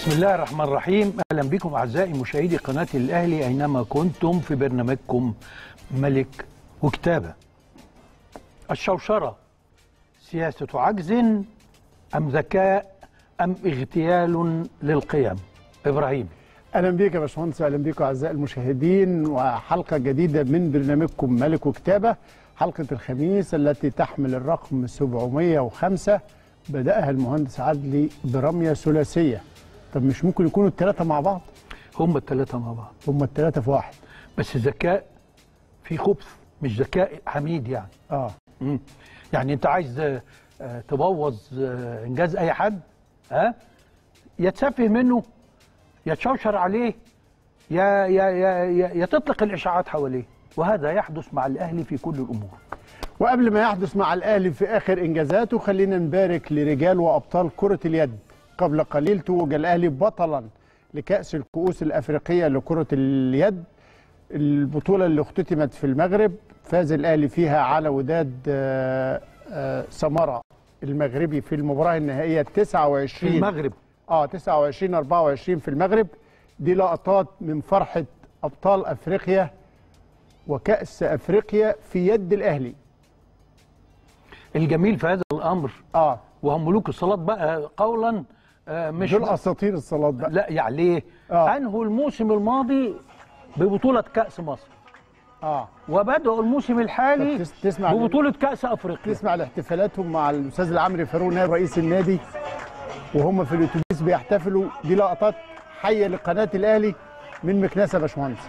بسم الله الرحمن الرحيم اهلا بكم اعزائي مشاهدي قناه الاهلي اينما كنتم في برنامجكم ملك وكتابه الشوشره سياسه عجز ام ذكاء ام اغتيال للقيم ابراهيم اهلا بيك يا باشمهندس اهلا بيكم اعزائي المشاهدين وحلقه جديده من برنامجكم ملك وكتابه حلقه الخميس التي تحمل الرقم 705 بداها المهندس عدلي برميه ثلاثيه طب مش ممكن يكونوا الثلاثه مع بعض هم الثلاثه مع بعض هم الثلاثه في واحد بس ذكاء في خبث مش ذكاء حميد يعني اه مم. يعني انت عايز آه، آه، تبوظ آه، انجاز اي حد ها يا تسفه منه يا تشوشر عليه يا يا يا يا, يا تطلق الاشاعات حواليه وهذا يحدث مع الاهلي في كل الامور وقبل ما يحدث مع الاهلي في اخر انجازاته خلينا نبارك لرجال وابطال كره اليد قبل قليل توج الاهلي بطلا لكاس الكؤوس الافريقيه لكره اليد البطوله اللي اختتمت في المغرب فاز الاهلي فيها على وداد آه، آه، سمره المغربي في المباراه النهائيه في 29 المغرب اه 29 24 في المغرب دي لقطات من فرحه ابطال افريقيا وكاس افريقيا في يد الاهلي الجميل في هذا الامر اه وهم ملوك الصلاه بقى قولا آه، مش دول اساطير الصلاه بقى لا يعني ليه؟ آه. انهوا الموسم الماضي ببطوله كاس مصر اه وبداوا الموسم الحالي طب تس- تسمع ببطوله كاس افريقيا تسمع لاحتفالاتهم مع الاستاذ العمري فاروق نائب رئيس النادي وهم في الاتوبيس بيحتفلوا دي لقطات حيه لقناه الاهلي من مكنسه يا باشمهندس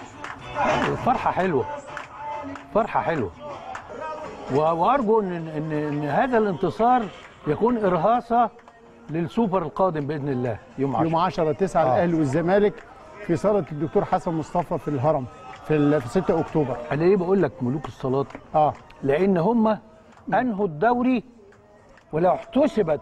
فرحة حلوة فرحة حلوة و- وأرجو إن, إن, إن هذا الانتصار يكون إرهاصة للسوبر القادم بإذن الله يوم 10 يوم 10 9 آه. الاهلي والزمالك في صاله الدكتور حسن مصطفى في الهرم في ال- في 6 اكتوبر أنا ليه بقول لك ملوك الصلاة اه لأن هم أنهوا الدوري ولو احتسبت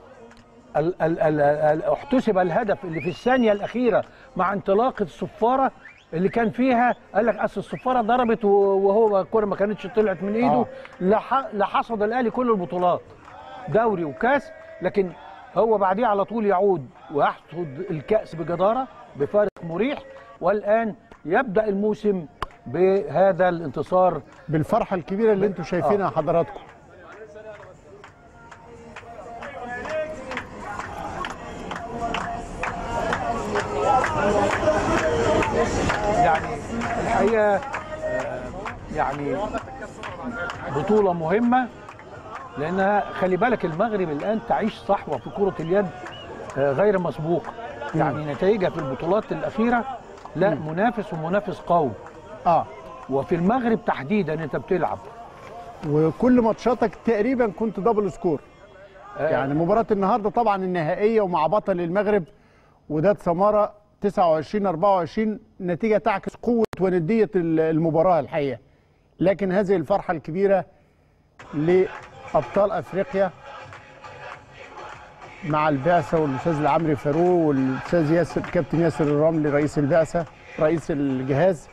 ال ال ال ال احتسب الهدف اللي في الثانية الأخيرة مع انطلاقة الصفارة اللي كان فيها قال لك أصل الصفارة ضربت و- وهو الكرة ما كانتش طلعت من إيده آه. لح- لحصد الأهلي كل البطولات دوري وكاس لكن هو بعديه على طول يعود ويحصد الكأس بجدارة بفارق مريح والآن يبدأ الموسم بهذا الانتصار بالفرحه الكبيره اللي انتم شايفينها حضراتكم يعني الحقيقه آه، يعني بطوله مهمه لانها خلي بالك المغرب الان تعيش صحوه في كره اليد آه، غير مسبوقه يعني نتائجها في البطولات الاخيره لا منافس ومنافس قوي اه وفي المغرب تحديدا انت بتلعب وكل ماتشاتك تقريبا كنت دبل سكور آه، يعني مباراة النهارده طبعا النهائية ومع بطل المغرب وداد سمارة 29 24 نتيجة تعكس قوة وندية ال- المباراة الحقيقة لكن هذه الفرحة الكبيرة لأبطال أفريقيا مع البعثة والأستاذ العمري فاروق والأستاذ ياسر كابتن ياسر الرملي رئيس البعثة رئيس الجهاز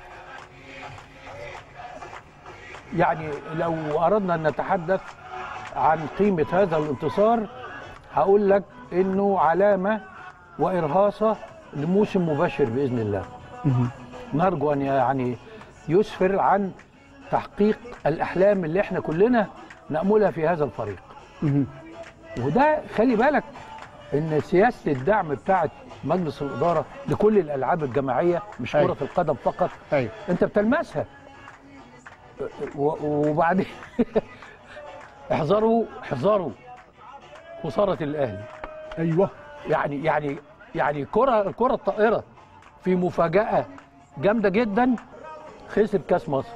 يعني لو اردنا ان نتحدث عن قيمه هذا الانتصار هقول لك انه علامه وارهاصه لموسم مباشر باذن الله نرجو ان يعني يسفر عن تحقيق الاحلام اللي احنا كلنا ناملها في هذا الفريق وده خلي بالك ان سياسه الدعم بتاعه مجلس الاداره لكل الالعاب الجماعيه مش أيوة. كره القدم فقط أيوة انت بتلمسها و- وبعدين احذروا احذروا خساره الاهلي أيوه يعني يعني يعني كره الكره الطائره في مفاجاه جامده جدا خسر كاس مصر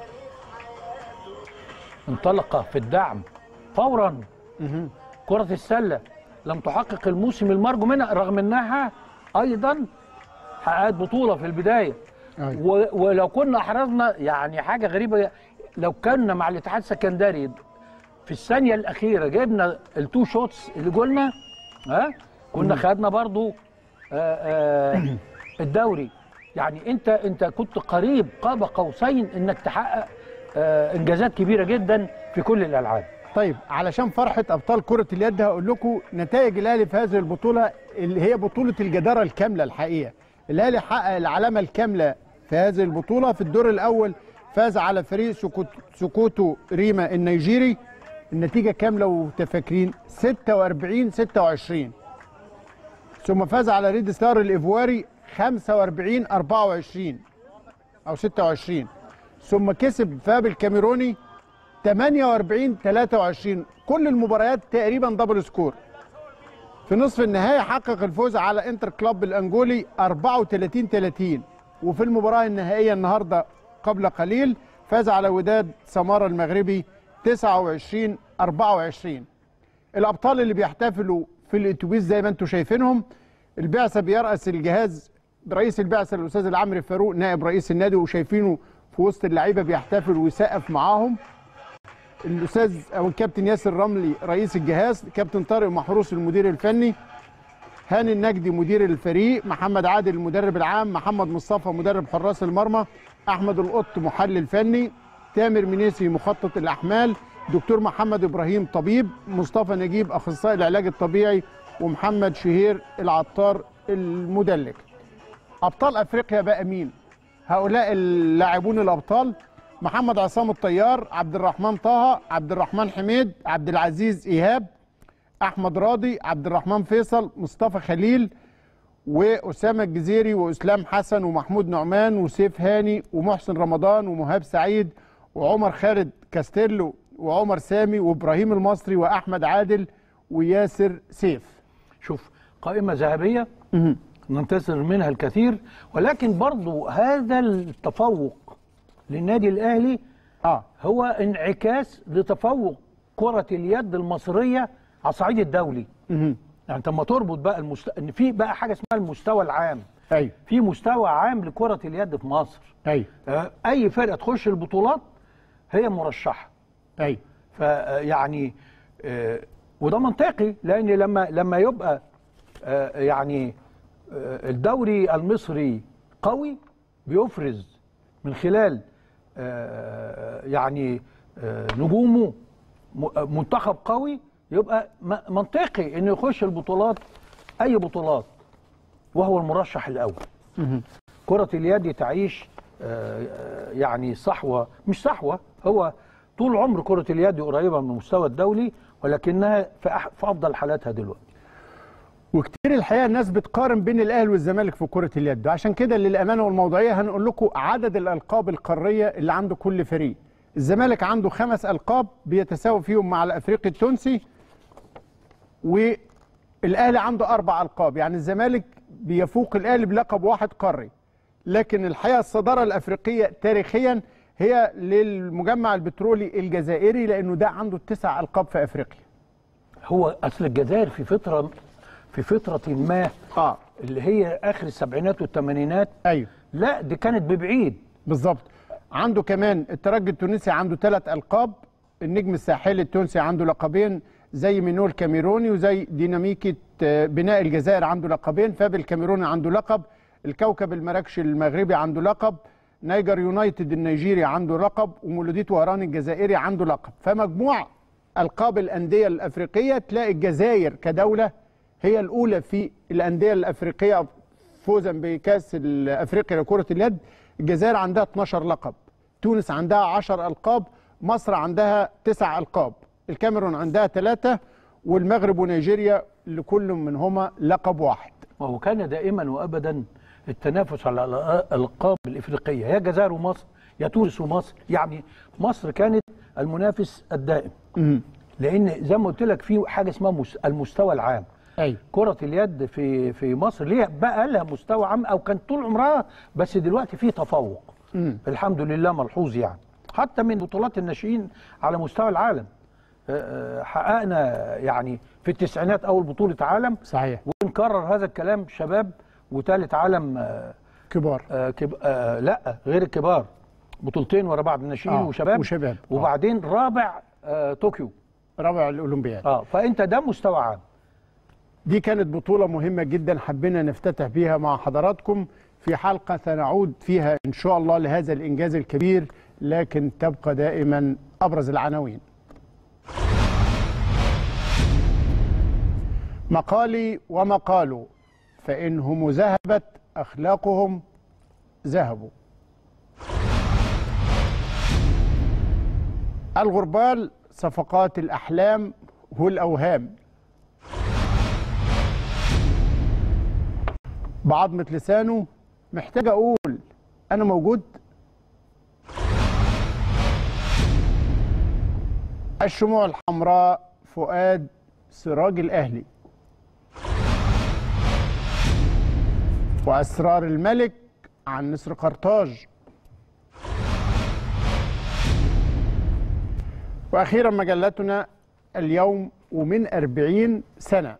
انطلق في الدعم فورا كره السله لم تحقق الموسم المرجو منها رغم انها ايضا حققت بطوله في البدايه أيوة. و- ولو كنا احرزنا يعني حاجه غريبه لو كنا مع الاتحاد السكندري في الثانيه الاخيره جبنا التو شوتس اللي جولنا ها كنا خدنا برضو آه، آه، الدوري يعني انت انت كنت قريب قاب قوسين انك تحقق آه، انجازات كبيره جدا في كل الالعاب طيب علشان فرحه ابطال كره اليد هقول لكم نتائج الاهلي في هذه البطوله اللي هي بطوله الجداره الكامله الحقيقه الاهلي حقق العلامه الكامله في هذه البطوله في الدور الاول فاز على فريق سكوت سكوتو ريما النيجيري النتيجه كامله وتفاكرين 46 26 ثم فاز على ريد ستار الايفواري 45 24 او 26 ثم كسب فاب الكاميروني 48 23 كل المباريات تقريبا دبل سكور في نصف النهائي حقق الفوز على انتر كلوب الانجولي 34 30 وفي المباراه النهائيه النهارده قبل قليل فاز على وداد سمارة المغربي 29 24 الابطال اللي بيحتفلوا في الاتوبيس زي ما انتم شايفينهم البعثه بيرأس الجهاز رئيس البعثه الاستاذ العمري فاروق نائب رئيس النادي وشايفينه في وسط اللعيبه بيحتفل ويسقف معاهم الاستاذ او الكابتن ياسر رملي رئيس الجهاز كابتن طارق محروس المدير الفني هاني النجدي مدير الفريق محمد عادل المدرب العام محمد مصطفى مدرب حراس المرمى احمد القط محلل فني تامر منيسي مخطط الاحمال دكتور محمد ابراهيم طبيب مصطفى نجيب اخصائي العلاج الطبيعي ومحمد شهير العطار المدلك ابطال افريقيا بقى مين هؤلاء اللاعبون الابطال محمد عصام الطيار عبد الرحمن طه عبد الرحمن حميد عبد العزيز ايهاب احمد راضي عبد الرحمن فيصل مصطفى خليل واسامه الجزيري واسلام حسن ومحمود نعمان وسيف هاني ومحسن رمضان ومهاب سعيد وعمر خالد كاستيلو وعمر سامي وابراهيم المصري واحمد عادل وياسر سيف شوف قائمة ذهبية ننتظر منها الكثير ولكن برضو هذا التفوق للنادي الأهلي اه هو انعكاس لتفوق كرة اليد المصرية على الصعيد الدولي مهم. يعني انت لما تربط بقى المست... ان في بقى حاجة اسمها المستوى العام ايوه في مستوى عام لكرة اليد في مصر ايوه آه، اي فرقة تخش البطولات هي مرشحة ايوه فيعني وده منطقي لان لما لما يبقى آه، يعني آه، الدوري المصري قوي بيفرز من خلال آه، يعني آه، نجومه م- آه، منتخب قوي يبقى م- منطقي انه يخش البطولات اي بطولات وهو المرشح الاول كرة اليد تعيش آه، آه، يعني صحوة مش صحوة هو طول عمر كرة اليد قريبة من المستوى الدولي ولكنها في أح- في أفضل حالاتها دلوقتي وكتير الحقيقه الناس بتقارن بين الاهلي والزمالك في كره اليد عشان كده للامانه والموضوعيه هنقول لكم عدد الالقاب القاريه اللي عند كل فريق الزمالك عنده خمس القاب بيتساوى فيهم مع الافريقي التونسي والاهلي عنده اربع القاب يعني الزمالك بيفوق الاهلي بلقب واحد قاري لكن الحقيقه الصداره الافريقيه تاريخيا هي للمجمع البترولي الجزائري لانه ده عنده تسع القاب في افريقيا هو أصل الجزائر في فترة في فترة ما اه اللي هي آخر السبعينات والثمانينات ايوه لا دي كانت ببعيد بالظبط عنده كمان الترجي التونسي عنده ثلاث القاب النجم الساحلي التونسي عنده لقبين زي مينو الكاميروني وزي ديناميكي آه، بناء الجزائر عنده لقبين فاب الكاميروني عنده لقب الكوكب المراكشي المغربي عنده لقب نيجر يونايتد النيجيري عنده لقب ومولودية وهران الجزائري عنده لقب فمجموع القاب الانديه الافريقيه تلاقي الجزائر كدوله هي الاولى في الانديه الافريقيه فوزا بكاس افريقيا لكره اليد الجزائر عندها 12 لقب تونس عندها 10 القاب مصر عندها 9 القاب الكاميرون عندها ثلاثة والمغرب ونيجيريا لكل منهما لقب واحد وهو كان دائما وابدا التنافس على الالقاب الافريقيه يا الجزائر ومصر يا تونس ومصر يعني مصر كانت المنافس الدائم لان زي ما قلت لك في حاجه اسمها مس- المستوى العام ايوه كرة اليد في في مصر ليه بقى لها مستوى عام او كانت طول عمرها بس دلوقتي في تفوق الحمد لله ملحوظ يعني حتى من بطولات الناشئين على مستوى العالم آه، آه، حققنا يعني في التسعينات اول بطولة عالم صحيح ونكرر هذا الكلام شباب وثالث عالم آه، كبار آه، كب... آه لا غير الكبار بطولتين ورا بعض ناشئين آه، وشباب وشباب. آه. وبعدين رابع آه طوكيو رابع الاولمبياد اه فانت ده مستوى عام دي كانت بطولة مهمة جدا حبينا نفتتح بيها مع حضراتكم في حلقة سنعود فيها إن شاء الله لهذا الإنجاز الكبير لكن تبقى دائما أبرز العناوين مقالي ومقال فإنهم ذهبت أخلاقهم ذهبوا الغربال صفقات الأحلام والأوهام بعضمة لسانه محتاج أقول أنا موجود الشموع الحمراء فؤاد سراج الأهلي وأسرار الملك عن نسر قرطاج وأخيرا مجلتنا اليوم ومن أربعين سنة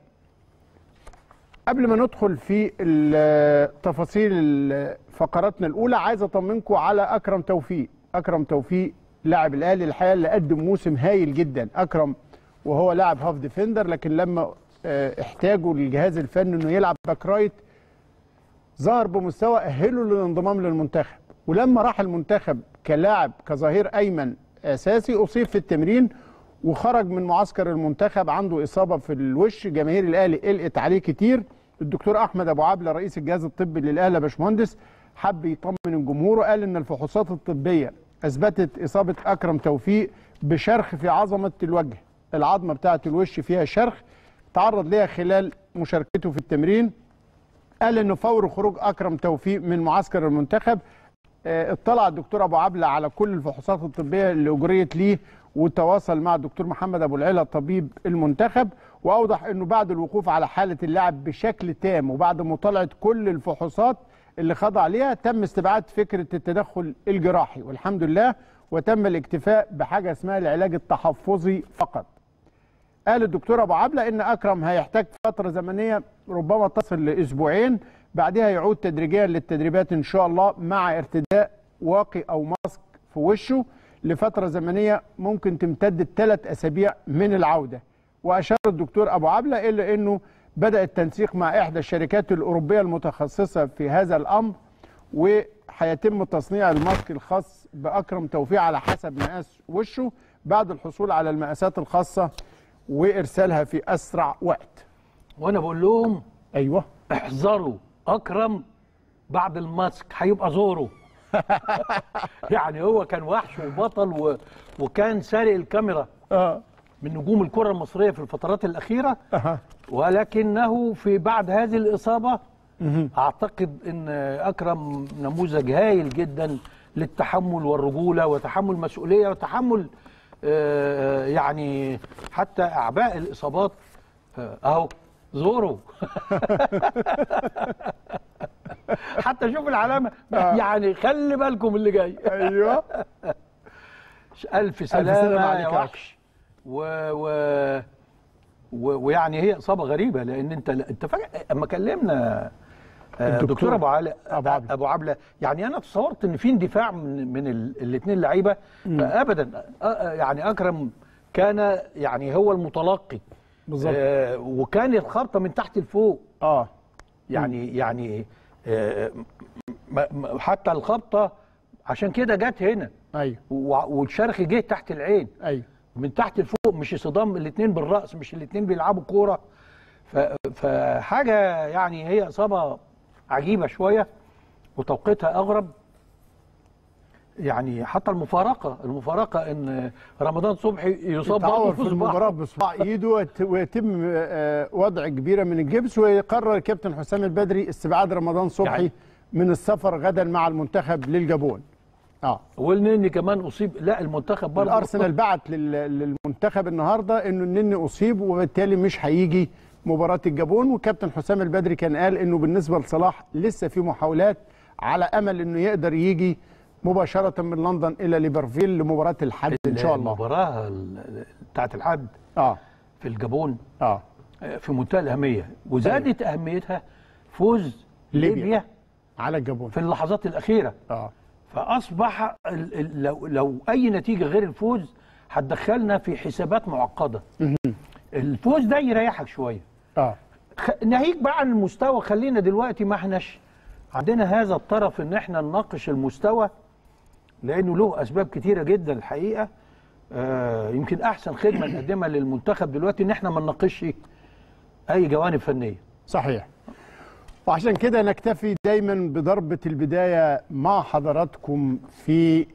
قبل ما ندخل في ال- تفاصيل ال- فقراتنا الأولى عايز أطمنكم على أكرم توفيق أكرم توفيق لاعب الأهلي الحقيقة اللي قدم موسم هايل جدا أكرم وهو لاعب هاف ديفندر لكن لما آه، احتاجوا الجهاز الفني انه يلعب باك رايت ظهر بمستوى أهله للانضمام للمنتخب ولما راح المنتخب كلاعب كظهير أيمن أساسي أصيب في التمرين وخرج من معسكر المنتخب عنده إصابة في الوش جماهير الأهلي قلقت عليه كتير الدكتور أحمد أبو عبلة رئيس الجهاز الطبي للأهلي يا باشمهندس حب يطمن الجمهور وقال إن الفحوصات الطبية أثبتت إصابة أكرم توفيق بشرخ في عظمة الوجه العظمة بتاعة الوش فيها شرخ تعرض ليها خلال مشاركته في التمرين قال انه فور خروج اكرم توفيق من معسكر المنتخب آه، اطلع الدكتور ابو عبله على كل الفحوصات الطبيه اللي اجريت ليه وتواصل مع الدكتور محمد ابو العلا طبيب المنتخب واوضح انه بعد الوقوف على حاله اللاعب بشكل تام وبعد مطالعه كل الفحوصات اللي خضع ليها تم استبعاد فكره التدخل الجراحي والحمد لله وتم الاكتفاء بحاجه اسمها العلاج التحفظي فقط قال الدكتور ابو عبله ان اكرم هيحتاج فتره زمنيه ربما تصل لاسبوعين بعدها يعود تدريجيا للتدريبات ان شاء الله مع ارتداء واقي او ماسك في وشه لفتره زمنيه ممكن تمتد ثلاث اسابيع من العوده واشار الدكتور ابو عبله الى انه بدا التنسيق مع احدى الشركات الاوروبيه المتخصصه في هذا الامر وهيتم تصنيع الماسك الخاص باكرم توفيق على حسب مقاس وشه بعد الحصول على المقاسات الخاصه وارسالها في اسرع وقت وانا بقول لهم ايوه احذروا اكرم بعد الماسك هيبقى زورو يعني هو كان وحش وبطل و... وكان سارق الكاميرا اه من نجوم الكره المصريه في الفترات الاخيره اها ولكنه في بعد هذه الاصابه اعتقد ان اكرم نموذج هايل جدا للتحمل والرجوله وتحمل مسؤوليه وتحمل آه، يعني حتى اعباء الاصابات آه، اهو زورو حتى شوف العلامه يعني خلي بالكم اللي جاي ايوه الف سلامة سلامه عليك يا يا وحش و... و... و... ويعني هي اصابه غريبه لان انت انت فجاه اما كلمنا آه، الدكتور دكتور ابو علاء أبو عبلة. ابو عبله يعني انا تصورت ان في اندفاع من من الاثنين لعيبه ابدا آه، آه، يعني اكرم كان يعني هو المتلقي بالظبط. آه وكان الخبطه من تحت لفوق اه يعني يعني آه م- م- حتى الخبطه عشان كده جت هنا ايوه وع- والشرخ جه تحت العين ايوه من تحت لفوق مش صدام الاثنين بالراس مش الاثنين بيلعبوا كوره ف- فحاجه يعني هي اصابه عجيبه شويه وتوقيتها اغرب يعني حتى المفارقه المفارقه ان رمضان صبحي يصاب برضه يتعور في صباعه. المباراه بصباع ايده وت- ويتم آه، وضع كبيره من الجبس ويقرر الكابتن حسام البدري استبعاد رمضان صبحي يعني- من السفر غدا مع المنتخب للجابون اه والنني كمان اصيب لا المنتخب برضه الارسنال بعت لل- للمنتخب النهارده انه النني اصيب وبالتالي مش هيجي مباراه الجابون والكابتن حسام البدري كان قال انه بالنسبه لصلاح لسه في محاولات على امل انه يقدر يجي مباشره من لندن الى ليفرفيل لمباراه الحد ان شاء الله المباراه ال- بتاعت الحد اه في الجابون اه في منتهى الاهميه وزادت اهميتها فوز ليبيا. ليبيا على الجابون في اللحظات الاخيره اه فاصبح ال- ال- لو لو اي نتيجه غير الفوز هتدخلنا في حسابات معقده الفوز ده يريحك شويه اه خ- ناهيك بقى عن المستوى خلينا دلوقتي ما احناش عندنا هذا الطرف ان احنا نناقش المستوى لانه له اسباب كتيره جدا الحقيقه آه يمكن احسن خدمه نقدمها للمنتخب دلوقتي ان احنا ما نناقشش اي جوانب فنيه صحيح وعشان كده نكتفي دايما بضربة البداية مع حضراتكم في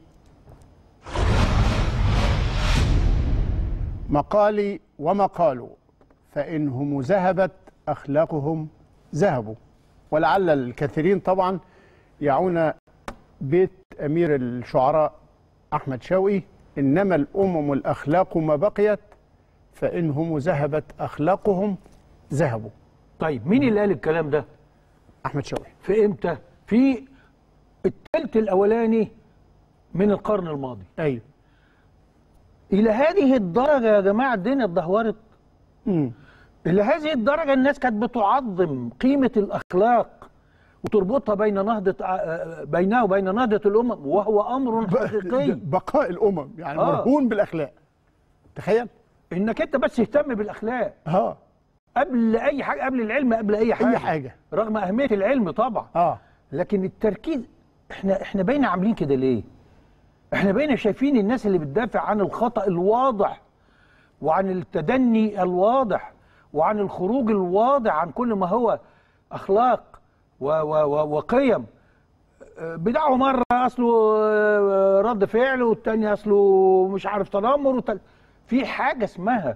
مقالي ومقاله فإنهم ذهبت أخلاقهم ذهبوا ولعل الكثيرين طبعا يعون بيت أمير الشعراء أحمد شوقي إنما الأمم الأخلاق ما بقيت فإنهم ذهبت أخلاقهم ذهبوا طيب مين اللي قال الكلام ده أحمد شوقي في امتى في الثلث الاولاني من القرن الماضي أيوه الى هذه الدرجه يا جماعه الدنيا اتدهورت مم. الى هذه الدرجه الناس كانت بتعظم قيمه الاخلاق وتربطها بين نهضه آه، بينها وبين نهضه الامم وهو امر حقيقي بقاء الامم يعني آه. مرهون بالاخلاق تخيل انك انت بس تهتم بالاخلاق اه قبل اي حاجه قبل العلم قبل اي حاجه اي حاجه رغم اهميه العلم طبعا اه لكن التركيز احنا احنا بقينا عاملين كده ليه؟ احنا بقينا شايفين الناس اللي بتدافع عن الخطأ الواضح وعن التدني الواضح وعن الخروج الواضح عن كل ما هو اخلاق و و و وقيم اه، بدعوا مره اصله اه، رد فعل والتاني اصله مش عارف تنمر والتاني في حاجه اسمها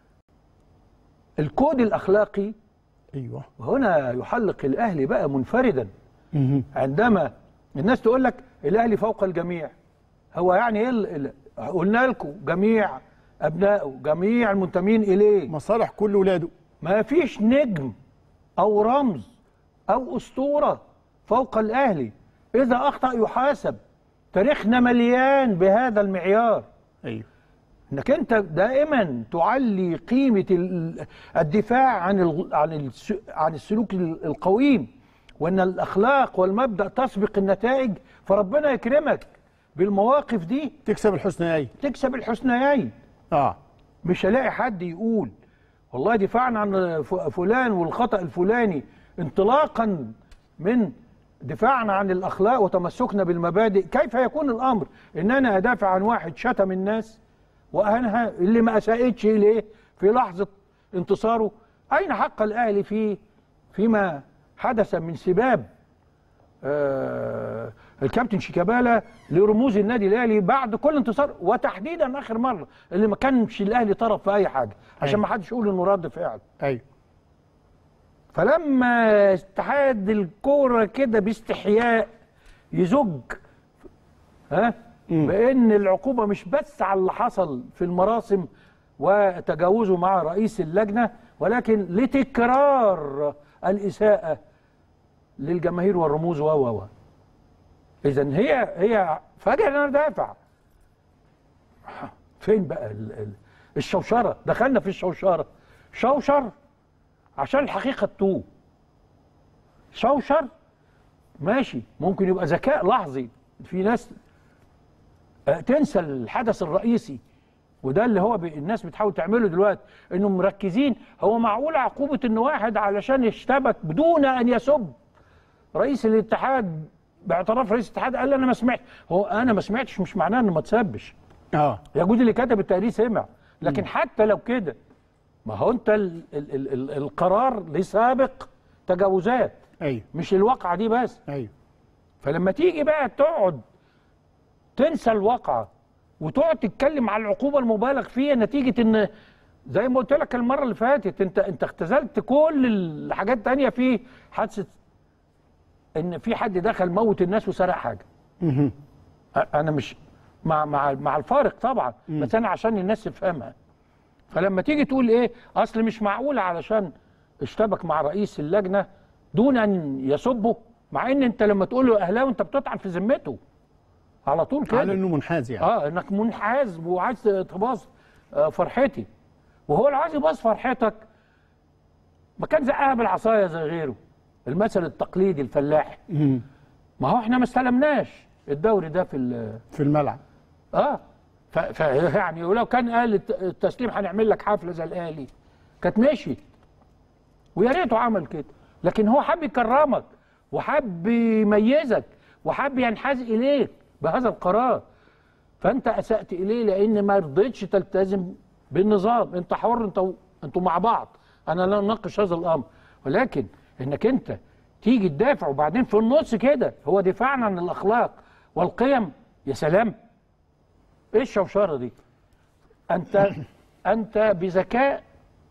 الكود الاخلاقي ايوه وهنا يحلق الاهلي بقى منفردا مهم. عندما الناس تقول لك الاهلي فوق الجميع هو يعني ايه ال- ال- قلنا لكم جميع ابنائه جميع المنتمين اليه مصالح كل ولاده ما فيش نجم او رمز او اسطوره فوق الاهلي اذا اخطا يحاسب تاريخنا مليان بهذا المعيار ايوه انك انت دائما تعلي قيمه ال- الدفاع عن ال- عن الس- عن السلوك ال- القويم وان الاخلاق والمبدا تسبق النتائج فربنا يكرمك بالمواقف دي تكسب الحسنيين تكسب الحسنيين اه مش هلاقي حد يقول والله دفاعنا عن ف- فلان والخطأ الفلاني انطلاقا من دفاعنا عن الأخلاق وتمسكنا بالمبادئ كيف يكون الأمر إن أنا أدافع عن واحد شتم الناس وأهانها اللي ما أساءتش إليه في لحظة انتصاره أين حق الأهلي في فيما حدث من سباب آه الكابتن شيكابالا لرموز النادي الاهلي بعد كل انتصار وتحديدا اخر مره اللي ما كانش الاهلي طرف في اي حاجه عشان أيوة. ما حدش يقول انه رد فعل ايوه فلما اتحاد الكوره كده باستحياء يزج ها مم. بان العقوبه مش بس على اللي حصل في المراسم وتجاوزه مع رئيس اللجنه ولكن لتكرار الاساءه للجماهير والرموز و و و اذا هي هي فجاه انا دافع فين بقى ال- ال- الشوشره دخلنا في الشوشره شوشر عشان الحقيقه تتوه شوشر ماشي ممكن يبقى ذكاء لحظي في ناس آه، تنسى الحدث الرئيسي وده اللي هو بي الناس بتحاول تعمله دلوقتي انهم مركزين هو معقول عقوبه ان واحد علشان يشتبك بدون ان يسب رئيس الاتحاد باعتراف رئيس الاتحاد قال انا ما سمعت هو انا ما سمعتش مش معناه انه ما تسبش اه يجوز اللي كتب التقرير سمع لكن حتى لو كده ما هو انت ال ال ال ال القرار لسابق تجاوزات ايوه مش الواقعه دي بس ايوه فلما تيجي بقى تقعد تنسى الواقعه وتقعد تتكلم على العقوبه المبالغ فيها نتيجه ان زي ما قلت لك المره اللي فاتت انت انت اختزلت كل الحاجات التانيه في حادثه ان في حد دخل موت الناس وسرق حاجه مهم. أ- انا مش مع مع مع الفارق طبعا بس انا عشان الناس تفهمها فلما تيجي تقول ايه اصل مش معقول علشان اشتبك مع رئيس اللجنه دون ان يسبه مع ان انت لما تقول له اهلاوي انت بتطعن في ذمته على طول على كده انه منحاز يعني اه انك منحاز وعايز تباص آه، فرحتي وهو لو عايز يباص فرحتك ما كان زقها بالعصايه زي غيره المثل التقليدي الفلاحي مهم. ما هو احنا ما استلمناش الدوري ده في ال- في الملعب اه ف ف يعني ولو كان قال الت- التسليم هنعمل لك حفله زي الاهلي كانت مشيت ويا ريته عمل كده لكن هو حب يكرمك وحب يميزك وحب ينحاز اليك بهذا القرار فانت اسات اليه لان ما رضيتش تلتزم بالنظام انت حر انت و- انتوا مع بعض انا لا اناقش هذا الامر ولكن انك انت تيجي تدافع وبعدين في النص كده هو دفاعا عن الاخلاق والقيم يا سلام ايه الشوشره دي انت انت بذكاء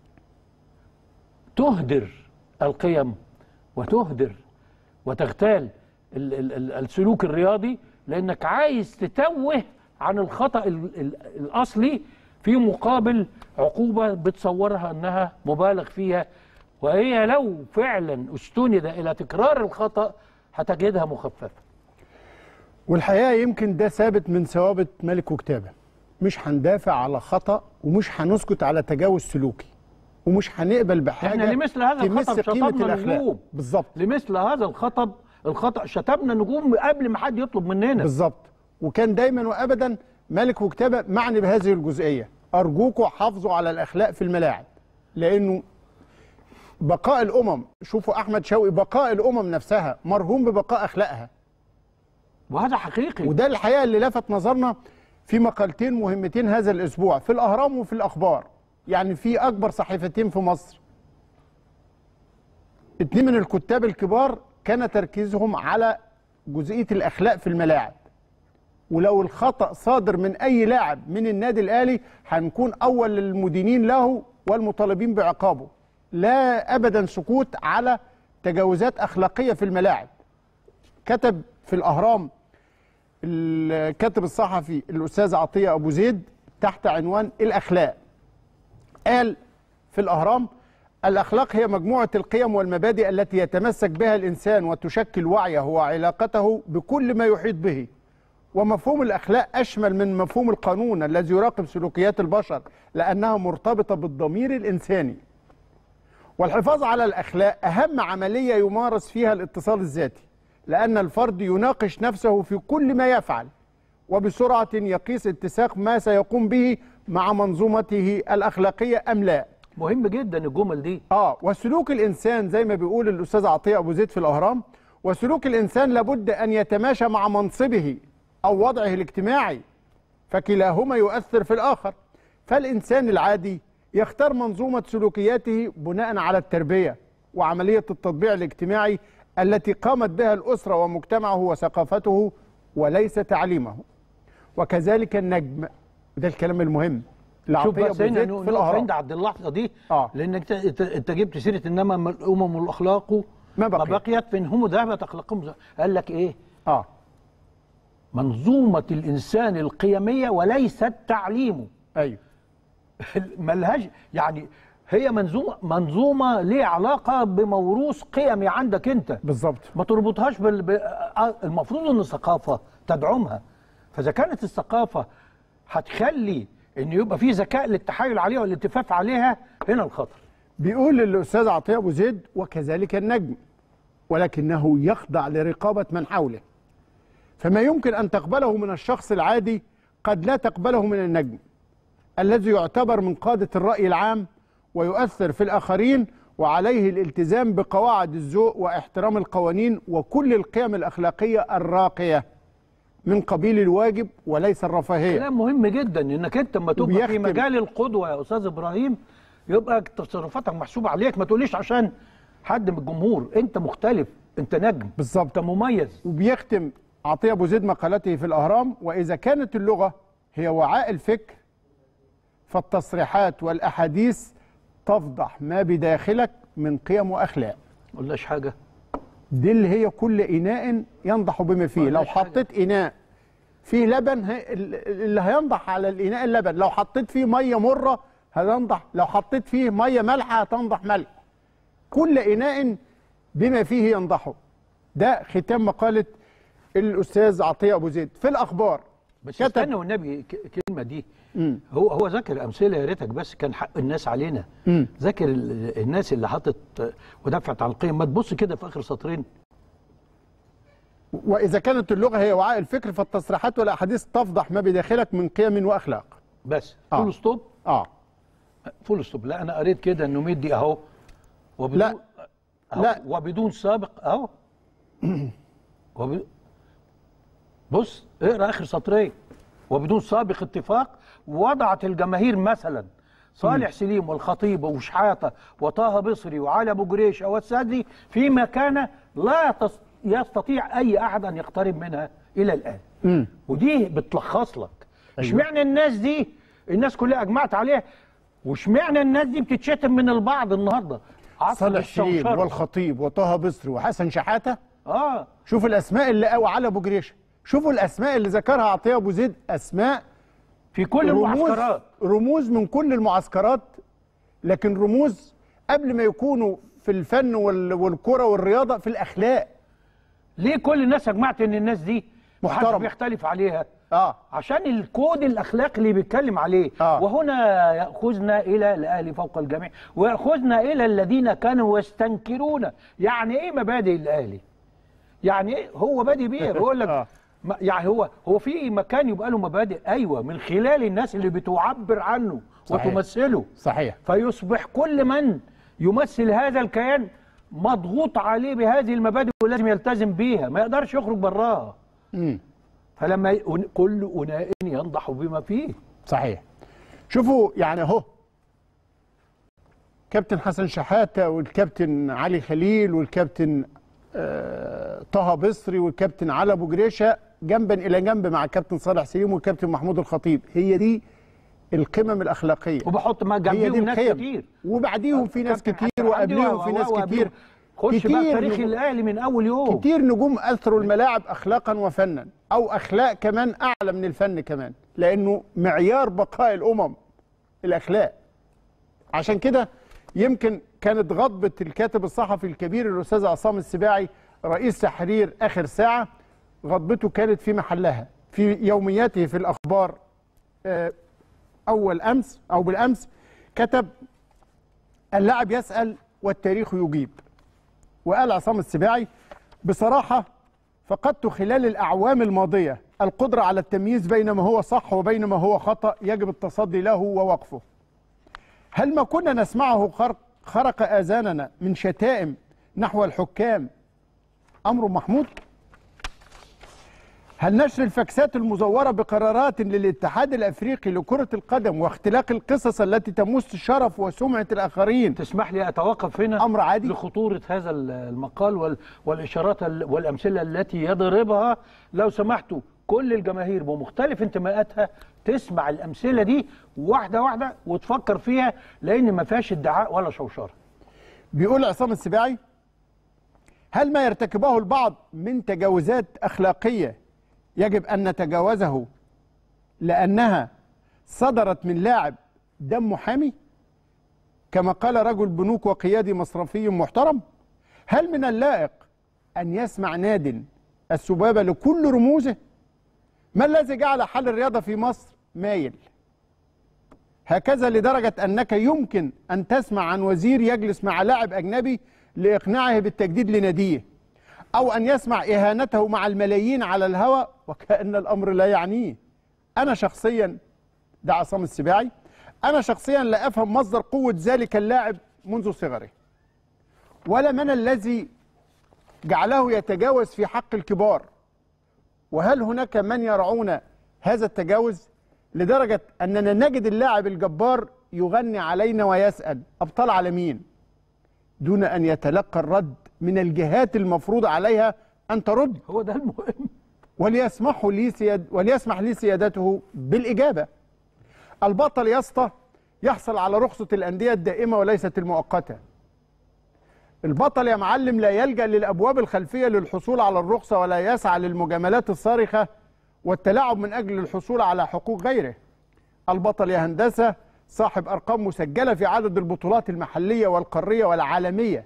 تهدر القيم وتهدر وتغتال ال ال ال السلوك الرياضي لانك عايز تتوه عن الخطا ال ال الاصلي في مقابل عقوبه بتصورها انها مبالغ فيها وهي لو فعلا استند الى تكرار الخطا هتجدها مخففه والحقيقه يمكن ده ثابت من ثوابت ملك وكتابه مش هندافع على خطا ومش هنسكت على تجاوز سلوكي ومش هنقبل بحاجه احنا لمثل هذا تمس الخطب قيمه شطبنا الاخلاق نجوم بالظبط لمثل هذا الخطب الخطا شتمنا نجوم قبل ما حد يطلب مننا بالظبط وكان دايما وابدا ملك وكتابه معني بهذه الجزئيه ارجوكم حافظوا على الاخلاق في الملاعب لانه بقاء الامم شوفوا احمد شوقي بقاء الامم نفسها مرهون ببقاء اخلاقها وهذا حقيقي وده الحقيقه اللي لفت نظرنا في مقالتين مهمتين هذا الاسبوع في الاهرام وفي الاخبار يعني في اكبر صحيفتين في مصر اتنين من الكتاب الكبار كان تركيزهم على جزئيه الاخلاق في الملاعب ولو الخطا صادر من اي لاعب من النادي الاهلي هنكون اول المدينين له والمطالبين بعقابه لا ابدا سكوت على تجاوزات اخلاقيه في الملاعب كتب في الاهرام الكاتب الصحفي الاستاذ عطيه ابو زيد تحت عنوان الاخلاق قال في الاهرام الاخلاق هي مجموعه القيم والمبادئ التي يتمسك بها الانسان وتشكل وعيه وعلاقته بكل ما يحيط به ومفهوم الاخلاق اشمل من مفهوم القانون الذي يراقب سلوكيات البشر لانها مرتبطه بالضمير الانساني والحفاظ على الاخلاق اهم عمليه يمارس فيها الاتصال الذاتي لان الفرد يناقش نفسه في كل ما يفعل وبسرعه يقيس اتساق ما سيقوم به مع منظومته الاخلاقيه ام لا مهم جدا الجمل دي اه وسلوك الانسان زي ما بيقول الاستاذ عطيه ابو زيد في الاهرام وسلوك الانسان لابد ان يتماشى مع منصبه او وضعه الاجتماعي فكلاهما يؤثر في الاخر فالانسان العادي يختار منظومه سلوكياته بناء على التربيه وعمليه التطبيع الاجتماعي التي قامت بها الاسره ومجتمعه وثقافته وليس تعليمه وكذلك النجم ده الكلام المهم شوف لعطيه بس ابو هنا زيد نقف في الاهرام عند عند اللحظه دي آه. لانك انت انت- انت جبت سيره انما الامم والاخلاق ما ما بقيت. بقيت فانهم ذهبت اخلاقهم قال لك ايه اه منظومه الانسان القيميه وليست تعليمه ايوه ملهاش يعني هي منظومه منظومه ليها علاقه بموروث قيمي عندك انت بالظبط ما تربطهاش بال... ب... آه، المفروض ان الثقافه تدعمها فاذا كانت الثقافه هتخلي ان يبقى في ذكاء للتحايل عليها والالتفاف عليها هنا الخطر بيقول الاستاذ عطيه ابو زيد وكذلك النجم ولكنه يخضع لرقابه من حوله فما يمكن ان تقبله من الشخص العادي قد لا تقبله من النجم الذي يعتبر من قاده الراي العام ويؤثر في الاخرين وعليه الالتزام بقواعد الذوق واحترام القوانين وكل القيم الاخلاقيه الراقيه من قبيل الواجب وليس الرفاهيه كلام مهم جدا انك انت لما تبقى في وبيختم- مجال القدوه يا استاذ ابراهيم يبقى تصرفاتك محسوبه عليك ما تقوليش عشان حد من الجمهور انت مختلف انت نجم بالظبط انت مميز وبيختم عطيه ابو زيد مقالته في الاهرام واذا كانت اللغه هي وعاء الفكر فالتصريحات والاحاديث تفضح ما بداخلك من قيم واخلاق ما قلناش حاجه دي اللي هي كل اناء ينضح بما فيه لو قلناش حاجة. حطيت اناء فيه لبن هي- اللي هينضح على الاناء اللبن لو حطيت فيه ميه مره هتنضح لو حطيت فيه ميه مالحه هتنضح ملح كل اناء بما فيه ينضحه ده ختام مقاله الاستاذ عطيه ابو زيد في الاخبار بس استنى والنبي ك- الكلمه دي مم. هو هو ذكر امثله يا ريتك بس كان حق الناس علينا مم. ذكر ال- الناس اللي حطت ودفعت عن القيم ما تبص كده في اخر سطرين واذا كانت اللغه هي وعاء الفكر فالتصريحات والاحاديث تفضح ما بداخلك من قيم واخلاق بس آه. فول ستوب اه فول ستوب لا انا قريت كده انه مدي اهو وبدون لا. أهو لا. وبدون سابق اهو وب... بص اقرا اخر سطرين وبدون سابق اتفاق وضعت الجماهير مثلا صالح سليم والخطيب وشحاته وطه بصري وعلي ابو جريشه والسادي في مكانه لا تس- يستطيع اي احد ان يقترب منها الى الان مم. ودي بتلخص لك اشمعنى الناس دي الناس كلها اجمعت عليها واشمعنى الناس دي بتتشتم من البعض النهارده عصر صالح سليم الشوشرة. والخطيب وطه بصري وحسن شحاته اه شوفوا الاسماء اللي وعلى ابو جريشه شوفوا الاسماء اللي ذكرها عطيه ابو زيد اسماء في كل رموز المعسكرات رموز من كل المعسكرات لكن رموز قبل ما يكونوا في الفن وال- والكرة والرياضة في الأخلاق ليه كل الناس اجمعت ان الناس دي محدش محترمة. بيختلف عليها اه عشان الكود الاخلاقي اللي بيتكلم عليه آه. وهنا ياخذنا الى الاهلي فوق الجميع وياخذنا الى الذين كانوا يستنكرون يعني ايه مبادئ الاهلي يعني ايه هو بادئ بيه بيقول لك آه. ما- يعني هو هو في مكان يبقى له مبادئ ايوه من خلال الناس اللي بتعبر عنه صحيح. وتمثله صحيح فيصبح كل من يمثل هذا الكيان مضغوط عليه بهذه المبادئ ولازم يلتزم بيها ما يقدرش يخرج براها مم. فلما ي- كل اناء ينضح بما فيه صحيح شوفوا يعني اهو كابتن حسن شحاتة والكابتن علي خليل والكابتن آه طه بصري والكابتن علي ابو جريشه جنبا الى جنب مع الكابتن صالح سليم والكابتن محمود الخطيب هي دي القمم الاخلاقيه وبحط ما هي دي جنبيهم ناس القيم كتير وبعديهم في ناس كابتن كتير حسن حمدي وقبليهم و- في و- ناس وقبليهم. كتير خش بقى كتير تاريخ نجوم- الاهلي من اول يوم كتير نجوم اثروا الملاعب اخلاقا وفنا او اخلاق كمان اعلى من الفن كمان لانه معيار بقاء الامم الاخلاق عشان كده يمكن كانت غضبه الكاتب الصحفي الكبير الاستاذ عصام السباعي رئيس تحرير اخر ساعه غضبته كانت في محلها في يومياته في الاخبار آه، اول امس او بالامس كتب اللاعب يسال والتاريخ يجيب وقال عصام السباعي بصراحة فقدت خلال الأعوام الماضية القدرة على التمييز بين ما هو صح وبين ما هو خطأ يجب التصدي له ووقفه هل ما كنا نسمعه خرق, خرق آذاننا من شتائم نحو الحكام أمر محمود هل نشر الفاكسات المزورة بقرارات للاتحاد الأفريقي لكرة القدم واختلاق القصص التي تمس شرف وسمعة الآخرين تسمح لي اتوقف هنا أمر عادي؟ لخطوره هذا المقال وال- والاشارات ال- والامثله التي يضربها لو سمحتوا كل الجماهير بمختلف انتماءاتها تسمع الامثله دي واحده واحده وتفكر فيها لان ما فيهاش ادعاء ولا شوشره بيقول عصام السباعي هل ما يرتكبه البعض من تجاوزات أخلاقية يجب أن نتجاوزه لأنها صدرت من لاعب دم محامي كما قال رجل بنوك وقيادي مصرفي محترم هل من اللائق أن يسمع ناد السبابة لكل رموزه ما الذي جعل حل الرياضة في مصر مايل هكذا لدرجة أنك يمكن أن تسمع عن وزير يجلس مع لاعب أجنبي لإقناعه بالتجديد لناديه أو أن يسمع إهانته مع الملايين على الهوى وكأن الأمر لا يعنيه أنا شخصيا ده عصام السباعي أنا شخصيا لا أفهم مصدر قوة ذلك اللاعب منذ صغره ولا من الذي جعله يتجاوز في حق الكبار وهل هناك من يرعون هذا التجاوز لدرجة أننا نجد اللاعب الجبار يغني علينا ويسأل أبطال على مين دون أن يتلقى الرد من الجهات المفروض عليها أن ترد هو ده المهم وليسمحوا لي سياد وليسمح لي سيادته بالإجابة البطل يا اسطى يحصل على رخصة الأندية الدائمة وليست المؤقتة البطل يا معلم لا يلجأ للأبواب الخلفية للحصول على الرخصة ولا يسعى للمجاملات الصارخة والتلاعب من أجل الحصول على حقوق غيره البطل يا هندسة صاحب أرقام مسجلة في عدد البطولات المحلية والقارية والعالمية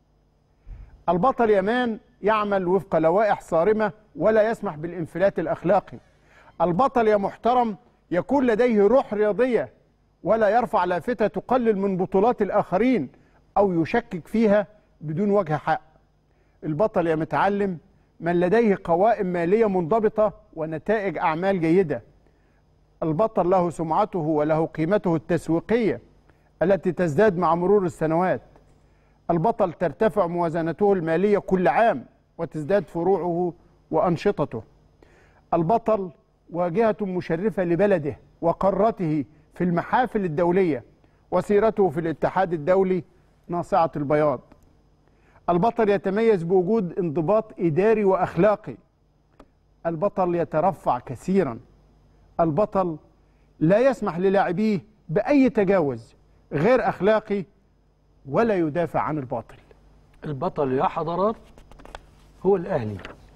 البطل يا مان يعمل وفق لوائح صارمة ولا يسمح بالانفلات الأخلاقي البطل يا محترم يكون لديه روح رياضية ولا يرفع لافتة تقلل من بطولات الآخرين أو يشكك فيها بدون وجه حق البطل يا متعلم من لديه قوائم مالية منضبطة ونتائج أعمال جيدة البطل له سمعته وله قيمته التسويقية التي تزداد مع مرور السنوات البطل ترتفع موازنته المالية كل عام وتزداد فروعه وأنشطته البطل واجهة مشرفة لبلده وقارته في المحافل الدولية وسيرته في الاتحاد الدولي ناصعة البياض البطل يتميز بوجود انضباط إداري وأخلاقي البطل يترفع كثيرا البطل لا يسمح للاعبيه بأي تجاوز غير أخلاقي ولا يدافع عن الباطل البطل يا حضرات هو الأهلي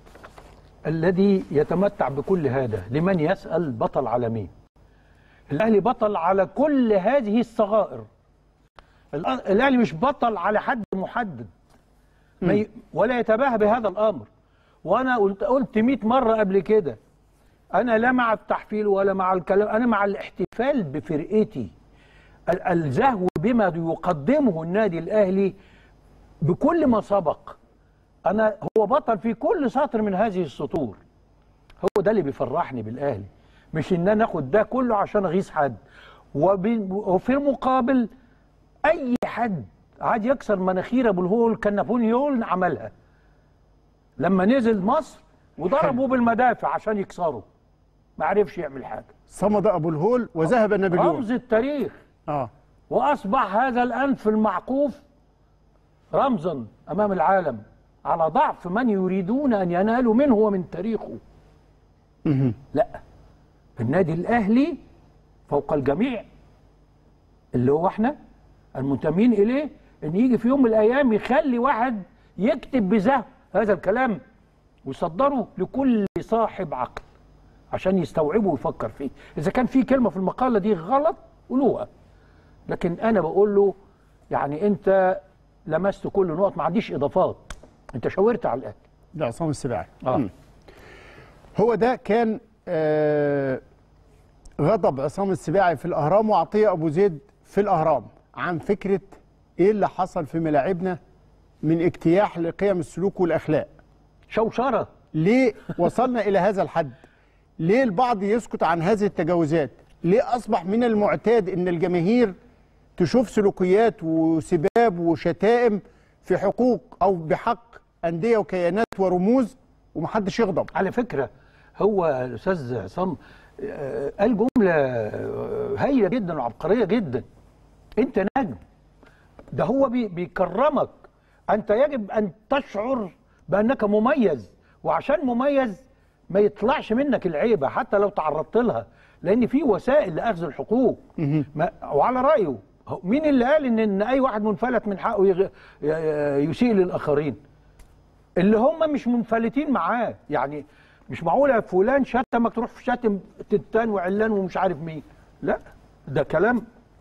الذي يتمتع بكل هذا لمن يسأل بطل على مين الأهلي بطل على كل هذه الصغائر الأ- الأهلي مش بطل على حد محدد ما ي- ولا يتباهى بهذا الأمر وأنا قلت قلت 100 مرة قبل كده أنا لا مع التحفيل ولا مع الكلام أنا مع الاحتفال بفرقتي ال- الزهو بما يقدمه النادي الأهلي بكل ما سبق انا هو بطل في كل سطر من هذه السطور هو ده اللي بيفرحني بالاهلي مش ان انا اخد ده كله عشان اغيظ حد وب- وفي المقابل اي حد عاد يكسر مناخير ابو الهول كان نابليون عملها لما نزل مصر وضربوا بالمدافع عشان يكسروا ما عرفش يعمل حاجه صمد أبو الهول وذهب نابليون رمز التاريخ آه واصبح هذا الانف المعقوف رمزا امام العالم على ضعف من يريدون ان ينالوا منه ومن تاريخه مهم. لا النادي الاهلي فوق الجميع اللي هو احنا المنتمين اليه ان يجي في يوم من الايام يخلي واحد يكتب بزهو هذا الكلام ويصدره لكل صاحب عقل عشان يستوعبه ويفكر فيه اذا كان في كلمه في المقاله دي غلط قولوها لكن انا بقول له يعني انت لمست كل نقط ما عنديش اضافات انت شاورت على الاهلي ده عصام السباعي اه مم. هو ده كان آه غضب عصام السباعي في الأهرام وعطية أبو زيد في الأهرام عن فكرة إيه اللي حصل في ملاعبنا من اجتياح لقيم السلوك والأخلاق شوشره ليه وصلنا إلى هذا الحد ليه البعض يسكت عن هذه التجاوزات ليه أصبح من المعتاد أن الجماهير تشوف سلوكيات وسباب وشتائم في حقوق أو بحق أندية وكيانات ورموز ومحدش يغضب على فكره هو الاستاذ عصام آه، قال جمله آه، هايله جدا وعبقريه جدا انت نجم ده هو بي بيكرمك انت يجب ان تشعر بانك مميز وعشان مميز ما يطلعش منك العيبه حتى لو تعرضت لها لان في وسائل لاخذ الحقوق ما وعلى رايه هو- مين اللي قال ان ان اي واحد منفلت من حقه يغ- ي- يسيء للاخرين اللي هم مش منفلتين معاه يعني مش معقوله فلان شتمك تروح في شتم تتان وعلان ومش عارف مين لا ده كلام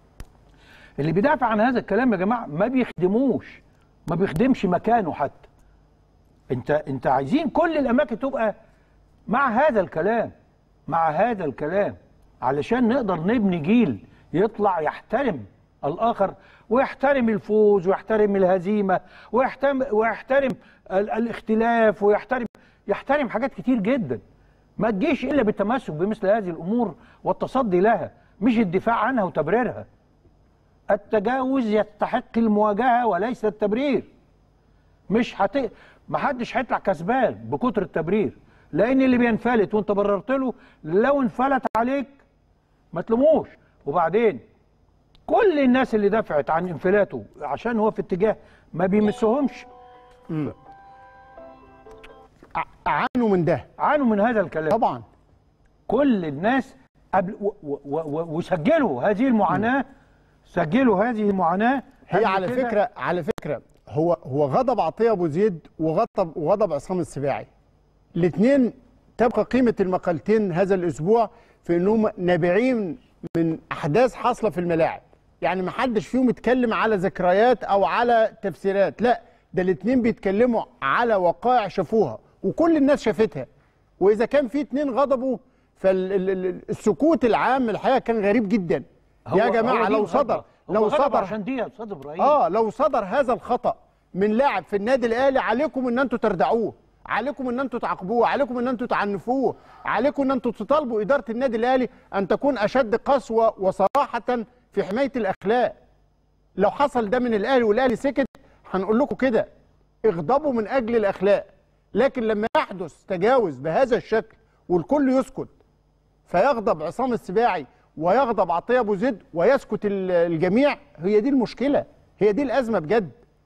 اللي بيدافع عن هذا الكلام يا جماعه ما بيخدموش ما بيخدمش مكانه حتى انت انت عايزين كل الاماكن تبقى مع هذا الكلام مع هذا الكلام علشان نقدر نبني جيل يطلع يحترم الاخر ويحترم الفوز ويحترم الهزيمه ويحترم ويحترم ال- الاختلاف ويحترم يحترم حاجات كتير جدا ما تجيش الا بالتمسك بمثل هذه الامور والتصدي لها مش الدفاع عنها وتبريرها التجاوز يستحق المواجهه وليس التبرير مش هت ما حدش هيطلع كسبان بكتر التبرير لان اللي بينفلت وانت بررت له لو انفلت عليك ما تلوموش وبعدين كل الناس اللي دفعت عن انفلاته عشان هو في اتجاه ما بيمسهمش ع- عانوا من ده عانوا من هذا الكلام طبعا كل الناس قبل و و و وسجلوا هذه المعاناه سجلوا هذه المعاناه هي قبل على كده. فكره على فكره هو هو غضب عطيه ابو زيد وغضب وغضب عصام السباعي الاثنين تبقى قيمه المقالتين هذا الاسبوع في انهم نابعين من احداث حاصله في الملاعب يعني ما حدش فيهم اتكلم على ذكريات او على تفسيرات لا ده الاثنين بيتكلموا على وقائع شافوها وكل الناس شافتها واذا كان في اتنين غضبوا فالسكوت العام الحقيقه كان غريب جدا هو- يا هو جماعه دي لو الغضبة. صدر هو لو غضب صدر عشان دي يا استاذ ابراهيم اه لو صدر هذا الخطا من لاعب في النادي الاهلي عليكم ان انتم تردعوه عليكم ان انتم تعاقبوه عليكم ان انتم تعنفوه عليكم ان انتم تطالبوا اداره النادي الاهلي ان تكون اشد قسوه وصراحه في حمايه الاخلاق لو حصل ده من الاهلي والاهلي سكت هنقول لكم كده اغضبوا من اجل الاخلاق لكن لما يحدث تجاوز بهذا الشكل والكل يسكت فيغضب عصام السباعي ويغضب عطيه ابو زيد ويسكت ال- الجميع هي دي المشكله هي دي الازمه بجد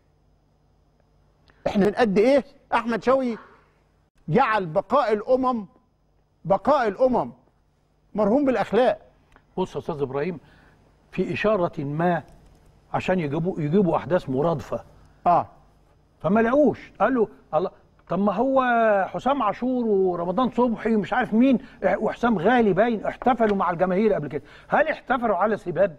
احنا من قد ايه احمد شوقي جعل بقاء الامم بقاء الامم مرهون بالاخلاق بص يا استاذ ابراهيم في اشاره ما عشان يجيبوا يجيبوا احداث مرادفه اه فما لقوش قالوا الله طب ما هو حسام عاشور ورمضان صبحي ومش عارف مين وحسام غالي باين احتفلوا مع الجماهير قبل كده هل احتفلوا على سباب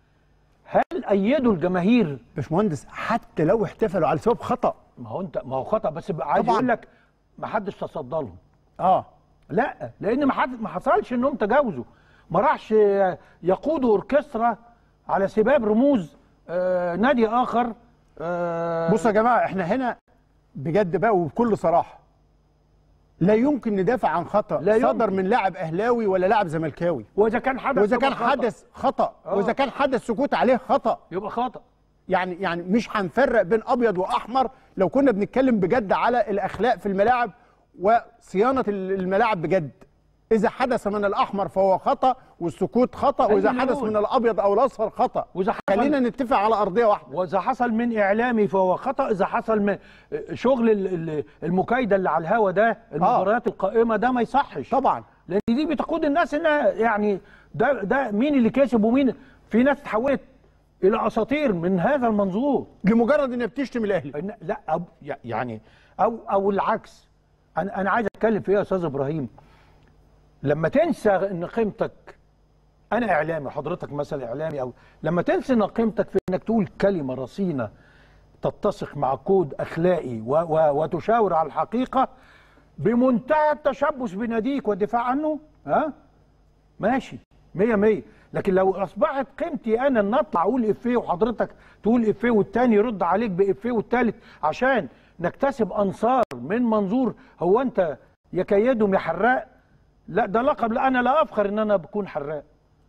هل ايدوا الجماهير باشمهندس حتى لو احتفلوا على سبب خطا ما هو انت ما هو خطا بس بقى عايز طبعاً. يقول لك ما حدش تصدى لهم اه لا لان ما حد ما حصلش انهم تجاوزوا ما راحش يقودوا اوركسترا على سباب رموز آه نادي اخر آه بصوا يا جماعه احنا هنا بجد بقى وبكل صراحه لا يمكن ندافع عن خطا لا يمكن. صدر من لاعب اهلاوي ولا لاعب زملكاوي واذا كان حدث واذا كان يبقى خطأ. حدث خطا آه. واذا كان حدث سكوت عليه خطا يبقى خطا يعني يعني مش هنفرق بين ابيض واحمر لو كنا بنتكلم بجد على الاخلاق في الملاعب وصيانه الملاعب بجد اذا حدث من الاحمر فهو خطا والسكوت خطا واذا أي حدث مليون. من الابيض او الاصفر خطا وإذا حصل- خلينا نتفق على ارضيه واحده واذا حصل من اعلامي فهو خطا اذا حصل من شغل ال- ال- المكايده اللي على الهوا ده المباريات القائمه ده ما يصحش طبعا لان دي بتقود الناس انها يعني ده ده مين اللي كسب ومين في ناس اتحولت الى اساطير من هذا المنظور لمجرد انها بتشتم الاهلي إن- لا أو يعني او او العكس انا انا عايز اتكلم في ايه يا استاذ ابراهيم لما تنسى ان قيمتك انا اعلامي حضرتك مثلا اعلامي او لما تنسى ان قيمتك في انك تقول كلمه رصينه تتسق مع كود اخلاقي و و وتشاور على الحقيقه بمنتهى التشبث بناديك والدفاع عنه ها ماشي مية مية لكن لو اصبحت قيمتي انا ان اطلع اقول افيه وحضرتك تقول افيه والتاني يرد عليك بافيه والتالت عشان نكتسب انصار من منظور هو انت يا كيدهم يا حراق لا ده لقب لا انا لا افخر ان انا بكون حراق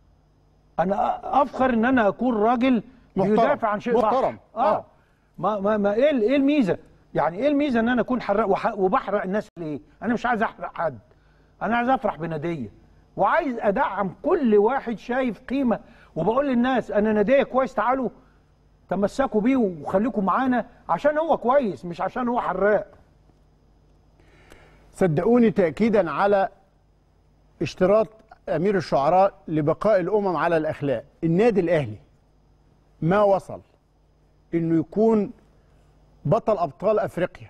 انا افخر ان انا اكون راجل محترم. بيدافع عن شيء صح. محترم. اه آه. ما ما ما ايه ال- ايه الميزه يعني ايه الميزه ان انا اكون حراق وح- وبحرق الناس ليه انا مش عايز احرق حد انا عايز افرح بناديه وعايز ادعم كل واحد شايف قيمه وبقول للناس انا ناديه كويس تعالوا تمسكوا بيه وخليكم معانا عشان هو كويس مش عشان هو حراق صدقوني تاكيدا على اشتراط امير الشعراء لبقاء الامم على الاخلاق النادي الاهلي ما وصل انه يكون بطل ابطال افريقيا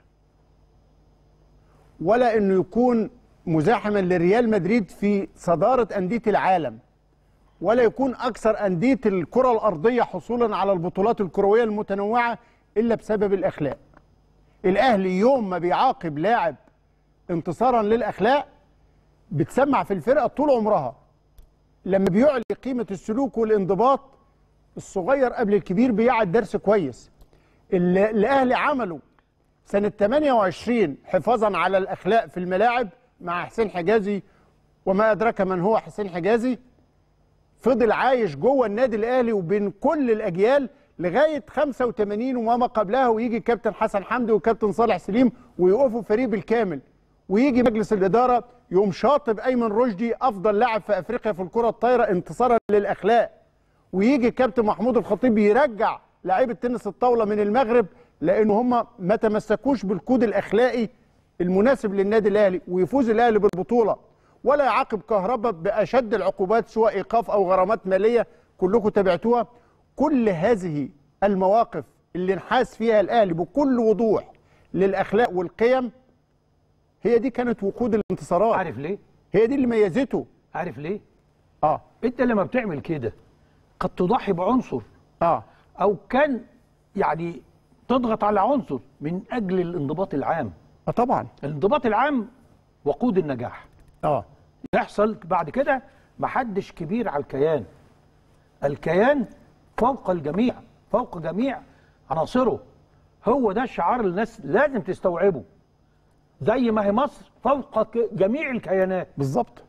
ولا انه يكون مزاحما لريال مدريد في صداره انديه العالم ولا يكون اكثر انديه الكره الارضيه حصولا على البطولات الكرويه المتنوعه الا بسبب الاخلاق الاهلي يوم ما بيعاقب لاعب انتصارا للاخلاق بتسمع في الفرقه طول عمرها لما بيعلي قيمه السلوك والانضباط الصغير قبل الكبير بيعد درس كويس اللي الاهلي عمله سنه 28 حفاظا على الاخلاق في الملاعب مع حسين حجازي وما ادراك من هو حسين حجازي فضل عايش جوه النادي الاهلي وبين كل الاجيال لغايه 85 وما قبلها ويجي كابتن حسن حمدي وكابتن صالح سليم ويقفوا فريق بالكامل ويجي مجلس الاداره يقوم شاطب ايمن رشدي افضل لاعب في افريقيا في الكره الطايره انتصارا للاخلاق ويجي كابتن محمود الخطيب يرجع لعيبه تنس الطاوله من المغرب لان هم ما تمسكوش بالكود الاخلاقي المناسب للنادي الاهلي ويفوز الاهلي بالبطوله ولا يعاقب كهربا باشد العقوبات سواء ايقاف او غرامات ماليه كلكم تابعتوها كل هذه المواقف اللي انحاز فيها الاهلي بكل وضوح للاخلاق والقيم هي دي كانت وقود الانتصارات عارف ليه هي دي اللي ميزته عارف ليه اه انت لما بتعمل كده قد تضحي بعنصر اه او كان يعني تضغط على عنصر من اجل الانضباط العام اه طبعا الانضباط العام وقود النجاح اه يحصل بعد كده محدش كبير على الكيان الكيان فوق الجميع فوق جميع عناصره هو ده الشعار اللي الناس لازم تستوعبه زي ما هي مصر فوق ك- جميع الكيانات بالظبط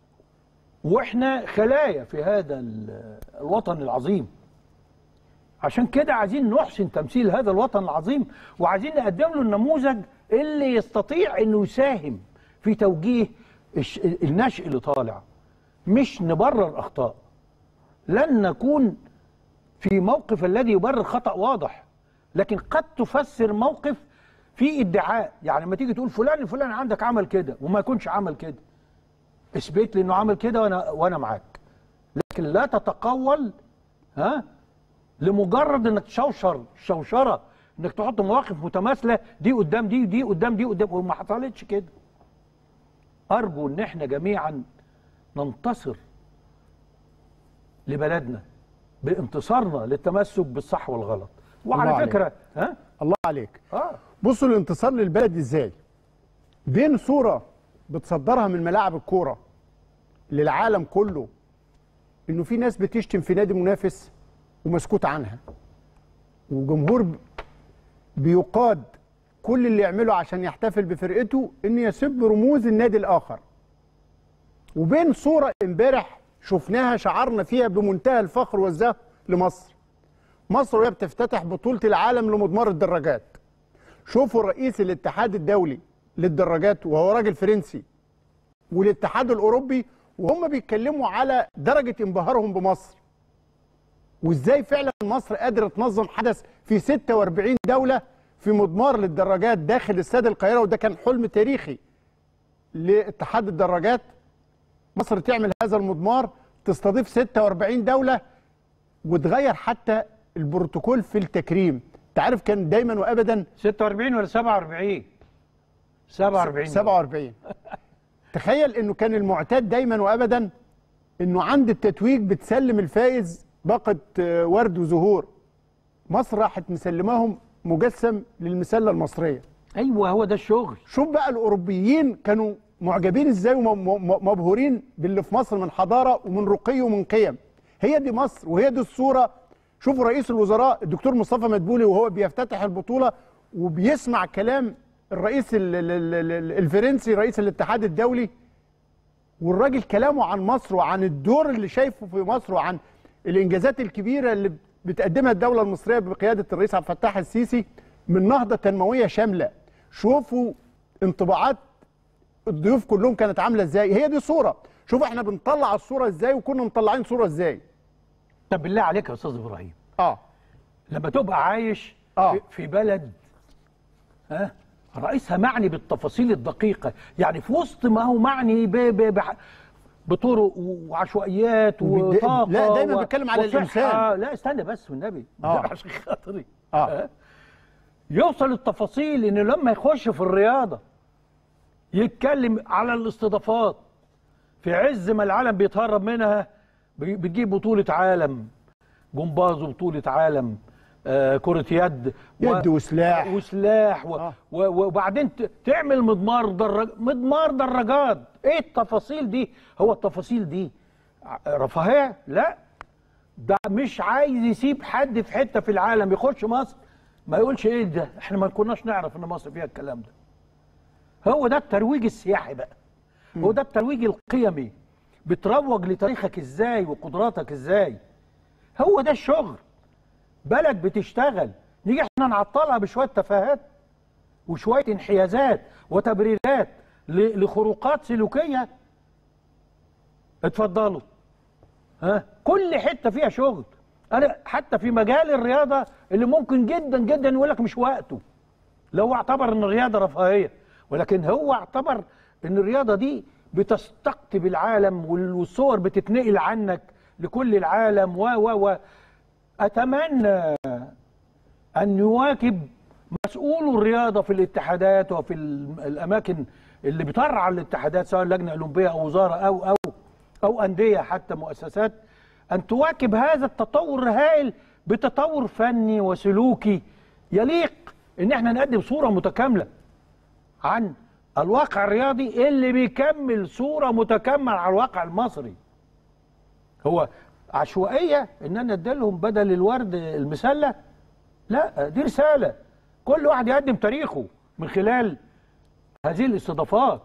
واحنا خلايا في هذا ال- الوطن العظيم عشان كده عايزين نحسن تمثيل هذا الوطن العظيم وعايزين نقدم له النموذج اللي يستطيع انه يساهم في توجيه الش- النشء اللي طالع مش نبرر اخطاء لن نكون في موقف الذي يبرر خطأ واضح لكن قد تفسر موقف في ادعاء يعني لما تيجي تقول فلان الفلاني عندك عمل كده وما يكونش عمل كده اثبت لي انه عمل كده وانا وانا معاك لكن لا تتقول ها لمجرد انك تشوشر شوشره انك تحط مواقف متماثله دي قدام دي ودي قدام دي قدام وما حصلتش كده ارجو ان احنا جميعا ننتصر لبلدنا بانتصارنا للتمسك بالصح والغلط الله وعلى عليك. فكره ها الله عليك اه بصوا الانتصار للبلد ازاي بين صورة بتصدرها من ملاعب الكورة للعالم كله انه في ناس بتشتم في نادي منافس ومسكوت عنها وجمهور ب- بيقاد كل اللي يعمله عشان يحتفل بفرقته انه يسب رموز النادي الاخر وبين صورة امبارح شفناها شعرنا فيها بمنتهى الفخر والزهو لمصر مصر وهي بتفتتح بطولة العالم لمضمار الدراجات شوفوا رئيس الاتحاد الدولي للدراجات وهو راجل فرنسي والاتحاد الاوروبي وهم بيتكلموا على درجه انبهارهم بمصر وازاي فعلا مصر قادره تنظم حدث في 46 دوله في مضمار للدراجات داخل استاد القاهره وده كان حلم تاريخي لاتحاد الدراجات مصر تعمل هذا المضمار تستضيف 46 دوله وتغير حتى البروتوكول في التكريم انت عارف كان دايما وابدا 46 ولا 47 47 47 تخيل انه كان المعتاد دايما وابدا انه عند التتويج بتسلم الفائز باقة آه، ورد وزهور مصر راحت مسلماهم مجسم للمسله المصريه ايوه هو ده الشغل شوف بقى الاوروبيين كانوا معجبين ازاي ومبهورين باللي في مصر من حضاره ومن رقي ومن قيم هي دي مصر وهي دي الصوره شوفوا رئيس الوزراء الدكتور مصطفى مدبولي وهو بيفتتح البطوله وبيسمع كلام الرئيس ال- ال- ال- ال- الفرنسي رئيس الاتحاد الدولي والراجل كلامه عن مصر وعن الدور اللي شايفه في مصر وعن الانجازات الكبيره اللي بتقدمها الدوله المصريه بقياده الرئيس عبد الفتاح السيسي من نهضه تنمويه شامله شوفوا انطباعات الضيوف كلهم كانت عامله ازاي هي دي صوره شوف احنا بنطلع الصوره ازاي وكنا مطلعين صوره ازاي طب بالله عليك يا استاذ ابراهيم اه لما تبقى عايش آه. في- في بلد ها رئيسها معني بالتفاصيل الدقيقة يعني في وسط ما هو معني ب ب بح- بطرق وعشوائيات وبيد- وطاقة لا، دايما و- بيتكلم على وصحة. الإنسان. لا استنى بس والنبي آه. ده عشان خاطري آه. ها؟ يوصل التفاصيل ان لما يخش في الرياضة يتكلم على الاستضافات في عز ما العالم بيتهرب منها بي- بتجيب بطولة عالم جمباز وبطولة عالم آه كرة يد يد وسلاح. وسلاح و... آه. و... وبعدين ت... تعمل مضمار درج... مضمار دراجات ايه التفاصيل دي هو التفاصيل دي ع- رفاهية لا ده مش عايز يسيب حد في حتة في العالم يخش مصر ما يقولش ايه ده احنا ما كناش نعرف ان مصر فيها الكلام ده هو ده الترويج السياحي بقى هو ده الترويج القيمي بتروج لتاريخك ازاي وقدراتك ازاي هو ده الشغل بلد بتشتغل نيجي احنا نعطلها بشويه تفاهات وشويه انحيازات وتبريرات ل- لخروقات سلوكيه اتفضلوا ها كل حته فيها شغل انا حتى في مجال الرياضه اللي ممكن جدا جدا يقول لك مش وقته لو اعتبر ان الرياضه رفاهيه ولكن هو اعتبر ان الرياضه دي بتستقطب العالم وال- والصور بتتنقل عنك لكل العالم و و و اتمنى ان يواكب مسؤولو الرياضه في الاتحادات وفي ال- الاماكن اللي بترعى الاتحادات سواء لجنه اولمبيه او وزاره او او او انديه حتى مؤسسات ان تواكب هذا التطور الهائل بتطور فني وسلوكي يليق ان احنا نقدم صوره متكامله عن الواقع الرياضي اللي بيكمل صوره متكامله على الواقع المصري هو عشوائيه ان انا اديلهم بدل الورد المسله لا دي رساله كل واحد يقدم تاريخه من خلال هذه الاستضافات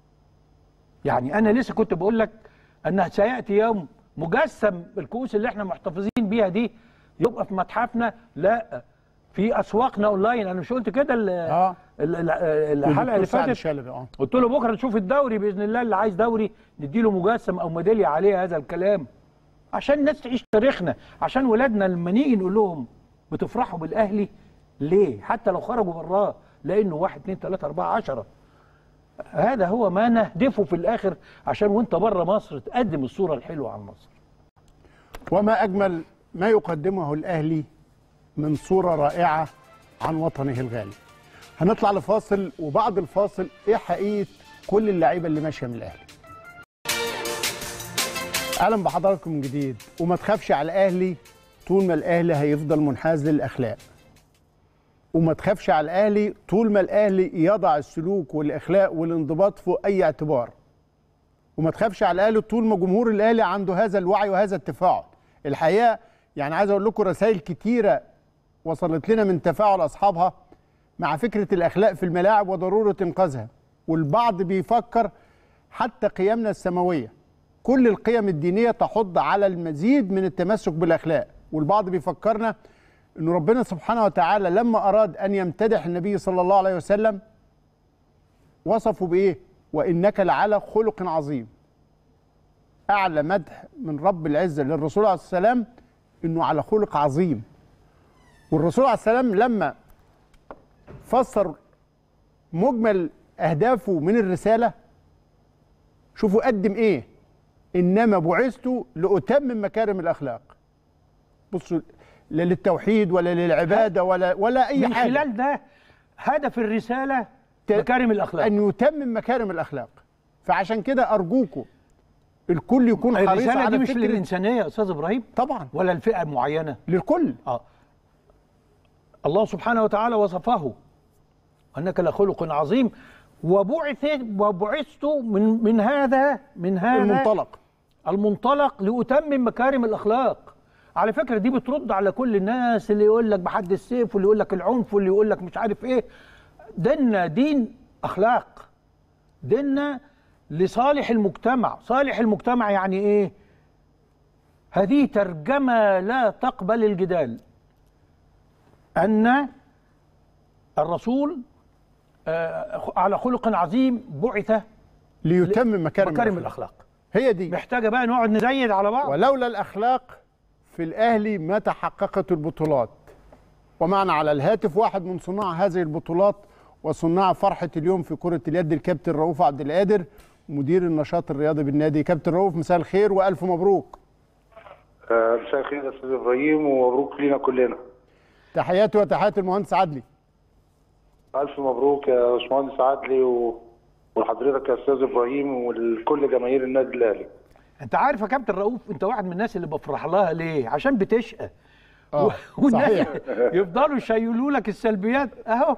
يعني انا لسه كنت بقول لك ان سياتي يوم مجسم الكؤوس اللي احنا محتفظين بيها دي يبقى في متحفنا لا في اسواقنا اونلاين انا مش قلت كده ال- آه. ال- ال- الحلقه اللي والدكتور سعد فاتت الشلبي اه قلت له بكره نشوف الدوري باذن الله اللي عايز دوري نديله مجسم او ميداليه عليه هذا الكلام عشان الناس تعيش تاريخنا عشان ولادنا لما نيجي نقول لهم بتفرحوا بالاهلي ليه حتى لو خرجوا براه لانه واحد اتنين تلاته اربعه عشره هذا هو ما نهدفه في الاخر عشان وانت بره مصر تقدم الصوره الحلوه عن مصر وما أجمل ما يقدمه الأهلي من صورة رائعة عن وطنه الغالي هنطلع لفاصل وبعد الفاصل إيه حقيقة كل اللعيبة اللي ماشية من الأهلي أهلا بحضراتكم من جديد وما تخافش على الأهلي طول ما الأهلي هيفضل منحاز للأخلاق وما تخافش على الأهلي طول ما الأهلي يضع السلوك والأخلاق والانضباط فوق أي اعتبار وما تخافش على الاهلي طول ما جمهور الاهلي عنده هذا الوعي وهذا التفاعل الحقيقه يعني عايز اقول لكم رسائل كتيره وصلت لنا من تفاعل اصحابها مع فكره الاخلاق في الملاعب وضروره انقاذها والبعض بيفكر حتى قيمنا السماويه كل القيم الدينيه تحض على المزيد من التمسك بالاخلاق والبعض بيفكرنا ان ربنا سبحانه وتعالى لما اراد ان يمتدح النبي صلى الله عليه وسلم وصفه بايه وانك لعلى خلق عظيم اعلى مدح من رب العزه للرسول عليه السلام انه على خلق عظيم والرسول عليه السلام لما فسر مجمل اهدافه من الرساله شوفوا قدم ايه انما بعثت لاتمم مكارم الاخلاق بصوا لا للتوحيد ولا للعباده ولا ولا اي من حاجه خلال ده هدف الرساله ت- مكارم الاخلاق ان يتمم مكارم الاخلاق فعشان كده ارجوكم الكل يكون حريص الرساله دي على مش فكره للانسانيه يا استاذ ابراهيم طبعا ولا لفئه معينه للكل اه الله سبحانه وتعالى وصفه انك لخلق عظيم وبعث وبعثت من من هذا من هذا المنطلق المنطلق لأتمم مكارم الأخلاق على فكرة دي بترد على كل الناس اللي يقول لك بحد السيف واللي يقول لك العنف واللي يقول لك مش عارف ايه ديننا دين أخلاق ديننا لصالح المجتمع صالح المجتمع يعني ايه هذه ترجمة لا تقبل الجدال أن الرسول آه، على خلق عظيم بعث ليتمم مكارم, مكارم الأخلاق. الأخلاق هي دي محتاجة بقى نقعد نزيد على بعض ولولا الاخلاق في الاهلي ما تحققت البطولات ومعنا على الهاتف واحد من صناع هذه البطولات وصناع فرحه اليوم في كره اليد الكابتن رؤوف عبد القادر مدير النشاط الرياضي بالنادي كابتن رؤوف مساء الخير والف مبروك آه، مساء الخير يا استاذ ابراهيم ومبروك لينا كلنا تحياتي وتحيات المهندس عدلي الف مبروك يا باشمهندس عدلي و... ولحضرتك يا استاذ ابراهيم ولكل جماهير النادي الاهلي انت عارف يا كابتن رؤوف انت واحد من الناس اللي بفرح لها ليه عشان بتشقى آه، و- والناس صحيح. يفضلوا يشيلوا لك السلبيات اهو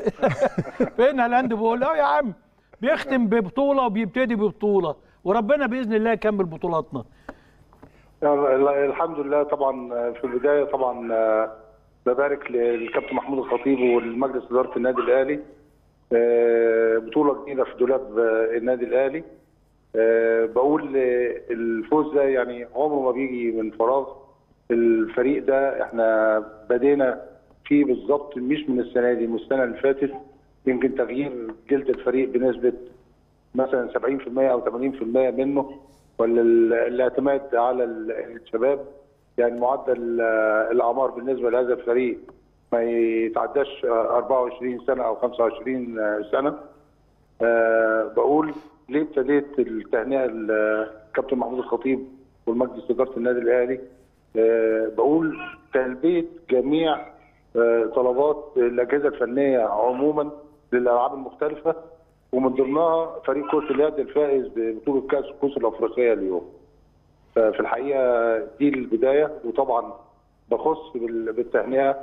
فين هالاند بول اهو يا عم بيختم ببطوله وبيبتدي ببطوله وربنا باذن الله يكمل بطولاتنا يعني الحمد لله طبعا في البدايه طبعا آه، ببارك للكابتن محمود الخطيب والمجلس اداره النادي الاهلي آه، بطوله جديده في دولاب آه، النادي الاهلي آه، بقول آه، الفوز ده يعني عمره ما بيجي من فراغ الفريق ده احنا بدينا فيه بالظبط مش من السنه دي من السنه اللي فاتت يمكن تغيير جلد الفريق بنسبه مثلا 70% او 80% منه ولا ال- الاعتماد على ال- الشباب يعني معدل آه، الاعمار بالنسبه لهذا الفريق ما يتعداش آه، 24 سنه او 25 آه، سنه آه، بقول ليه ابتديت التهنئه للكابتن محمود الخطيب والمجلس اداره النادي الاهلي آه، بقول تلبيه جميع آه، طلبات الاجهزه الفنيه عموما للالعاب المختلفه ومن ضمنها فريق كره اليد الفائز ببطوله كاس الكؤوس الافريقيه اليوم. ففي الحقيقه دي البدايه وطبعا بخص بال- بالتهنئه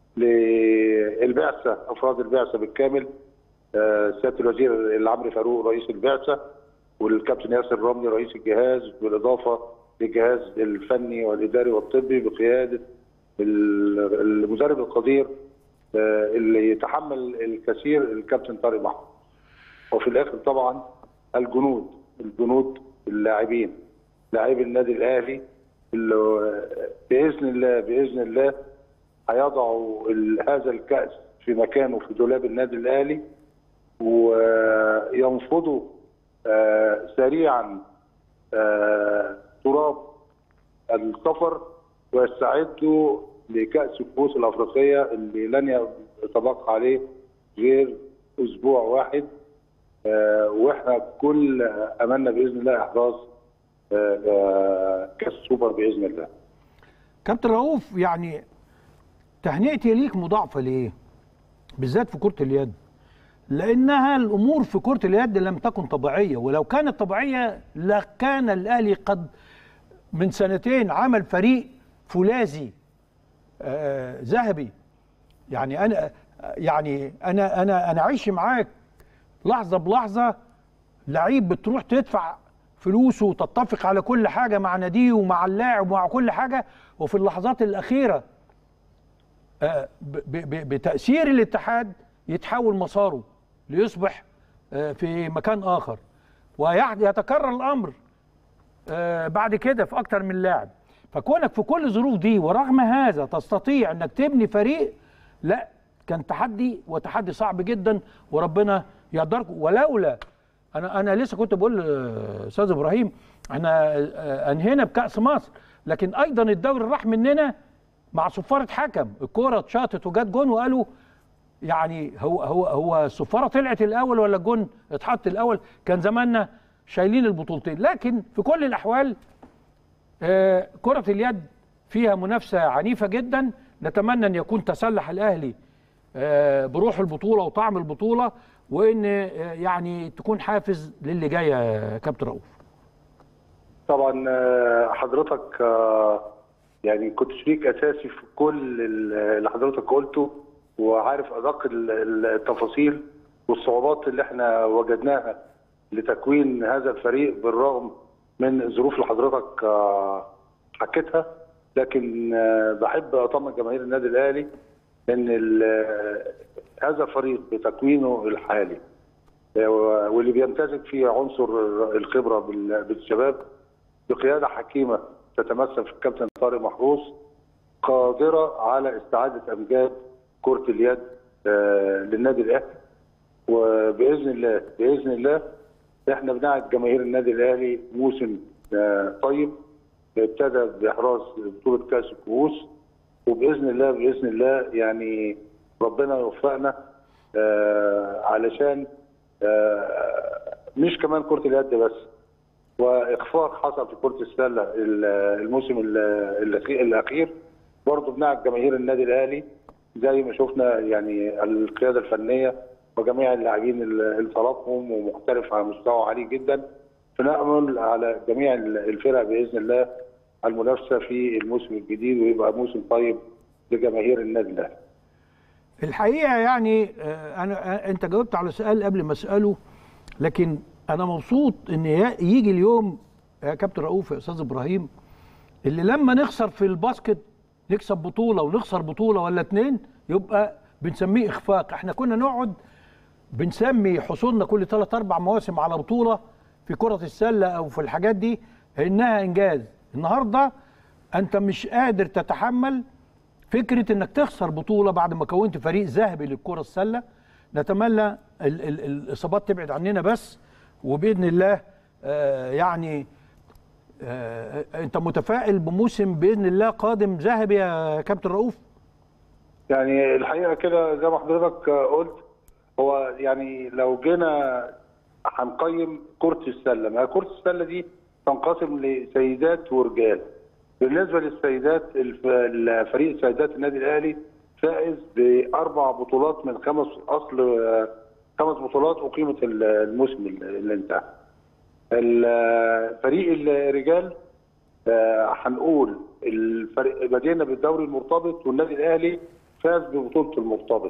للبعثه افراد البعثه بالكامل آه، سياده الوزير العمري فاروق رئيس البعثه والكابتن ياسر رملي رئيس الجهاز بالاضافه للجهاز الفني والاداري والطبي بقياده ال- المدرب القدير آه، اللي يتحمل الكثير الكابتن طارق محمود. وفي الاخر طبعا الجنود الجنود اللاعبين لاعبي النادي الاهلي اللي باذن الله باذن الله هيضعوا ال- هذا الكاس في مكانه في دولاب النادي الاهلي وينفضوا آه، سريعا آه، تراب السفر ويستعدوا لكاس الكؤوس الافريقيه اللي لن يتبقى عليه غير اسبوع واحد آه، واحنا كل املنا باذن الله احراز آه، آه، كاس السوبر باذن الله. كابتن رؤوف يعني تهنئتي ليك مضاعفه ليه؟ بالذات في كره اليد لانها الامور في كره اليد لم تكن طبيعيه ولو كانت طبيعيه لكان الاهلي قد من سنتين عمل فريق فولاذي آه، ذهبي يعني انا يعني انا انا انا عايش معاك لحظه بلحظه لعيب بتروح تدفع فلوسه وتتفق على كل حاجه مع ناديه ومع اللاعب ومع كل حاجه وفي اللحظات الاخيره آه، ب- ب- بتاثير الاتحاد يتحول مساره ليصبح آه، في مكان اخر ويتكرر الامر آه، بعد كده في اكتر من لاعب فكونك في كل الظروف دي ورغم هذا تستطيع انك تبني فريق لا كان تحدي وتحدي صعب جدا وربنا يقدرك ولولا انا انا لسه كنت بقول استاذ ابراهيم احنا آه، انهينا بكاس مصر لكن ايضا الدوري راح مننا مع صفاره حكم الكوره اتشاطت وجت جون وقالوا يعني هو هو هو الصفاره طلعت الاول ولا الجون اتحط الاول كان زماننا شايلين البطولتين لكن في كل الاحوال آه، كره اليد فيها منافسه عنيفه جدا نتمنى ان يكون تسلح الاهلي آه، بروح البطوله وطعم البطوله وان آه، يعني تكون حافز للي جاي يا كابتن رؤوف طبعا آه، حضرتك آه، يعني كنت شريك اساسي في كل اللي حضرتك قلته وعارف ادق ال- ال- التفاصيل والصعوبات اللي احنا وجدناها لتكوين هذا الفريق بالرغم من الظروف اللي حضرتك آه، حكيتها لكن آه، بحب اطمن جماهير النادي الاهلي ان ال- هذا الفريق بتكوينه الحالي آه، واللي بيمتزج فيه عنصر الخبره بال- بالشباب بقياده حكيمه تتمثل في الكابتن طارق محروس قادره على استعاده امجاد كره اليد آه، للنادي الاهلي وباذن الله باذن الله احنا بنعد جماهير النادي الاهلي موسم آه، طيب ابتدى باحراز بطوله كاس الكؤوس وباذن الله باذن الله يعني ربنا يوفقنا آه، علشان آه، مش كمان كره اليد بس واخفاق حصل في كره السله ال- الموسم ال- الأخي- الاخير برضه بنعد جماهير النادي الاهلي زي ما شفنا يعني القياده الفنيه وجميع اللاعبين اللي طلبهم ومحترف على مستوى عالي جدا فنامل على جميع الفرق باذن الله المنافسه في الموسم الجديد ويبقى موسم طيب لجماهير النادي الاهلي. الحقيقه يعني آه، انا انت جاوبت على سؤال قبل ما اساله لكن انا مبسوط ان ي- يجي اليوم يا كابتن رؤوف يا استاذ ابراهيم اللي لما نخسر في الباسكت نكسب بطوله ونخسر بطوله ولا اتنين يبقى بنسميه اخفاق احنا كنا نقعد بنسمي حصولنا كل ثلاث اربع مواسم على بطوله في كره السله او في الحاجات دي انها انجاز النهارده انت مش قادر تتحمل فكره انك تخسر بطوله بعد ما كونت فريق ذهبي للكره السله نتمنى ال ال الاصابات تبعد عننا بس وباذن الله آه يعني آه انت متفائل بموسم باذن الله قادم ذهبي يا كابتن رؤوف يعني الحقيقه كده زي ما حضرتك قلت هو يعني لو جينا هنقيم كره السله ما هي كره السله دي تنقسم لسيدات ورجال بالنسبه للسيدات الف- الفريق سيدات النادي الاهلي فائز باربع بطولات من خمس اصل آه، خمس بطولات اقيمت ال- الموسم اللي انتهى ال- فريق الرجال آه، هنقول الفريق بدينا بالدوري المرتبط والنادي الاهلي فاز ببطوله المرتبط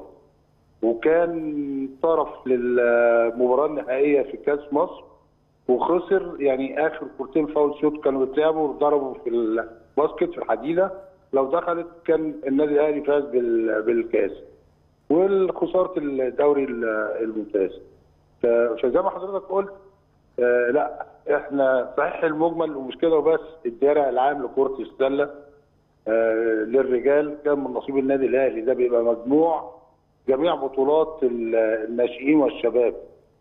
وكان طرف للمباراه النهائيه في كاس مصر وخسر يعني اخر كورتين فاول شوت كانوا بيتلعبوا وضربوا في الباسكت في الحديده لو دخلت كان النادي الاهلي فاز بال- بالكاس والخساره الدوري ال- الممتاز ف- فزي ما حضرتك قلت آه لا احنا صحيح المجمل ومش كده وبس الدرع العام لكره السله آه للرجال كان من نصيب النادي الاهلي ده بيبقى مجموع جميع بطولات ال- الناشئين والشباب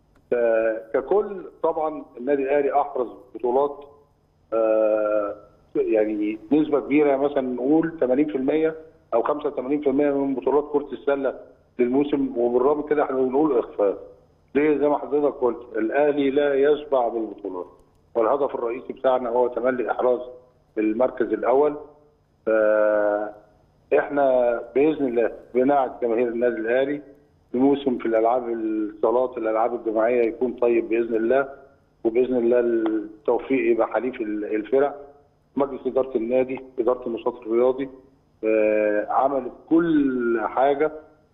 ف- ككل طبعا النادي الاهلي احرز بطولات آه يعني نسبه كبيره مثلا نقول 80% او 85% من بطولات كره السله للموسم وبالرغم كده احنا بنقول اخفاء. ليه زي ما حضرتك قلت الاهلي لا يشبع بالبطولات والهدف الرئيسي بتاعنا هو تملي احراز المركز الاول فاحنا باذن الله بنعد جماهير النادي الاهلي بموسم في الالعاب الصالات الالعاب الجماعيه يكون طيب باذن الله وباذن الله التوفيق يبقى حليف الفرق مجلس اداره النادي اداره النشاط الرياضي آه، عملت كل حاجه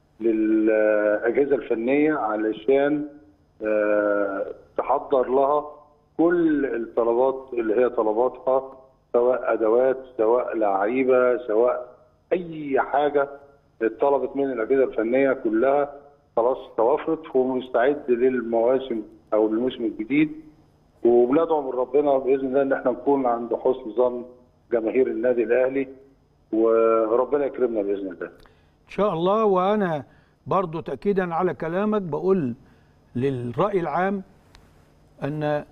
للاجهزه الفنيه علشان آه، تحضر لها كل الطلبات اللي هي طلباتها سواء ادوات سواء لعيبه سواء اي حاجه اتطلبت من الاجهزه الفنيه كلها خلاص توفرت ومستعد للمواسم او الموسم الجديد وبندعو من ربنا باذن الله ان احنا نكون عند حسن ظن جماهير النادي الاهلي وربنا يكرمنا باذن الله. ان شاء الله وانا برضو تاكيدا على كلامك بقول للراي العام ان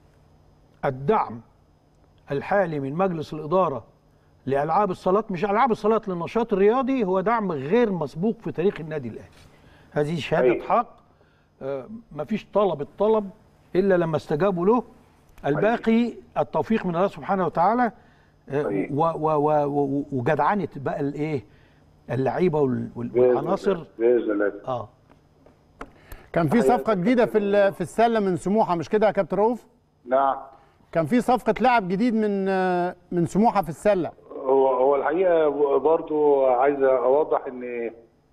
الدعم الحالي من مجلس الاداره لالعاب الصالات مش العاب الصالات للنشاط الرياضي هو دعم غير مسبوق في تاريخ النادي الاهلي هذه شهاده أيوة. حق آه، مفيش طلب الطلب الا لما استجابوا له الباقي التوفيق من الله سبحانه وتعالى آه، أيوة. و- و- و- و- وجدعنه بقى الايه اللعيبه وال- وال- بإذن الله. والعناصر باذن الله. اه كان في صفقه جديده في ال- في السله من سموحه مش كده يا كابتن رؤوف نعم كان في صفقه لاعب جديد من آه، من سموحه في السله هو هو الحقيقه برضو عايز اوضح ان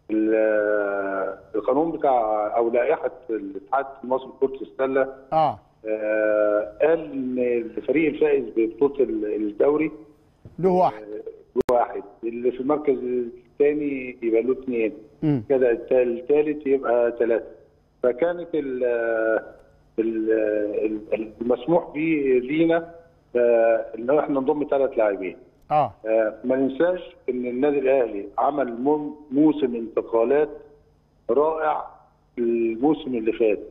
ال- القانون بتاع او لائحه الاتحاد المصري لكره السله اه آه، قال ان الفريق الفائز ببطوله الدوري له واحد واحد اللي في المركز الثاني يبقى له اثنين مم. كده الت- الثالث يبقى ثلاثه فكانت ال ال- ال- المسموح به لينا آه، ان احنا نضم ثلاث لاعبين اه آه، ما ننساش ان النادي الاهلي عمل مو- موسم انتقالات رائع الموسم اللي فات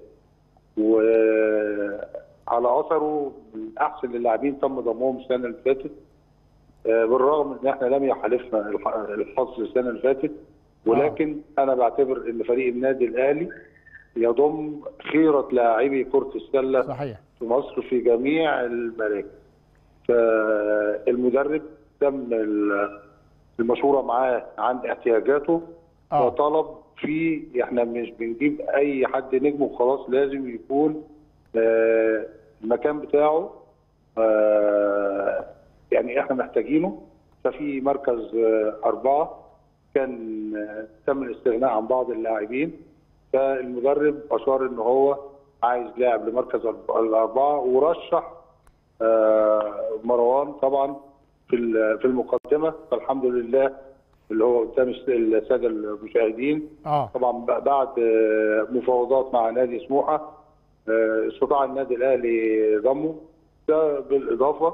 وعلى اثره من احسن اللاعبين تم ضمهم السنه اللي فاتت آه، بالرغم ان احنا لم يحالفنا الح- الحظ السنه اللي فاتت ولكن انا بعتبر ان فريق النادي الاهلي يضم خيره لاعبي كره السله صحيح في مصر في جميع المراكز فالمدرب تم ال- المشوره معاه عن احتياجاته آه. وطلب في احنا مش بنجيب اي حد نجم وخلاص لازم يكون آه، المكان بتاعه آه، يعني احنا محتاجينه ففي مركز آه، اربعه كان آه، تم الاستغناء عن بعض اللاعبين فالمدرب اشار ان هو عايز لاعب لمركز الأرب- الاربعه ورشح آه، مروان طبعا في ال- في المقدمه فالحمد لله اللي هو قدام الس- الساده المشاهدين اه طبعا ب- بعد آه، مفاوضات مع نادي سموحه آه، استطاع النادي الاهلي ضمه ده بالاضافه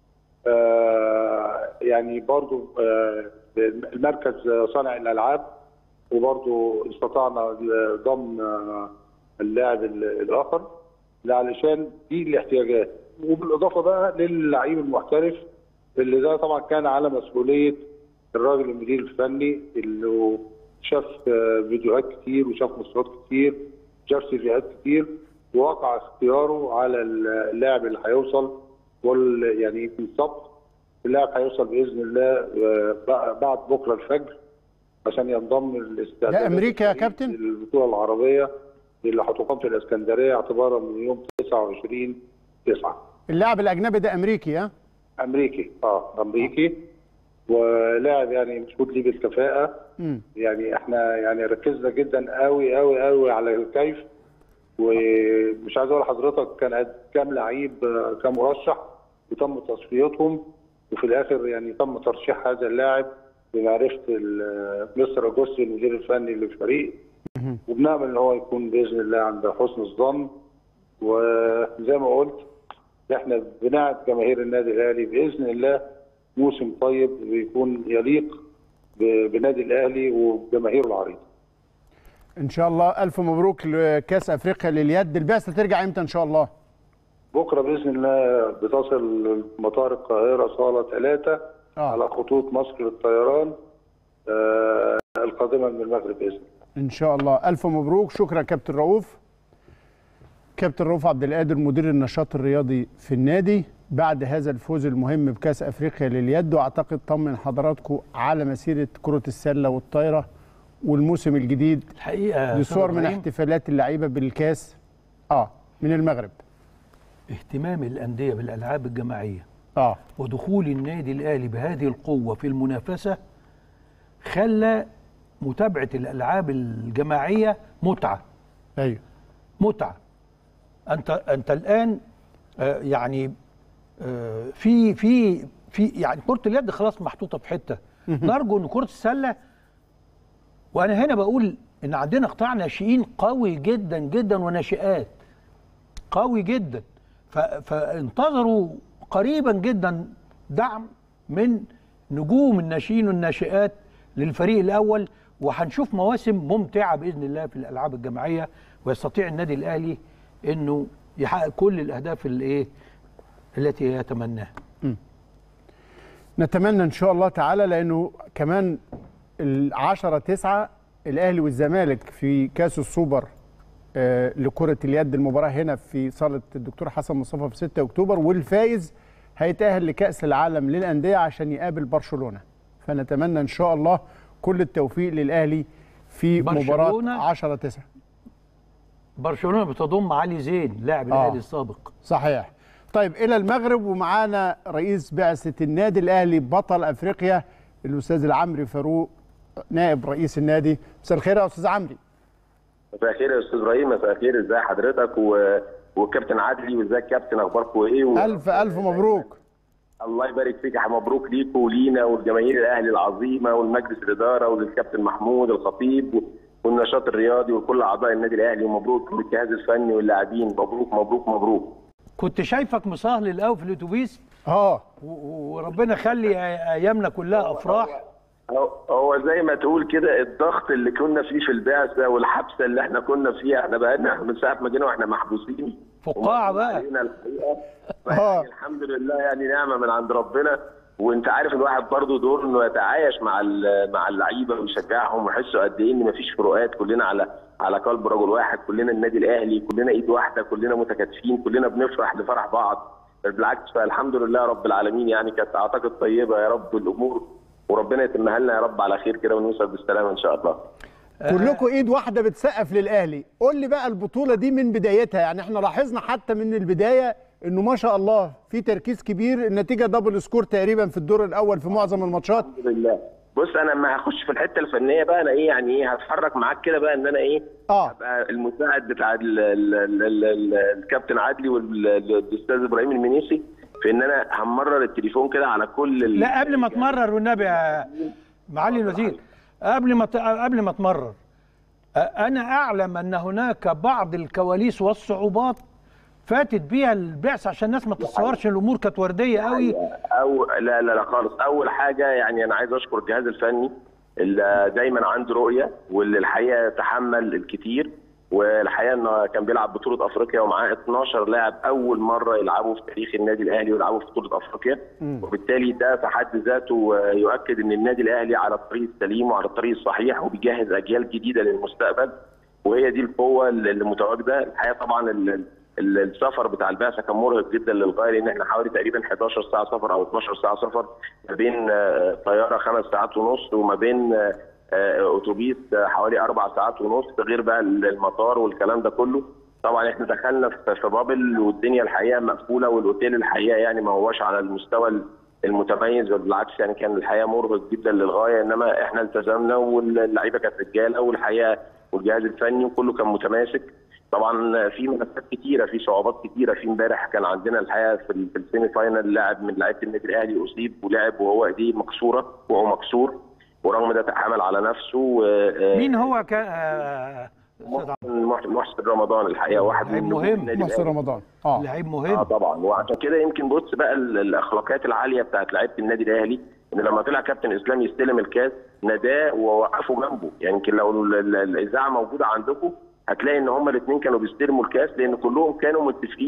آه، يعني برضو آه، المركز صانع الالعاب وبرضو استطعنا ضم آه، اللاعب ال- الاخر علشان دي الاحتياجات وبالاضافه بقى للعيب المحترف اللي ده طبعا كان على مسؤوليه الراجل المدير الفني اللي شاف آه، فيديوهات كتير وشاف مستويات كتير شاف سيفيهات كتير ووقع اختياره على اللاعب اللي هيوصل وال يعني في السبق اللاعب هيوصل باذن الله آه، بع- بعد بكره الفجر عشان ينضم للاستعداد ده أمريكا يا كابتن؟ البطوله العربيه اللي هتقام في الاسكندريه اعتبارا من يوم 29 9 اللاعب الاجنبي ده امريكي ها امريكي اه امريكي ولاعب يعني مشهود ليه بالكفاءه مم. يعني احنا يعني ركزنا جدا قوي قوي قوي على الكيف ومش عايز اقول لحضرتك كان قد كام لعيب آه، كام مرشح وتم تصفيتهم وفي الاخر يعني تم ترشيح هذا اللاعب بمعرفه ال- مستر اجوستي المدير الفني للفريق وبنامل ان هو يكون باذن الله عند حسن الظن وزي ما قلت احنا بنعد جماهير النادي الاهلي باذن الله موسم طيب ويكون يليق ب- بنادي الاهلي وبجماهيره العريضه. ان شاء الله الف مبروك لكاس افريقيا لليد البعثه ترجع امتى ان شاء الله بكره باذن الله بتصل مطار القاهره صاله ثلاثه آه. على خطوط مصر للطيران آه، القادمه من المغرب باذن الله ان شاء الله الف مبروك شكرا كابتن رؤوف كابتن رؤوف عبد القادر مدير النشاط الرياضي في النادي بعد هذا الفوز المهم بكاس افريقيا لليد واعتقد طمن حضراتكم على مسيره كره السله والطايره والموسم الجديد الحقيقه دي أستاذ صور من إبراهيم، احتفالات اللعيبه بالكاس اه من المغرب اهتمام الانديه بالالعاب الجماعيه اه ودخول النادي الاهلي بهذه القوه في المنافسه خلى متابعه الالعاب الجماعيه متعه ايوه متعه انت انت الان آه، يعني آه، في في في يعني كره اليد خلاص محطوطه في حته نرجو ان كره السله وانا هنا بقول ان عندنا قطاع ناشئين قوي جدا جدا وناشئات قوي جدا ف- فانتظروا قريبا جدا دعم من نجوم الناشئين والناشئات للفريق الاول وهنشوف مواسم ممتعه باذن الله في الالعاب الجماعيه ويستطيع النادي الاهلي انه يحقق كل الاهداف اللي ايه التي يتمناها نتمنى ان شاء الله تعالى لانه كمان العشرة تسعة الاهلي والزمالك في كاس السوبر آه، لكرة اليد المباراة هنا في صالة الدكتور حسن مصطفى في 6 اكتوبر والفايز هيتأهل لكأس العالم للأندية عشان يقابل برشلونة فنتمنى ان شاء الله كل التوفيق للاهلي في مباراة برشلونة 10 9 برشلونه بتضم علي زين لاعب آه. الاهلي السابق صحيح طيب الى المغرب ومعانا رئيس بعثه النادي الاهلي بطل افريقيا الاستاذ العمري فاروق نائب رئيس النادي مساء الخير يا استاذ عمري مساء الخير يا استاذ ابراهيم مساء الخير ازي حضرتك و... والكابتن عدلي وازيك كابتن اخباركم ايه و... الف الف مبروك الله يبارك فيك يا مبروك ليكم ولينا والجماهير الاهلي العظيمه والمجلس الاداره وللكابتن محمود الخطيب والنشاط الرياضي وكل اعضاء النادي الاهلي ومبروك للجهاز الفني واللاعبين مبروك مبروك مبروك كنت شايفك مصهلل قوي في الاتوبيس اه و- و- وربنا يخلي ايامنا كلها افراح هو- هو زي ما تقول كده الضغط اللي كنا فيه في البعثه والحبسه اللي احنا كنا فيها احنا بقالنا من ساعه ما جينا واحنا محبوسين فقاعة بقى. علينا الحقيقه آه. فيعني الحمد لله يعني نعمه من عند ربنا وانت عارف الواحد برضه دور انه يتعايش مع ال- مع اللعيبه ويشجعهم ويحسوا قد ايه ان مفيش فروقات كلنا على على قلب رجل واحد كلنا النادي الاهلي كلنا ايد واحده كلنا متكاتفين كلنا بنفرح لفرح بعض بالعكس فالحمد لله رب العالمين يعني كانت اعتقد طيبه يا رب الامور وربنا يتمها لنا يا رب على خير كده ونوصل بالسلامه ان شاء الله كلكم ايد واحده بتسقف للاهلي قول لي بقى البطوله دي من بدايتها يعني احنا لاحظنا حتى من البدايه انه ما شاء الله في تركيز كبير النتيجه دبل سكور تقريبا في الدور الاول في معظم الماتشات الحمد لله بص انا لما هخش في الحته الفنيه بقى انا ايه يعني ايه هتحرك معاك كده بقى ان انا ايه اه ابقى المساعد بتاع ال ال ال ال ال الكابتن عدلي والاستاذ ابراهيم المنيسي في ان انا همرر التليفون كده على كل ال- لا قبل ما تمرر والنبي يا معالي الوزير قبل ما ت- قبل ما تمرر أ- انا اعلم ان هناك بعض الكواليس والصعوبات فاتت بيها البعثه عشان الناس ما تتصورش إن الامور كانت ورديه قوي او لا لا لا خالص اول حاجه يعني انا عايز اشكر الجهاز الفني اللي دايما عنده رؤيه واللي الحقيقه تحمل الكتير والحقيقه انه كان بيلعب بطوله افريقيا ومعاه 12 لاعب اول مره يلعبوا في تاريخ النادي الاهلي ويلعبوا في بطوله افريقيا وبالتالي ده في حد ذاته يؤكد ان النادي الاهلي على الطريق السليم وعلى الطريق الصحيح وبيجهز اجيال جديده للمستقبل وهي دي القوه اللي متواجده الحقيقه طبعا ال- ال- السفر بتاع البعثه كان مرهق جدا للغايه لان احنا حوالي تقريبا 11 ساعه سفر او 12 ساعه سفر ما بين آه، طياره خمس ساعات ونص وما بين آه، آه، اتوبيس آه، حوالي اربع ساعات ونص غير بقى المطار والكلام ده كله طبعا احنا دخلنا في في بابل والدنيا الحقيقه مقفوله والاوتيل الحقيقه يعني ما هوش على المستوى المتميز بل بالعكس يعني كان الحقيقه مرهق جدا للغايه انما احنا التزمنا واللعيبه كانت رجاله والحقيقه والجهاز الفني وكله كان متماسك طبعا في ملفات كتيره في صعوبات كتيره في امبارح كان عندنا الحقيقه في ال- في السيمي فاينل لاعب من لعيبه النادي الاهلي اصيب ولعب وهو ايديه مكسوره وهو مكسور ورغم ده تحامل على نفسه آه، آه، مين هو كان آه، أستاذ عمرو؟ محسن محسن رمضان الحقيقه واحد لعيب من نجوم مهم. النادي محسن الأهلي. رمضان اه لعيب اه مهم طبعا وعشان كده يمكن بص بقى ال- الاخلاقيات العاليه بتاعت لعيبه النادي الاهلي ان لما طلع كابتن اسلام يستلم الكاس ناداه ووقفوا جنبه يعني يمكن لو ال- ال- الاذاعه موجوده عندكم هتلاقي ان هما الاثنين كانوا بيستلموا الكاس لان كلهم كانوا متفقين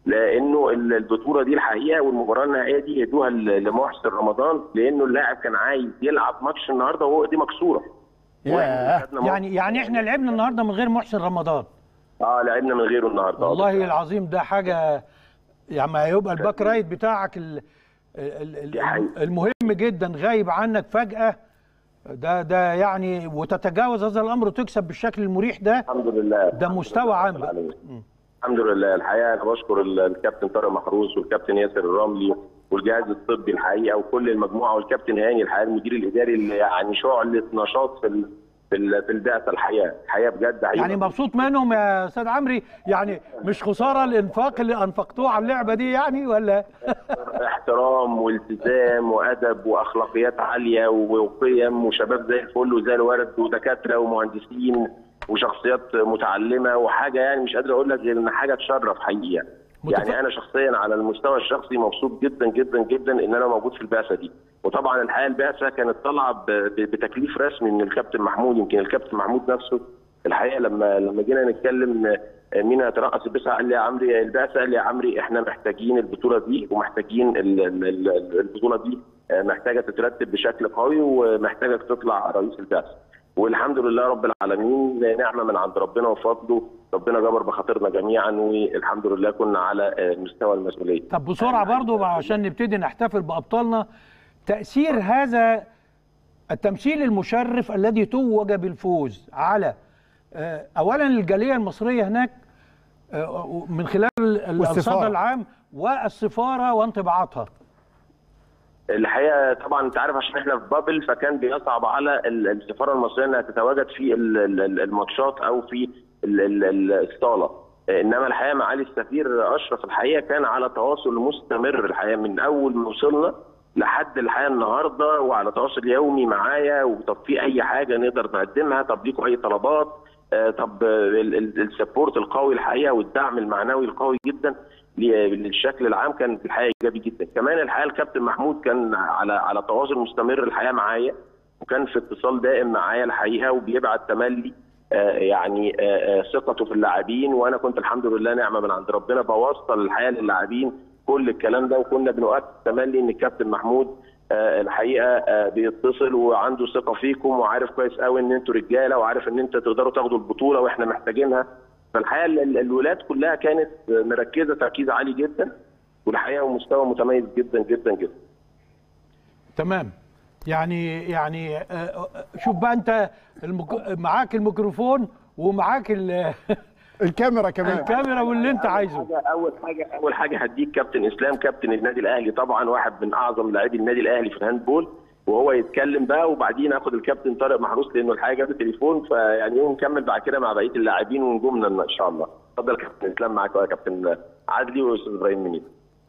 لانه ال- البطوله دي الحقيقه والمباراه النهائيه دي هدوها ل- لمحسن رمضان لانه اللاعب كان عايز يلعب ماتش النهارده وهو دي مكسوره ياه. خدنا يعني يعني احنا لعبنا النهارده من غير محسن رمضان اه لعبنا من غيره النهارده والله العظيم ده حاجه يعني ما هيبقى الباك رايت بتاعك ال ال ال دي حقيقة. المهم جدا غايب عنك فجاه ده ده يعني وتتجاوز هذا الامر وتكسب بالشكل المريح ده الحمد لله ده مستوى عام بقى. العالمين. الحمد لله الحقيقه انا بشكر ال- الكابتن طارق محروس والكابتن ياسر الرملي والجهاز الطبي الحقيقه وكل المجموعه والكابتن هاني الحقيقه المدير الاداري اللي يعني شعله نشاط في ال- في ال- في البعثه الحقيقه الحقيقه بجد حقيقة. يعني مبسوط منهم يا استاذ عمري يعني مش خساره الانفاق اللي انفقتوه على اللعبه دي يعني ولا احترام والتزام وادب واخلاقيات عاليه وقيم وشباب زي الفل وزي الورد ودكاتره ومهندسين وشخصيات متعلمه وحاجه يعني مش قادر اقول لك غير ان حاجه تشرف حقيقه متفق- يعني انا شخصيا على المستوى الشخصي مبسوط جدا جدا جدا ان انا موجود في البعثه دي وطبعا الحقيقه البعثه كانت طالعه ب- ب- بتكليف رسمي من الكابتن محمود يمكن الكابتن محمود نفسه الحقيقه لما لما جينا نتكلم آه، مين هيترأس البعثه قال لي يا عمري البعثه قال لي يا عمري احنا محتاجين البطوله دي ومحتاجين ال- ال- ال- البطوله دي آه، محتاجه تترتب بشكل قوي ومحتاجه تطلع رئيس البعثه والحمد لله رب العالمين نعمه من عند ربنا وفضله ربنا جبر بخاطرنا جميعا والحمد لله كنا على آه، مستوى المسؤوليه طب بسرعه برضو عشان نبتدي نحتفل بابطالنا تاثير هذا التمثيل المشرف الذي توج بالفوز على آه، اولا الجاليه المصريه هناك آه، من خلال الصدى والسفارة. العام والسفاره وانطباعاتها الحقيقه طبعا انت عارف عشان احنا في بابل فكان بيصعب على ال- السفاره المصريه انها تتواجد في ال- ال- الماتشات او في ال- ال- ال- الصاله انما الحقيقه معالي السفير اشرف الحقيقه كان على تواصل مستمر الحقيقه من اول ما وصلنا لحد الحقيقه النهارده وعلى تواصل يومي معايا وطب في اي حاجه نقدر نقدمها طب ليكم اي طلبات آه، طب ال- ال- السبورت القوي الحقيقه والدعم المعنوي القوي جدا ل- للشكل العام كان الحقيقه ايجابي جدا كمان الحقيقه الكابتن محمود كان على على تواصل مستمر الحقيقه معايا وكان في اتصال دائم معايا الحقيقه وبيبعت تملي آه، يعني آه، آه، ثقته في اللاعبين وانا كنت الحمد لله نعمه من عند ربنا بوصل الحقيقه للاعبين كل الكلام ده وكنا بنؤكد تملي ان الكابتن محمود آه، الحقيقه آه، بيتصل وعنده ثقه فيكم وعارف كويس قوي ان انتوا رجاله وعارف ان انتوا تقدروا تاخدوا البطوله واحنا محتاجينها فالحقيقه ال- ال- الولاد كلها كانت مركزه تركيز عالي جدا والحقيقه ومستوى متميز جدا جدا جدا تمام يعني يعني آه، آه، شوف بقى انت المك... معاك الميكروفون ومعاك ال- الكاميرا كمان الكاميرا واللي انت عايزه حاجة اول حاجه اول حاجه هديك كابتن اسلام كابتن النادي الاهلي طبعا واحد من اعظم لاعبي النادي الاهلي في الهاندبول وهو يتكلم بقى وبعدين اخد الكابتن طارق محروس لانه الحقيقه جاب التليفون فيعني ايه نكمل بعد كده مع بقيه اللاعبين ونجومنا ان شاء الله اتفضل كابتن اسلام معاك يا كابتن عدلي واستاذ ابراهيم منيب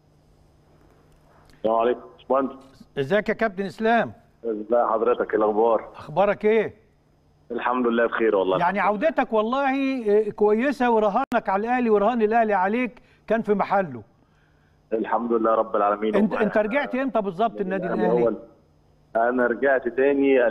السلام عليكم باشمهندس ازيك يا كابتن اسلام ازي حضرتك الاخبار اخبارك ايه الحمد لله بخير والله يعني عودتك والله آه، كويسه ورهانك على الاهلي ورهان الاهلي عليك كان في محله الحمد لله رب العالمين انت انت رجعت امتى بالظبط النادي يعني الاهلي هو انا رجعت تاني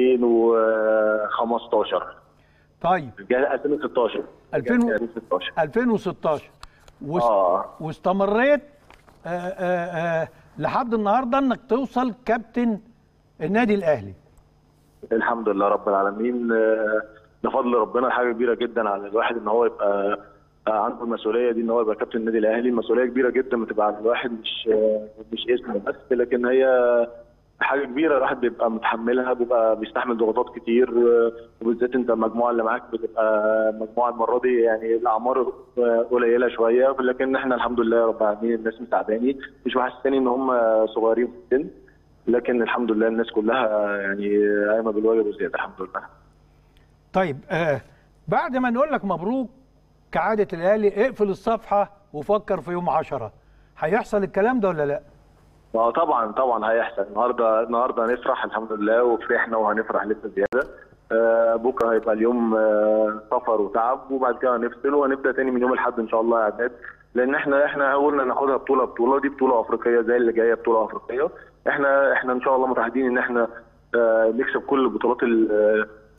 2015 طيب رجعت 2016 2000 و- رجعت 2016 2016 وس... اه واستمريت آه آه آه لحد النهارده انك توصل كابتن النادي الاهلي الحمد لله رب العالمين آه، ده فضل ربنا حاجه كبيره جدا على الواحد ان هو يبقى آه، عنده المسؤوليه دي ان هو يبقى كابتن النادي الاهلي مسؤوليه كبيره جدا بتبقى على الواحد مش آه، مش اسم بس لكن هي حاجه كبيره الواحد بيبقى متحملها بيبقى بيستحمل ضغوطات كتير آه، وبالذات انت المجموعه اللي معاك بتبقى مجموعه المره دي يعني الاعمار آه، قليله شويه لكن احنا الحمد لله رب العالمين الناس مساعداني مش محسساني ان هم صغيرين في السن لكن الحمد لله الناس كلها يعني قايمه بالواجب وزياده الحمد لله طيب آه بعد ما نقول لك مبروك كعاده الاهلي اقفل الصفحه وفكر في يوم 10 هيحصل الكلام ده ولا لا اه طبعا طبعا هيحصل النهارده النهارده هنفرح الحمد لله وفرحنا وهنفرح لسه زياده آه بكره هيبقى اليوم آه سفر وتعب وبعد كده هنفصل وهنبدا تاني من يوم الاحد ان شاء الله اعداد لان احنا احنا قلنا ناخدها بطوله بطوله دي بطوله افريقيه زي اللي جايه بطوله افريقيه احنا احنا ان شاء الله متعهدين ان احنا آه نكسب كل البطولات ال- آه،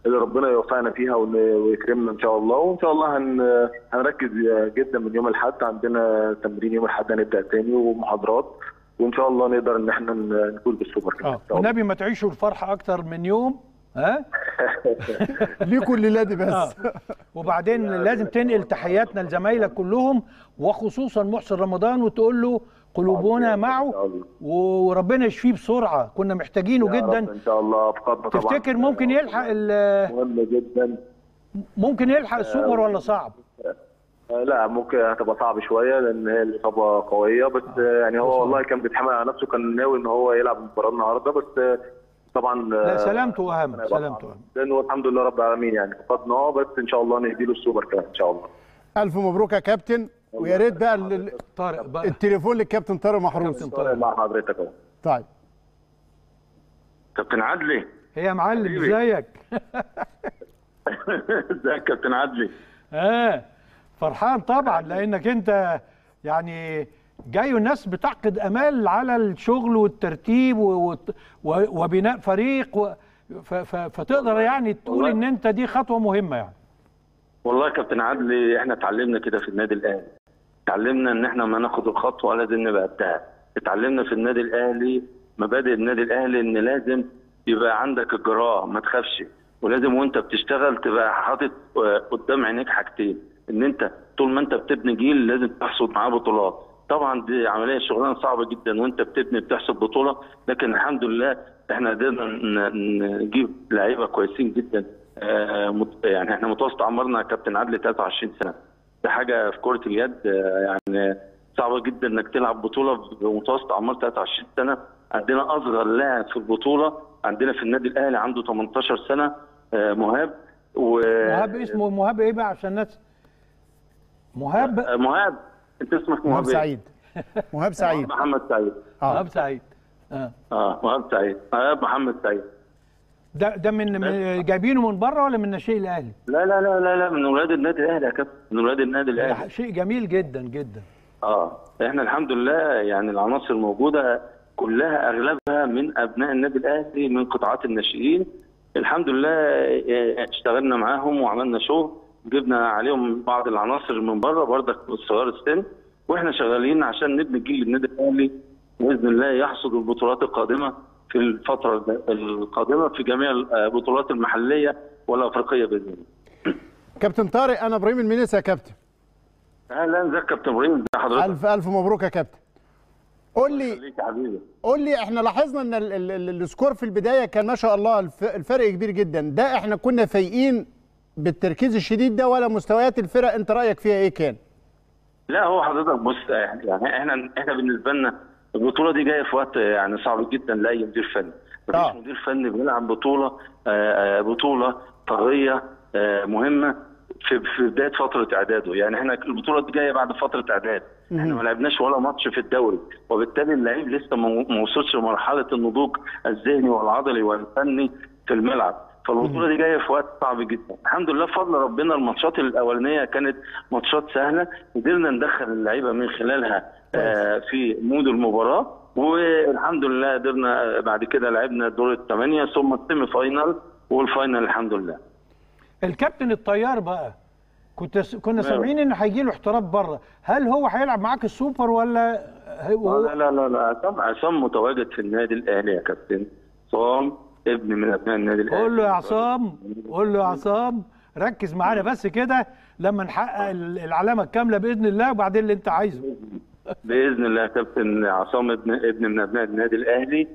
اللي ربنا يوفقنا فيها ون- ويكرمنا ان شاء الله وان شاء الله هن هنركز جدا من يوم الاحد عندنا تمرين يوم الاحد هنبدا تاني ومحاضرات وان شاء الله نقدر ان احنا ن- نفوز بالسوبر كمان اه إن شاء الله. والنبي ما تعيشوا الفرحه اكتر من يوم ها ليكوا الليله دي بس آه. وبعدين لازم تنقل تحياتنا لزمايلك كلهم وخصوصا محسن رمضان وتقول له قلوبنا معه وربنا يشفيه بسرعه كنا محتاجينه يا رب جدا ان شاء الله افقدنا طبعا تفتكر ممكن يلحق ال- مهم جدا ممكن يلحق السوبر ولا صعب آه، لا ممكن هتبقى صعب شويه لان هي الاصابه قويه بس آه، يعني هو والله كان بيتحمل على نفسه كان ناوي ان هو يلعب المباراه النهارده بس آه، طبعا آه، لا سلامته اهم هيبقى سلامته صعب. اهم لانه الحمد لله رب العالمين يعني فقدناه بس ان شاء الله نهدي له السوبر كمان ان شاء الله الف مبروك يا كابتن ويا ريت بقى ال- ال- طارق بقى التليفون للكابتن طارق محروس كابتن طارق. مع حضرتك اهو طيب كابتن عدلي هي يا معلم حبيبي. ازيك ازيك كابتن عدلي اه فرحان طبعا لانك انت يعني جاي والناس بتعقد امال على الشغل والترتيب و- و- و- وبناء فريق و- ف- ف- فتقدر يعني تقول والله. ان انت دي خطوه مهمه يعني والله يا كابتن عدلي احنا اتعلمنا كده في النادي الاهلي اتعلمنا ان احنا ما ناخد الخطوه لازم نبقى قدها اتعلمنا في النادي الاهلي مبادئ النادي الاهلي ان لازم يبقى عندك الجراءه ما تخافش ولازم وانت بتشتغل تبقى حاطط آه، قدام عينيك حاجتين ان انت طول ما انت بتبني جيل لازم تحصد معاه بطولات طبعا دي عمليه شغلانه صعبه جدا وانت بتبني بتحصد بطوله لكن الحمد لله احنا قدرنا ن- نجيب لعيبه كويسين جدا آه، مت- يعني احنا متوسط عمرنا يا كابتن عدلي 23 سنه ده حاجه في كره اليد آه، يعني صعبه جدا انك تلعب بطوله بمتوسط اعمار 23 سنه عندنا اصغر لاعب في البطوله عندنا في النادي الاهلي عنده 18 سنه آه، مهاب و مهاب اسمه مهاب ايه بقى عشان الناس مهاب آه، مهاب انت اسمك مهاب مهاب إيه؟ سعيد مهاب سعيد محمد سعيد اه مهاب سعيد اه اه مهاب سعيد مهاب محمد سعيد ده ده من من- جايبينه من بره ولا من ناشئ الاهلي؟ لا لا لا لا لا من ولاد النادي الاهلي يا كابتن من ولاد النادي الاهلي ده شيء جميل جدا جدا اه احنا الحمد لله يعني العناصر الموجوده كلها اغلبها من ابناء النادي الاهلي من قطاعات الناشئين الحمد لله اه، اشتغلنا معاهم وعملنا شغل جبنا عليهم بعض العناصر من بره برضك صغار السن واحنا شغالين عشان نبني جيل النادي الاهلي باذن الله يحصد البطولات القادمه في الفتره القادمه في جميع البطولات المحليه والافريقيه باذن الله. كابتن طارق انا ابراهيم المنيس يا كابتن اهلا ازيك يا كابتن ابراهيم ازي حضرتك؟ الف الف مبروك يا كابتن قول لي خليك يا حبيبي قول لي احنا لاحظنا ان ال- ال- ال- السكور في البدايه كان ما شاء الله الف- الفرق كبير جدا ده احنا كنا فايقين بالتركيز الشديد ده ولا مستويات الفرق انت رايك فيها ايه كان لا هو حضرتك بص يعني احنا احنا بالنسبه لنا البطوله دي جايه في وقت يعني صعب جدا لاي مدير فني مفيش آه. مدير فني بيلعب بطوله آه، آه، بطوله طاغيه آه، مهمه في في بدايه فتره اعداده يعني احنا البطوله دي جايه بعد فتره اعداد احنا ما لعبناش ولا ماتش في الدوري وبالتالي اللعيب لسه ما ما وصلش لمرحله النضوج الذهني والعضلي والفني في الملعب فالبطوله دي جايه في وقت صعب جدا الحمد لله بفضل ربنا الماتشات الاولانيه كانت ماتشات سهله قدرنا ندخل اللعيبه من خلالها آه، في مود المباراه والحمد لله قدرنا بعد كده لعبنا دور الثمانيه ثم السيمي فاينال والفاينل الحمد لله الكابتن الطيار بقى كنت س... كنا سامعين ان هيجي له احتراف بره هل هو هيلعب معاك السوبر ولا هو لا لا لا لا عصام عصام متواجد في النادي الاهلي يا كابتن عصام ابن من ابناء النادي الاهلي قول له يا عصام قول له يا عصام ركز معانا بس كده لما نحقق ال- العلامه الكامله باذن الله وبعدين اللي انت عايزه باذن الله يا كابتن عصام ابن ابن من ابناء النادي الاهلي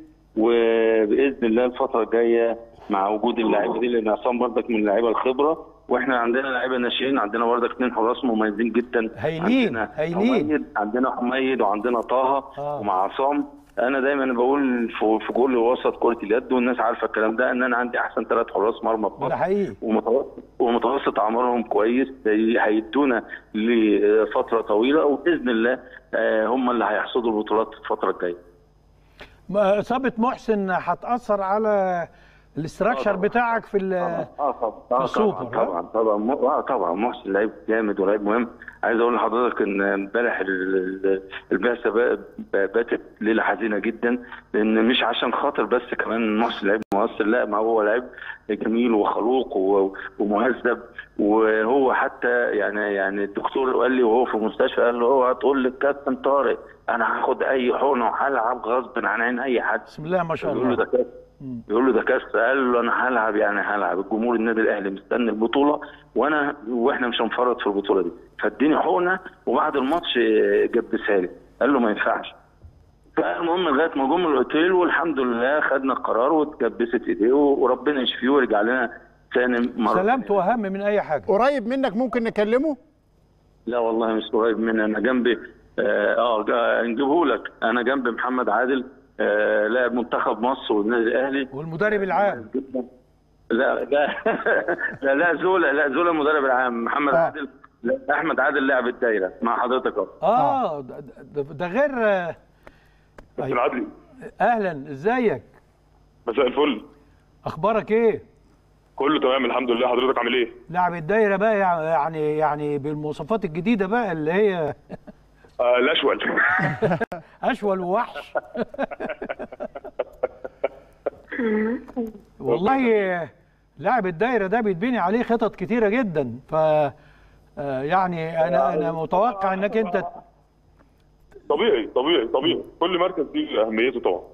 وباذن الله الفتره الجايه مع وجود اللاعيبه دي لان عصام برضك من اللعيبه الخبره واحنا عندنا لعيبه ناشئين عندنا برضك اثنين حراس مميزين جدا هايلين، عندنا هايلين. حميد عندنا حميد وعندنا طه آه. ومع عصام انا دايما بقول في في كل وسط كره اليد والناس عارفه الكلام ده ان انا عندي احسن ثلاث حراس مرمى في ده مصر حقيقي ومتوسط ومتوسط اعمارهم كويس هي- هيدونا لفتره طويله وباذن الله آه، هم اللي هيحصدوا البطولات في الفتره الجايه. ما- اصابه محسن هتاثر على الاستراكشر بتاعك في ال- اه طبعا آه السوبر، طبعا ها؟ طبعا طبعا م- اه طبعا محسن لعيب جامد ولعيب مهم عايز اقول لحضرتك ان امبارح ال- ال- البعثه بقى- بقى- باتت ليله حزينه جدا لان مش عشان خاطر بس كمان محسن لعيب مؤثر لا ما هو لعيب جميل وخلوق و- ومهذب وهو حتى يعني يعني الدكتور قال لي وهو في المستشفى قال له اوعى تقول للكابتن طارق انا هاخد اي حقنه وهلعب غصب عن عين اي حد بسم الله ما شاء بيقول له الله ده كاس بيقول له ده كاس قال له انا هلعب يعني هلعب الجمهور النادي الاهلي مستني البطوله وانا واحنا مش هنفرط في البطوله دي فاديني حقنه وبعد الماتش آه، جبسها لي قال له ما ينفعش فالمهم لغايه ما جم الاوتيل والحمد لله خدنا القرار واتجبست ايديه وربنا يشفيه ويرجع لنا ثاني مره سلامته اهم من اي حاجه قريب منك ممكن نكلمه لا والله مش قريب مني انا جنبي اه آه، جا- نجيبه لك انا جنب محمد عادل آه لاعب منتخب مصر والنادي الاهلي والمدرب العام جدا لا لا لا لا زولا لا زولا المدرب العام محمد آه. عادل لا، احمد عادل لاعب الدايره مع حضرتك اهو اه ده, ده, ده غير آه، كابتن عدلي اهلا ازيك مساء الفل اخبارك ايه كله تمام الحمد لله حضرتك عامل ايه؟ لاعب الدايره بقى يعني يعني بالمواصفات الجديده بقى اللي هي آه الاشول اشول ووحش والله لاعب الدايره ده بيتبني عليه خطط كتيره جدا ف آه، يعني انا انا متوقع انك انت طبيعي طبيعي طبيعي كل مركز ليه اهميته طبعا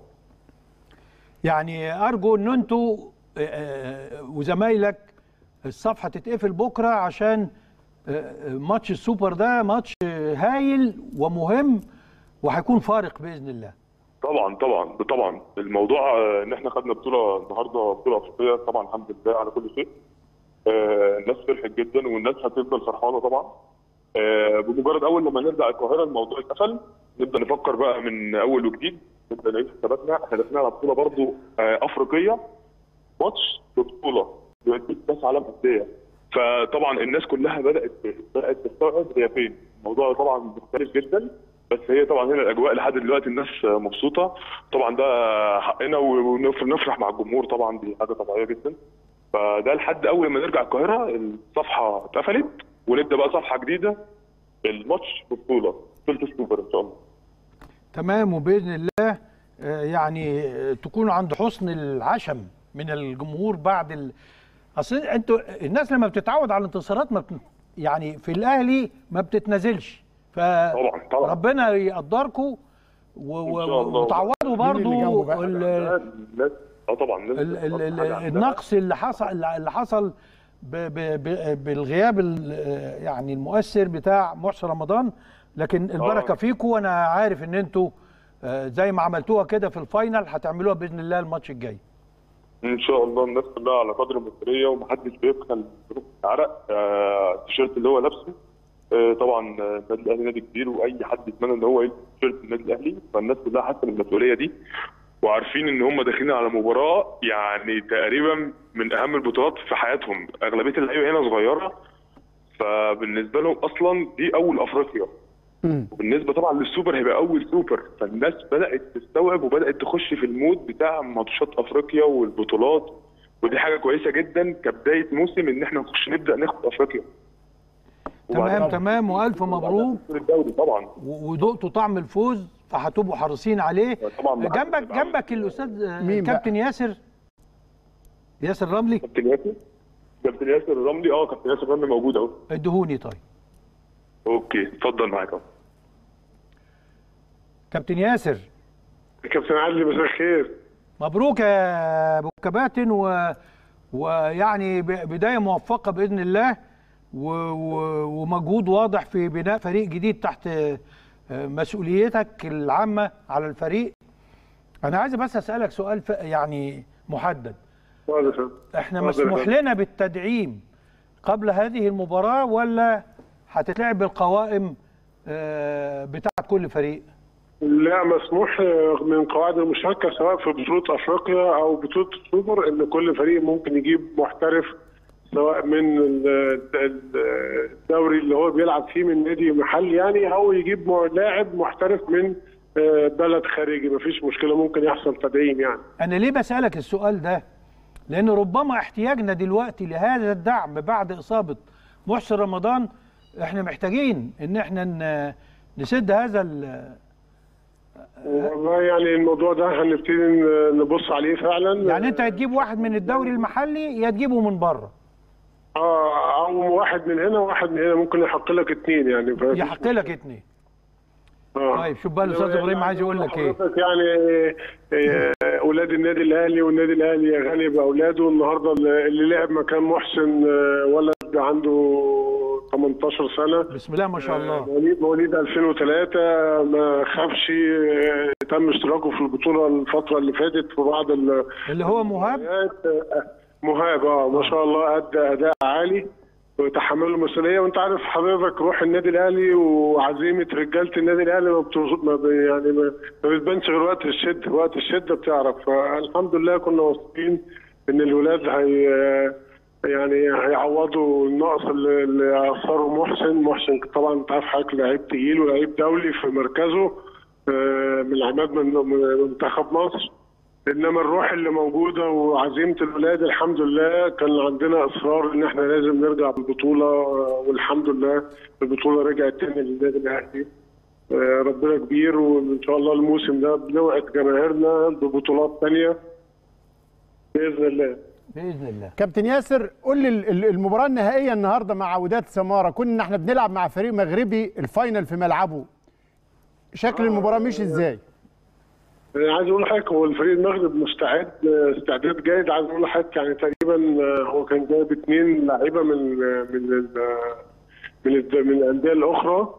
يعني ارجو ان انتوا آه، آه، وزمايلك الصفحه تتقفل بكره عشان آه، آه، ماتش السوبر ده ماتش آه، هايل ومهم وهيكون فارق باذن الله طبعا طبعا طبعا الموضوع آه، ان احنا خدنا بطوله النهارده بطوله افريقيه طبعا الحمد لله على كل شيء آه، الناس فرحت جدا والناس هتفضل فرحانه طبعا آه، بمجرد اول لما نرجع القاهره الموضوع اتقفل نبدا نفكر بقى من اول وجديد نبدا نعيد حساباتنا احنا داخلين على بطوله برضو آه، افريقيه ماتش ببطوله بيوديك كاس عالم انديه فطبعا الناس كلها بدات بدات تستوعب هي فين الموضوع طبعا مختلف جدا بس هي طبعا هنا الاجواء لحد دلوقتي الناس مبسوطه طبعا ده حقنا ونفرح مع الجمهور طبعا دي حاجه طبيعيه جدا فده لحد اول ما نرجع القاهره الصفحه اتقفلت ونبدا بقى صفحه جديده الماتش ببطوله بطوله السوبر ان شاء الله تمام وباذن الله آه، يعني آه، تكونوا عند حسن العشم من الجمهور بعد ال... اصل انتوا الناس لما بتتعود على الانتصارات ما بت... يعني في الاهلي ما بتتنازلش طبعا طبعا فربنا يقدركم و... إن شاء و... الله. وتعوضوا اللي برضو جنبه بقى؟ ال... الناس اه طبعا الناس ال... ال... ال... حاجة عندها. النقص اللي حصل اللي حصل ب... ب... ب... بالغياب ال... يعني المؤثر بتاع محسن رمضان لكن البركه آه. فيكم وانا عارف ان انتوا آه، زي ما عملتوها كده في الفاينل هتعملوها باذن الله الماتش الجاي ان شاء الله الناس كلها على قدر المسؤوليه ومحدش بيبخل بروح العرق آه، التيشيرت اللي هو لابسه آه، طبعا آه، النادي الاهلي نادي كبير واي حد يتمنى ان هو يلبس تيشيرت النادي الاهلي فالناس كلها حاسه بالمسؤوليه دي وعارفين ان هم داخلين على مباراه يعني تقريبا من اهم البطولات في حياتهم اغلبيه اللعيبه هنا صغيره فبالنسبه لهم اصلا دي اول افريقيا وبالنسبه طبعا للسوبر هيبقى اول سوبر فالناس بدات تستوعب وبدات تخش في المود بتاع ماتشات افريقيا والبطولات ودي حاجه كويسه جدا كبدايه موسم ان احنا نخش نبدا ناخد افريقيا تمام وبعدين- تمام والف مبروك الدوري طبعا و- وذقتوا طعم الفوز فهتبقوا حريصين عليه طبعا ما حدش جنبك بيبقى جنبك الاستاذ آه، مين بقى؟ كابتن ياسر ياسر رملي كابتن ياسر كابتن ياسر الرملي اه كابتن ياسر الرملي موجود اهو ادهوني طيب اوكي اتفضل معاك اهو كابتن ياسر كابتن علي مساء الخير مبروك يا ابو كباتن و... ويعني ب... بدايه موفقه باذن الله و... و... ومجهود واضح في بناء فريق جديد تحت آه، مسؤوليتك العامه على الفريق انا عايز بس اسالك سؤال ف... يعني محدد احنا مسموح لنا بالتدعيم قبل هذه المباراه ولا هتتلعب بالقوائم آه، بتاعت كل فريق لا مسموح من قواعد المشاركة سواء في بطولة أفريقيا أو بطولة السوبر إن كل فريق ممكن يجيب محترف سواء من ال- ال- الدوري اللي هو بيلعب فيه من نادي محلي يعني أو يجيب م- لاعب محترف من آه، بلد خارجي مفيش مشكلة ممكن يحصل تدعيم يعني انا ليه بسالك السؤال ده لان ربما احتياجنا دلوقتي لهذا الدعم بعد اصابه محسن رمضان احنا محتاجين ان احنا ن- نسد هذا ال- والله يعني الموضوع ده هنبتدي ن- نبص عليه فعلا يعني انت هتجيب واحد من الدوري المحلي يا تجيبه من بره اه او واحد من هنا وواحد من هنا ممكن يحق لك اثنين يعني ف- يحق لك اتنين آه. طيب شوف بقى الاستاذ ابراهيم عايز يقول لك ايه حضرتك يعني آه، اولاد النادي الاهلي والنادي الاهلي غني باولاده النهارده اللي لعب مكان محسن آه، ولد عنده 18 سنه بسم الله ما شاء الله مواليد مواليد 2003 ما خافش آه، تم اشتراكه في البطوله الفتره اللي فاتت في بعض ال- اللي هو مهاب آه، مهاب اه ما شاء الله ادى اداء عالي وتحمل المسؤوليه وانت عارف حضرتك روح النادي الاهلي وعزيمه رجاله النادي الاهلي ما, بتوص- ما بي- يعني ما ما بتبانش غير وقت الشده وقت الشده بتعرف فالحمد لله كنا واثقين ان الولاد هي يعني هيعوضوا النقص اللي اللي اثره محسن محسن طبعا انت عارف حضرتك لعيب تقيل ولعيب دولي في مركزه آه، من عماد من من منتخب مصر انما الروح اللي موجوده وعزيمه الولاد الحمد لله كان عندنا اصرار ان احنا لازم نرجع بالبطوله آه، والحمد لله البطوله رجعت تاني للنادي الاهلي آه، ربنا كبير وان شاء الله الموسم ده بنوعد جماهيرنا ببطولات تانيه باذن الله باذن الله كابتن ياسر قول لي ال- ال- المباراه النهائيه النهارده مع وداد سماره كنا احنا بنلعب مع فريق مغربي الفاينل في ملعبه شكل المباراه مش ازاي أنا عايز اقول لحضرتك هو الفريق المغرب مستعد آه، استعداد جيد عايز اقول لحضرتك يعني تقريبا آه، هو كان جايب اثنين لعيبه من آه، من ال- آه، من الد- من الانديه الاخرى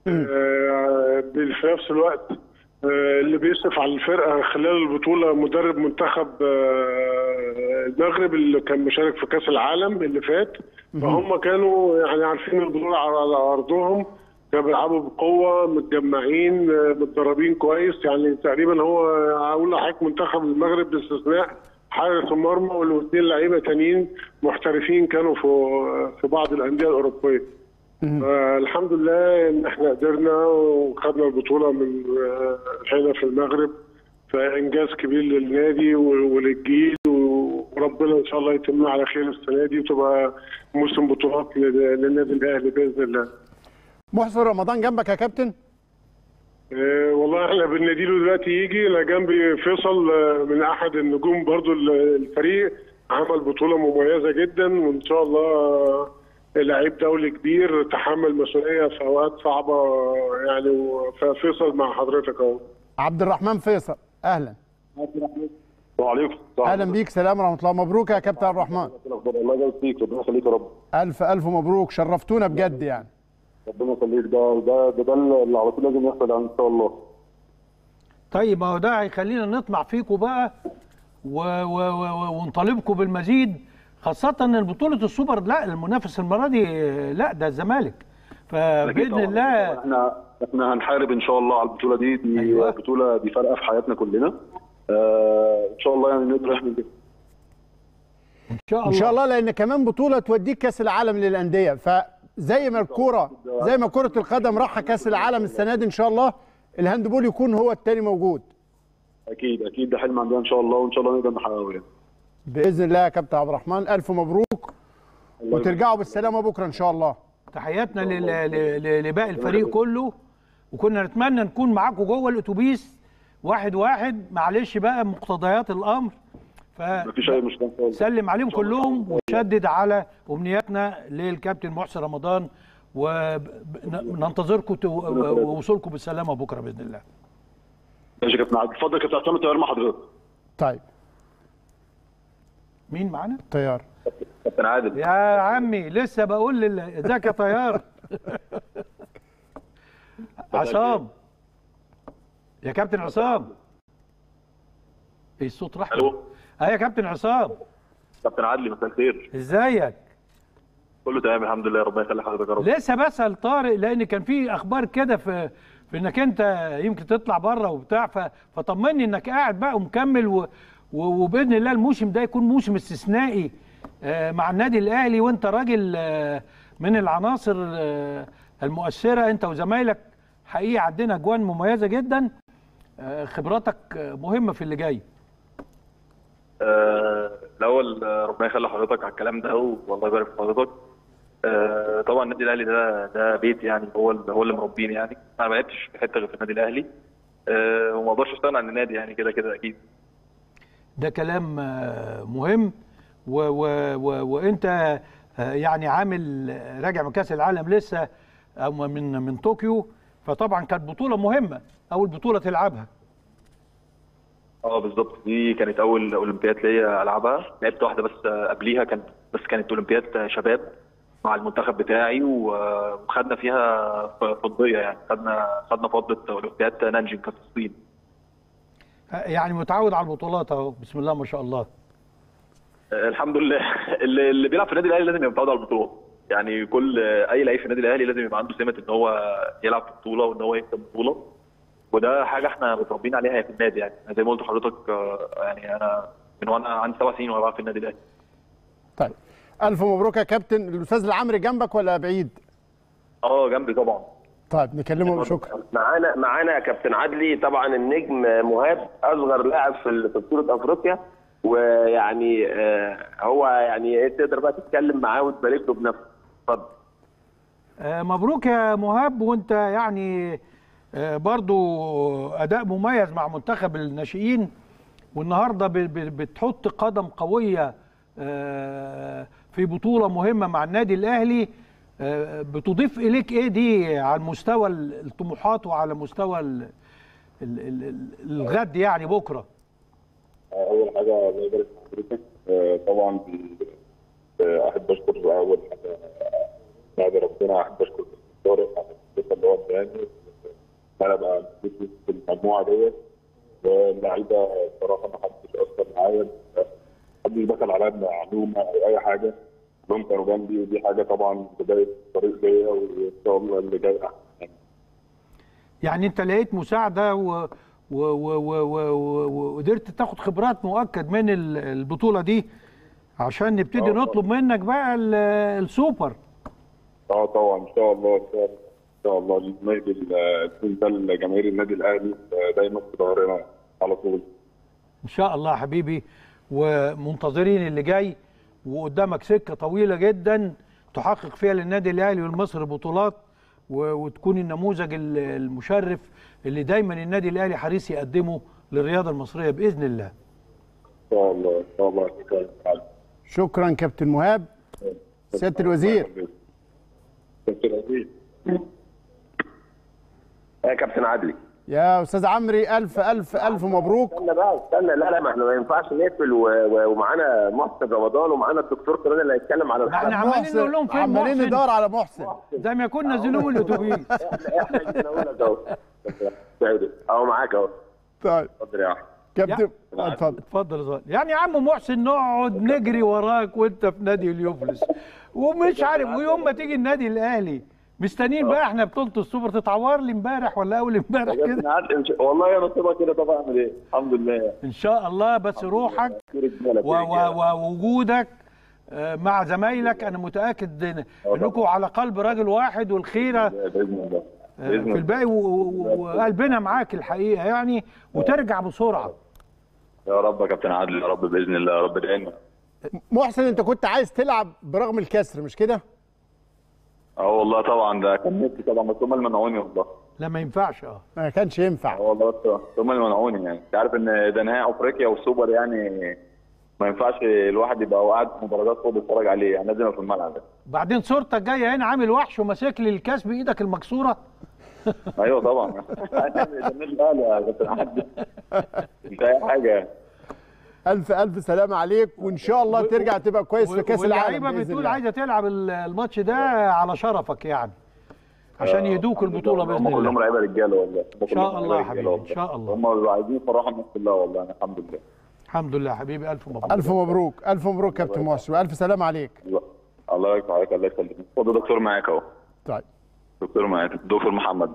آه، في نفس الوقت آه، اللي بيصرف على الفرقه خلال البطوله مدرب منتخب آه، المغرب اللي كان مشارك في كاس العالم اللي فات فهم كانوا يعني عارفين البطوله على على ارضهم كانوا بيلعبوا بقوه متجمعين آه، متدربين كويس يعني تقريبا هو هقول لحضرتك منتخب المغرب باستثناء حارس المرمى والاثنين لعيبه تانيين محترفين كانوا في في بعض الانديه الاوروبيه. آه الحمد لله ان احنا قدرنا وخدنا البطوله من آه، هنا في المغرب فانجاز كبير للنادي و- وللجيل و- وربنا ان شاء الله يتمها على خير السنه دي وتبقى موسم بطولات لل- للنادي الاهلي باذن الله. محسن رمضان جنبك يا كابتن آه، والله احنا بنناديله دلوقتي يجي انا جنبي فيصل آه، من احد النجوم برضو ال- الفريق عمل بطوله مميزه جدا وان شاء الله آه، لعيب دولي كبير تحمل مسؤوليه في اوقات صعبه آه، يعني و- ففيصل مع حضرتك اهو عبد الرحمن فيصل اهلا وعليكم اهلا بيك سلام ورحمه الله مبروك يا كابتن عبد الرحمن الله يبارك فيك ربنا يخليك يا رب الف الف مبروك شرفتونا بجد يعني ربنا يخليك ده ده ده, ده اللي على طول لازم يحصل يعني ان شاء الله طيب ما هو ده هيخلينا نطمع فيكم بقى و و و ونطالبكم بالمزيد خاصة ان بطولة السوبر لا المنافس المرة دي لا ده الزمالك أكيد فبإذن طبعاً. الله احنا احنا هنحارب ان شاء الله على البطوله دي دي أيوة. بطوله دي فارقه في حياتنا كلنا آه ان شاء الله يعني نقدر نحمل كده ان شاء الله ان شاء الله لان كمان بطوله توديك كاس العالم للانديه فزي ما الكوره زي ما كره القدم راح كاس العالم السنه دي ان شاء الله الهاندبول يكون هو التاني موجود اكيد اكيد ده حلم عندنا ان شاء الله وان شاء الله نقدر نحققه يعني باذن الله يا كابتن عبد الرحمن الف مبروك وترجعوا بالسلامه بكره ان شاء الله تحياتنا لل- ل- ل- لباقي الفريق كله وكنا نتمنى نكون معاكم جوه الاتوبيس واحد واحد معلش بقى مقتضيات الامر ف مفيش اي مشكله ان شاء الله سلم عليهم كلهم وشدد على امنياتنا للكابتن محسن رمضان وننتظركم ووصولكم بالسلامه بكره باذن الله ماشي يا كابتن عادل اتفضل يا كابتن عصام الطيار مع حضرتك طيب مين معانا؟ طيار كابتن عادل يا عمي لسه بقول لل- ازيك يا طيار عصام يا كابتن عصام ايه الصوت راح الو اه يا كابتن عصام كابتن عادل مساء الخير ازيك كله تمام الحمد لله ربنا يخلي حضرتك يا رب لسه بسأل طارق لان كان في اخبار كده في في انك انت يمكن تطلع بره وبتاع ف- فطمني انك قاعد بقى ومكمل و و- وباذن الله الموسم ده يكون موسم استثنائي آه، مع النادي الاهلي وانت راجل آه، من العناصر آه، المؤثره انت وزمايلك حقيقه عندنا اجوان مميزه جدا آه، خبراتك آه، مهمه في اللي جاي آه، الاول آه، ربنا يخلي حضرتك على الكلام ده والله يبارك في حضرتك آه، طبعا النادي الاهلي ده ده بيت يعني هو اللي هو اللي مربيني يعني انا ما لعبتش في حته غير في النادي الاهلي آه، وما اقدرش استغنى عن النادي يعني كده كده اكيد ده كلام آه، مهم و و و وانت آه، يعني عامل راجع من كاس العالم لسه او من من طوكيو فطبعا كانت بطوله مهمه اول بطوله تلعبها اه بالظبط دي كانت اول اولمبياد ليا العبها لعبت واحده بس آه، قبليها كانت بس كانت اولمبياد آه، شباب مع المنتخب بتاعي و- وخدنا فيها ف- فضيه يعني خدنا خدنا فضه اولمبياد نانجينج كانت في الصين آه، يعني متعود على البطولات اهو بسم الله ما شاء الله آه، الحمد لله اللي, اللي بيلعب في النادي الاهلي لازم يبقى متعود على البطولات يعني كل آه، اي لعيب في النادي الاهلي لازم يبقى عنده سمه ان هو يلعب في بطوله وان هو يكسب بطوله وده حاجه احنا متربيين عليها في النادي يعني زي ما قلت لحضرتك آه، يعني انا من وانا عندي سبع سنين وانا بلعب في النادي الاهلي طيب الف مبروك يا كابتن الاستاذ العمري جنبك ولا بعيد اه جنبي طبعا طيب نكلمه شكرا معانا معانا يا كابتن عدلي طبعا النجم مهاب اصغر لاعب في ال- في بطوله افريقيا ويعني آه، هو يعني إيه تقدر بقى تتكلم معاه وتبارك له بنفسك اتفضل آه، مبروك يا مهاب وانت يعني آه، برضو اداء مميز مع منتخب الناشئين والنهارده ب- ب- بتحط قدم قويه آه، في بطوله مهمه مع النادي الاهلي آه، بتضيف اليك ايه دي على مستوى الطموحات وعلى مستوى ال- ال- ال- ال- الغد يعني بكره اول حاجه الله يبارك في حضرتك آه، طبعا آه، احب اشكر اول حاجه بعد ربنا احب اشكر طارق على الثقه اللي هو اداني انا ابقى موجود في المجموعه ديت واللعيبه بصراحه ما حدش اثر معايا ما حدش دخل عليا بمعلومه او اي حاجه كلهم كانوا جنبي ودي حاجه طبعا بدايه الطريق ليا وان شاء الله اللي جاي احسن يعني. يعني انت لقيت مساعده و و- و- و- و- و- وقدرت تاخد خبرات مؤكد من ال- البطوله دي عشان نبتدي آه، نطلب منك بقى ال- السوبر اه طبعا ان شاء الله ان شاء الله ان شاء الله النادي الفوز ده لجماهير النادي الاهلي آه، دايما في ظهرنا على طول ان شاء الله يا حبيبي ومنتظرين اللي جاي وقدامك سكه طويله جدا تحقق فيها للنادي الاهلي والمصري بطولات و- وتكون النموذج ال- المشرف اللي دايما النادي الاهلي حريص يقدمه للرياضه المصريه باذن الله ان شاء الله ان شاء الله شكرا شكرا كابتن مهاب سياده الوزير كابتن الوزير يا كابتن عدلي يا استاذ عمري الف الف الف مبروك استنى بقى استنى لا لا ما احنا ما ينفعش نقفل و- و- ومعانا محسن رمضان ومعانا الدكتور كمان اللي هيتكلم على احنا الحلقه عمالين نقول لهم فين عمالين محسن ندور على محسن زي ما يكون نزلوه من الاتوبيس احنا احنا جينا نقول لك اهو سعيد اهو معاك اهو طيب اتفضل يا احمد كابتن اتفضل اتفضل يا زهر. يعني يا عم محسن نقعد نجري وراك وانت في نادي اليوفلس ومش عارف ويوم ما تيجي النادي الاهلي مستنيين بقى احنا بطوله السوبر تتعور لي امبارح ولا اول امبارح كده كابتن عادل إن شاء- والله انا طبعا كده طبعا اعمل ايه الحمد لله ان شاء الله بس روحك في رجاله في و- رجالة. و- ووجودك آه، مع زمايلك انا متاكد إن- انكم على قلب راجل واحد والخيره باذن الله آه، باذن في الله الباقي و- و- وقلبنا معاك الحقيقه يعني وترجع بسرعه يا رب يا كابتن عادل يا رب باذن الله يا رب دايما محسن انت كنت عايز تلعب برغم الكسر مش كده اه والله طبعا ده كان نفسي طبعا بس هم اللي منعوني والله لا ما ينفعش اه ما كانش ينفع اه والله بس هم اللي منعوني يعني انت عارف ان ده نهائي افريقيا والسوبر يعني ما ينفعش الواحد يبقى قاعد في مدرجات فوق بيتفرج عليه يعني لازم يبقى في الملعب بعدين صورتك جايه هنا عامل وحش وماسك لي الكاس بايدك المكسوره ايوه طبعا هنعمل ده النادي الاهلي يا كابتن عادل مش اي حاجه الف الف سلام عليك وان شاء الله ترجع تبقى كويس في كاس العالم واللعيبه بإذن بتقول الله. عايزه تلعب ال- الماتش ده على شرفك يعني عشان يهدوك البطوله باذن هم كلهم الله لعيبه رجاله والله ان شاء الله يا حبيبي ان شاء الله هم بيبقوا عايزين يفرحوا الناس كلها والله يعني الحمد لله الحمد لله يا حبيبي الف مبروك الف مبروك الف مبروك كابتن محسن والف سلام عليك الله- الله يبارك عليك الله يخليك اتفضل دكتور معاك اهو طيب دكتور معاك دكتور محمد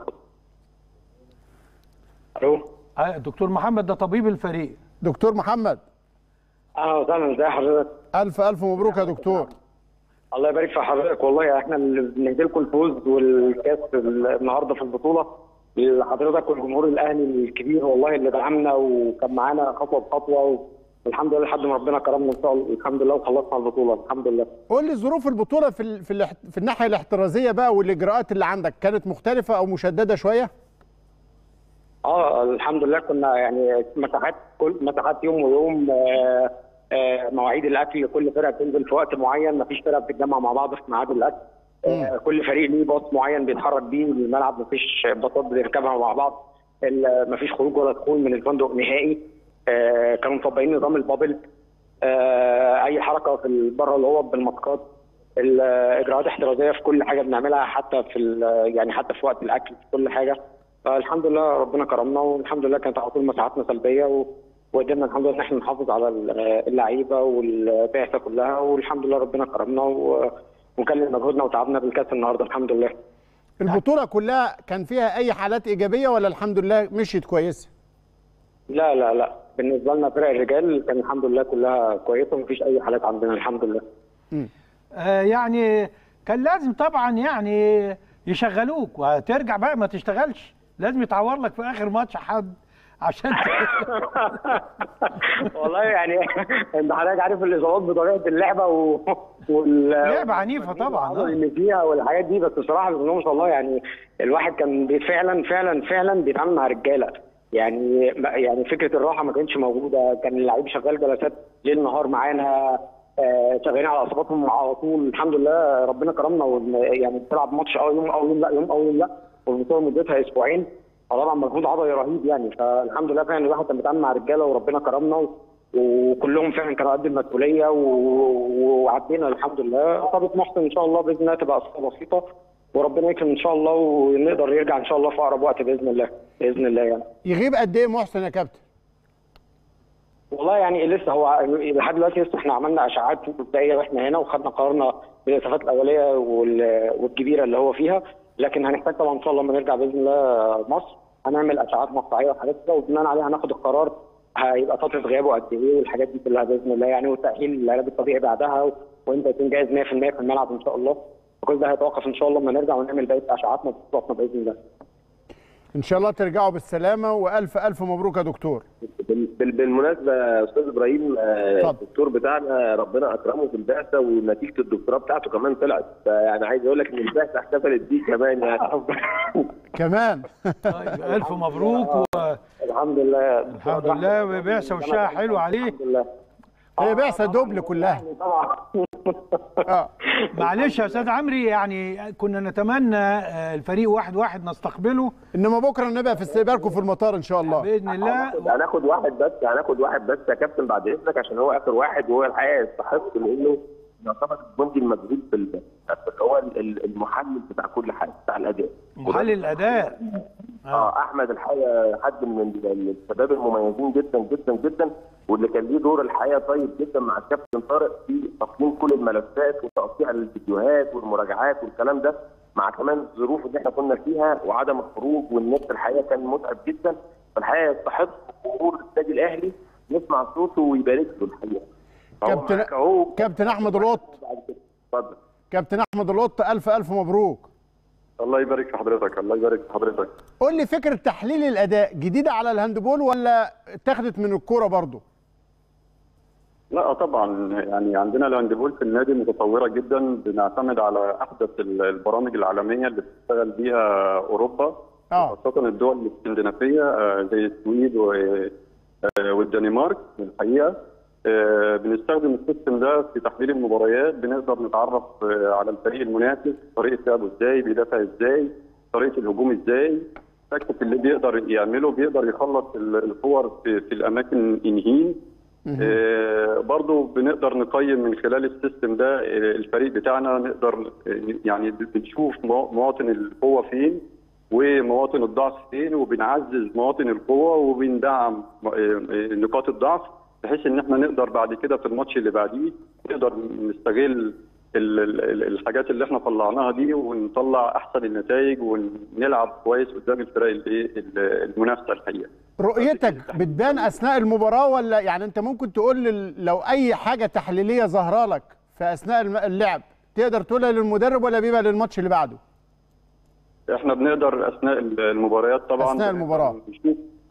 الو آه، دكتور محمد ده طبيب الفريق دكتور محمد اهلا وسهلا ازي حضرتك الف الف مبروك يا دكتور الله يبارك في حضرتك والله احنا اللي بنهدي لكم الفوز والكاس النهارده في البطوله لحضرتك والجمهور الاهلي الكبير والله اللي دعمنا وكان معانا خطوه بخطوه الحمد لله لحد ما ربنا كرمنا ان شاء الله الحمد لله وخلصنا البطوله الحمد لله قول لي ظروف البطوله في ال- في, الاحت- في الناحيه الاحترازيه بقى والاجراءات اللي عندك كانت مختلفه او مشدده شويه اه الحمد لله كنا يعني مساحات كل مساحات يوم ويوم آه آه مواعيد الاكل كل فرقه بتنزل في وقت معين مفيش فرقه بتتجمع مع بعض في ميعاد الاكل آه كل فريق ليه باص معين بيتحرك بيه الملعب مفيش باصات بنركبها مع بعض ال- مفيش خروج ولا دخول من الفندق نهائي آه كانوا مطبقين نظام البابل آه اي حركه في بره الاوض بالماسكات الاجراءات احترازيه في كل حاجه بنعملها حتى في ال- يعني حتى في وقت الاكل في كل حاجه فالحمد لله ربنا كرمنا والحمد لله كانت على طول مساحاتنا سلبيه و... وقدرنا الحمد لله ان احنا نحافظ على اللعيبه والبعثه كلها والحمد لله ربنا كرمنا و... وكلم مجهودنا وتعبنا بالكاس النهارده الحمد لله البطوله كلها كان فيها اي حالات ايجابيه ولا الحمد لله مشيت كويسه لا لا لا بالنسبه لنا فرق الرجال كان الحمد لله كلها كويسه ومفيش اي حالات عندنا الحمد لله آه يعني كان لازم طبعا يعني يشغلوك وهترجع بقى ما تشتغلش لازم يتعور لك في اخر ماتش حد عشان والله يعني انت حضرتك عارف الاصابات بطبيعه اللعبه و... وال لعبه عنيفه طبعا العضل اللي فيها والحاجات دي بس بصراحه بسم الله ما شاء الله يعني الواحد كان بي- فعلا فعلا فعلا بيتعامل مع رجاله يعني يعني فكره الراحه ما كانتش موجوده كان اللعيب شغال جلسات ليل نهار معانا آه، شغالين على اصاباتهم على طول الحمد لله ربنا كرمنا ون- يعني بتلعب ماتش اه يوم او يوم لا يوم او يوم لا والبطوله مدتها اسبوعين فطبعا مجهود عضلي رهيب يعني فالحمد لله فعلا الواحد كان بيتعامل مع رجاله وربنا كرمنا و... وكلهم فعلا كانوا قد المسؤوليه و... وعدينا الحمد لله اصابه محسن ان شاء الله باذن الله تبقى اصابه بسيطه وربنا يكرم ان شاء الله ونقدر يرجع ان شاء الله في اقرب وقت باذن الله باذن الله يعني يغيب قد ايه محسن يا كابتن والله يعني لسه هو لحد دلوقتي لسه احنا عملنا اشعاعات مبدئيه واحنا هنا وخدنا قرارنا بالاسعافات الاوليه وال- والكبيره اللي هو فيها لكن هنحتاج طبعا ان شاء الله لما نرجع باذن الله مصر هنعمل اشعاعات مقطعيه وحاجات كده وبناء عليها هناخد القرار هيبقى فتره غيابه قد ايه والحاجات دي كلها باذن الله يعني والتاهيل للعلاج الطبيعي بعدها و- وانت تكون جاهز 100% في الملعب ان شاء الله وكل ده هيتوقف ان شاء الله لما نرجع ونعمل بقيه اشعاعاتنا وفحوصاتنا باذن الله ان شاء الله ترجعوا بالسلامه والف الف مبروك يا دكتور بال- بال- بالمناسبه يا استاذ ابراهيم آه، اتفضل. الدكتور بتاعنا ربنا اكرمه في البعثه ونتيجه الدكتوراه بتاعته كمان طلعت فيعني عايز اقول لك ان البعثه احتفلت بيه كمان يعني كمان طيب الف مبروك الحمد لله والحمد لله بعثه وشها حلو عليه الحمد لله هي بعثه دبل كلها يعني طبعا اه معلش يا استاذ عمري يعني كنا نتمنى آه، الفريق واحد واحد نستقبله انما بكره نبقى في استقبالكم في المطار ان شاء الله باذن الله هناخد- هناخد واحد بس هناخد واحد بس يا كابتن بعد اذنك عشان هو اخر واحد وهو الحقيقه يستحق لانه يعتبر الجندي المجهول في ال- هو ال- المحلل بتاع كل حاجه بتاع الاداء محلل الاداء اه احمد الحقيقه حد من ال- الشباب المميزين جدا جدا جدا واللي كان ليه دور الحقيقه طيب جدا مع الكابتن طارق في تصميم كل الملفات وتقطيع الفيديوهات والمراجعات والكلام ده مع كمان الظروف اللي احنا كنا فيها وعدم الخروج والنت الحقيقه كان متعب جدا فالحقيقه يستحق جمهور النادي الاهلي نسمع صوته ويبارك له الحقيقه فهو كابتن معاك اهو كابتن احمد القط بعد كده. اتفضل كابتن احمد القط الف الف مبروك الله يبارك في حضرتك الله يبارك في حضرتك قول لي فكره تحليل الاداء جديده على الهاندبول ولا اتخذت من الكوره برضو لا طبعا يعني عندنا الهاندبول في النادي متطوره جدا بنعتمد على احدث ال- البرامج العالميه اللي بتشتغل بيها اوروبا اه خاصه الدول الاسكندنافيه آه، زي السويد و- آه، والدنمارك الحقيقه آه، بنستخدم السيستم ده في تحليل المباريات بنقدر نتعرف آه، على الفريق المنافس طريقه لعبه ازاي بيدافع ازاي طريقه الهجوم ازاي التكتيك اللي بيقدر يعمله بيقدر يخلص ال- الكور في, في الاماكن انهين آه، برضو بنقدر نقيم من خلال السيستم ده آه، الفريق بتاعنا نقدر آه، يعني بنشوف مو- مواطن القوة فين ومواطن الضعف فين وبنعزز مواطن القوة وبندعم آه، آه، نقاط الضعف بحيث ان احنا نقدر بعد كده في الماتش اللي بعديه نقدر نستغل ال- ال- ال- الحاجات اللي احنا طلعناها دي ونطلع احسن النتائج ونلعب كويس قدام الفرق الايه ال- المنافسه الحقيقه. رؤيتك بتبان اثناء المباراه ولا يعني انت ممكن تقول لل- لو اي حاجه تحليليه ظاهره لك في اثناء الم- اللعب تقدر تقولها للمدرب ولا بيبقى للماتش اللي بعده احنا بنقدر اثناء المباريات طبعا أثناء المباراة. بنشوف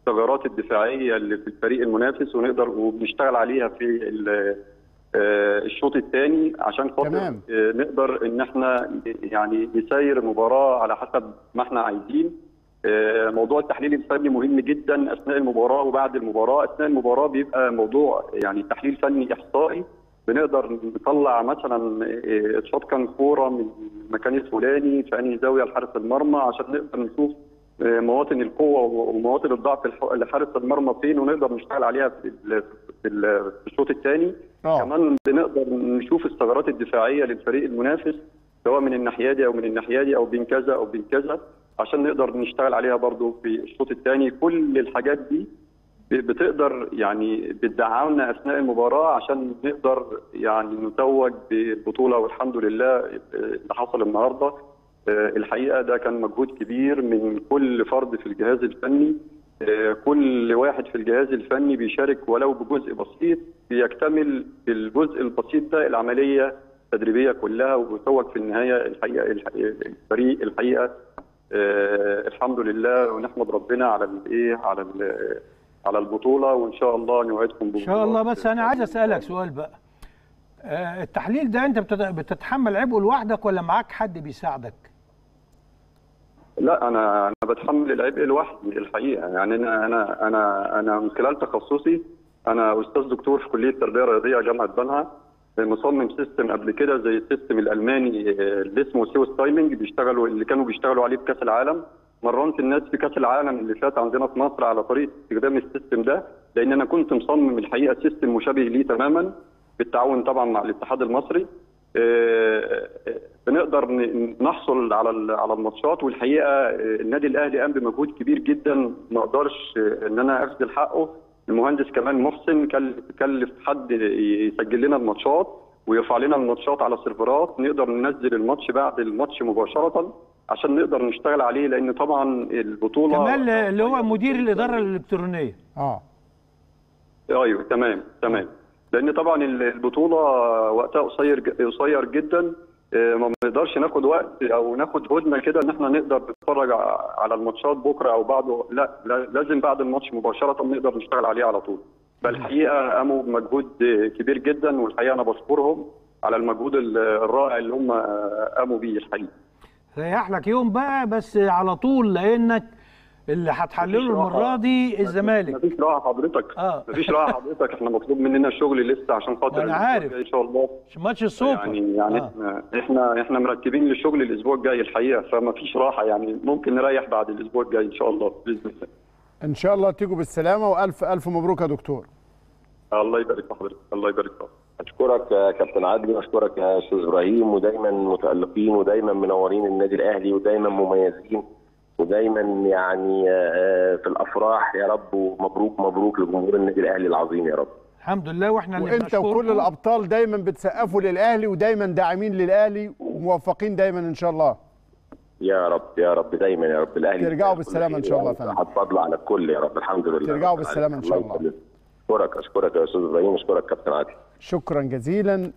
الثغرات الدفاعيه اللي في الفريق المنافس ونقدر وبنشتغل عليها في ال- آه، الشوط الثاني عشان خاطر تمام. آه، نقدر ان احنا يعني نسير المباراه على حسب ما احنا عايزين آه، موضوع التحليل الفني مهم جدا اثناء المباراه وبعد المباراه اثناء المباراه بيبقى موضوع يعني تحليل فني احصائي بنقدر نطلع مثلا آه، اتشاط كان كوره من المكان الفلاني في انهي زاويه لحارس المرمى عشان نقدر نشوف آه، مواطن القوه ومواطن الضعف الح- لحارس المرمى فين ونقدر نشتغل عليها في ال- في ال- في الشوط الثاني اه كمان بنقدر نشوف الثغرات الدفاعيه للفريق المنافس سواء من الناحيه دي او من الناحيه دي او بين كذا او بين كذا عشان نقدر نشتغل عليها برضو في الشوط الثاني كل الحاجات دي بتقدر يعني بتدعمنا اثناء المباراه عشان نقدر يعني نتوج بالبطوله والحمد لله اللي حصل النهارده آه، الحقيقه ده كان مجهود كبير من كل فرد في الجهاز الفني آه، كل واحد في الجهاز الفني بيشارك ولو بجزء بسيط بيكتمل بالجزء البسيط ده العمليه التدريبيه كلها وبيتوج في النهايه الحقيقه الحقيقة- الفريق الحقيقه آه، الحمد لله ونحمد ربنا على الايه على ال- على البطوله وان شاء الله نوعدكم ان شاء الله بس انا عايز اسالك سؤال بقى آه، التحليل ده انت بتت- بتتحمل عبئه لوحدك ولا معاك حد بيساعدك لا انا انا بتحمل العبء لوحدي الحقيقه يعني انا انا انا انا من خلال تخصصي انا استاذ دكتور في كليه التربيه الرياضيه جامعه بنها مصمم سيستم قبل كده زي السيستم الالماني آه، اللي اسمه سيوس تايمنج بيشتغلوا اللي كانوا بيشتغلوا عليه في كاس العالم مرنت الناس في كاس العالم اللي فات عندنا في مصر على طريقه استخدام السيستم ده لان انا كنت مصمم الحقيقه سيستم مشابه ليه تماما بالتعاون طبعا مع الاتحاد المصري آه، آه، بنقدر ن- نحصل على ال- على الماتشات والحقيقه آه، النادي الاهلي قام بمجهود كبير جدا ما اقدرش آه، ان انا اخذل حقه المهندس كمان محسن كل- كلف حد يسجل لنا الماتشات ويرفع لنا الماتشات على سيرفرات نقدر ننزل الماتش بعد الماتش مباشره عشان نقدر نشتغل عليه لان طبعا البطوله كمال اللي هو مدير الاداره الالكترونيه اه ايوه تمام تمام لان طبعا البطوله وقتها قصير ج- قصير جدا آه، ما بنقدرش ناخد وقت او ناخد هدنه كده ان احنا نقدر نتفرج ع- على الماتشات بكره او بعده لا, لا لازم بعد الماتش مباشره نقدر نشتغل عليه على طول فالحقيقه قاموا بمجهود كبير جدا والحقيقه انا بشكرهم على المجهود ال- الرائع اللي هم آه، قاموا بيه الحقيقه ريح لك يوم بقى بس على طول لانك اللي هتحلله مفيش راحة. المره دي الزمالك مفيش راحه حضرتك اه مفيش راحه حضرتك احنا مطلوب مننا شغل لسه عشان خاطر ما أنا الأسبوع عارف. الجاي ان شاء الله ماتش السوبر يعني يعني آه. احنا احنا احنا مرتبين للشغل الاسبوع الجاي الحقيقه فما فيش راحه يعني ممكن نريح بعد الاسبوع الجاي ان شاء الله باذن الله ان شاء الله تيجوا بالسلامه والف الف مبروك يا دكتور الله يبارك في حضرتك الله يبارك فيك اشكرك يا كابتن عادل واشكرك يا استاذ ابراهيم ودايما متالقين ودايما منورين النادي الاهلي ودايما مميزين ودايما يعني آه، في الافراح يا رب ومبروك مبروك لجمهور النادي الاهلي العظيم يا رب الحمد لله واحنا اللي وانت بنشكركم. وكل الابطال دايما بتسقفوا للاهلي ودايما داعمين للاهلي وموفقين دايما ان شاء الله يا رب يا رب دايما يا رب الاهلي ترجعوا بالسلامة إن شاء الله يا فندم. حط فضل على الكل يا رب الحمد لله ترجعوا رب بالسلامة إن شاء الله. يسلمك. اشكرك اشكرك يا استاذ ابراهيم اشكرك كابتن عادل شكرا جزيلا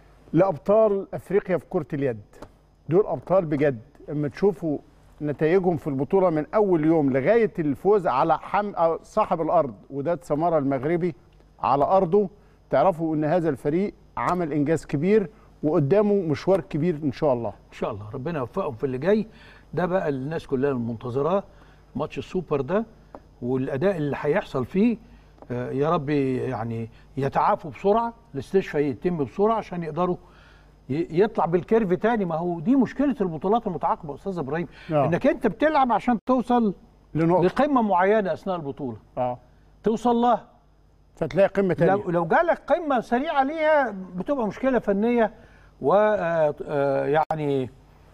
لابطال افريقيا في كره اليد دول ابطال بجد اما تشوفوا نتائجهم في البطوله من اول يوم لغايه الفوز على حم... أو صاحب الارض وده سماره المغربي على ارضه تعرفوا ان هذا الفريق عمل انجاز كبير وقدامه مشوار كبير ان شاء الله ان شاء الله ربنا يوفقهم في اللي جاي ده بقى الناس كلها منتظراه ماتش السوبر ده والاداء اللي هيحصل فيه آه، يا رب يعني يتعافوا بسرعه الاستشفاء يتم بسرعه عشان يقدروا ي- يطلع بالكيرف تاني ما هو دي مشكله البطولات المتعاقبه يا استاذ ابراهيم آه. انك انت بتلعب عشان توصل لنقطه لقمه معينه اثناء البطوله اه توصل لها فتلاقي قمه تانية لو لو جالك قمه سريعه ليها بتبقى مشكله فنيه و آه، آه، يعني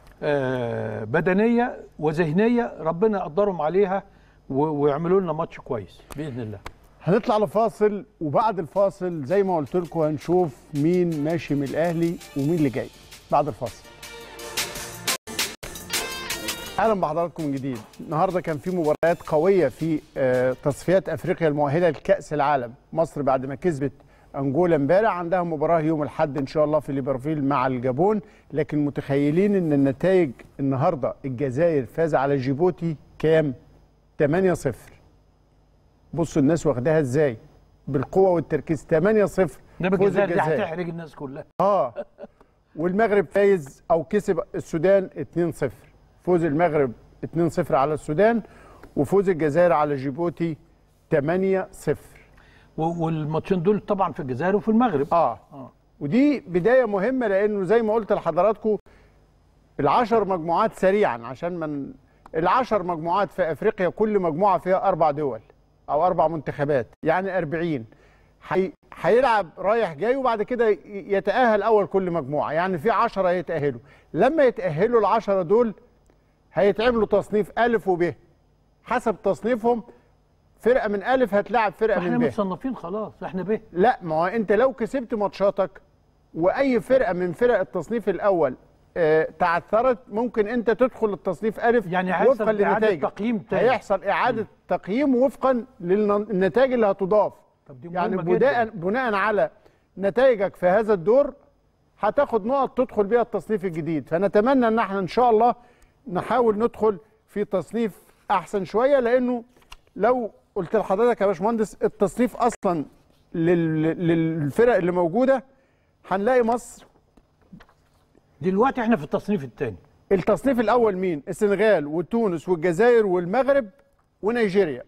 آه، بدنيه وذهنيه ربنا يقدرهم عليها و- ويعملوا لنا ماتش كويس باذن الله هنطلع لفاصل وبعد الفاصل زي ما قلت لكم هنشوف مين ماشي من الاهلي ومين اللي جاي بعد الفاصل اهلا بحضراتكم من جديد النهارده كان في مباريات قويه في آه، تصفيات افريقيا المؤهله لكاس العالم مصر بعد ما كسبت انجولا امبارح عندها مباراه يوم الاحد ان شاء الله في ليبرفيل مع الجابون لكن متخيلين ان النتائج النهارده الجزائر فاز على جيبوتي كام 8-0 بص الناس واخداها ازاي بالقوه والتركيز 8 0 ده فوز بالجزائر دي الجزائر هتحرج الناس كلها اه والمغرب فايز او كسب السودان 2-0 فوز المغرب 2-0 على السودان وفوز الجزائر على جيبوتي 8-0 و- والماتشين دول طبعا في الجزائر وفي المغرب اه ودي بدايه مهمه لانه زي ما قلت لحضراتكم العشر مجموعات سريعا عشان من العشر مجموعات في افريقيا كل مجموعه فيها اربع دول او اربع منتخبات يعني 40 حي... هيلعب رايح جاي وبعد كده ي- يتاهل اول كل مجموعه يعني في 10 يتاهلوا لما يتاهلوا العشرة دول هيتعملوا تصنيف الف وب حسب تصنيفهم فرقه من الف هتلاعب فرقه احنا من ب متصنفين خلاص احنا به لا ما هو انت لو كسبت ماتشاتك واي فرقه من فرق التصنيف الاول آه تعثرت ممكن انت تدخل التصنيف الف يعني هيحصل وفقا إعادة لنتائجك تقييم تاني. هيحصل اعاده تقييم وفقا للنتائج اللي هتضاف طب دي يعني مهمة بناء جداً. بناء على نتائجك في هذا الدور هتاخد نقط تدخل بيها التصنيف الجديد فنتمنى ان احنا ان شاء الله نحاول ندخل في تصنيف احسن شويه لانه لو قلت لحضرتك يا باشمهندس التصنيف اصلا لل- للفرق اللي موجوده هنلاقي مصر دلوقتي احنا في التصنيف الثاني التصنيف الاول مين السنغال وتونس والجزائر والمغرب ونيجيريا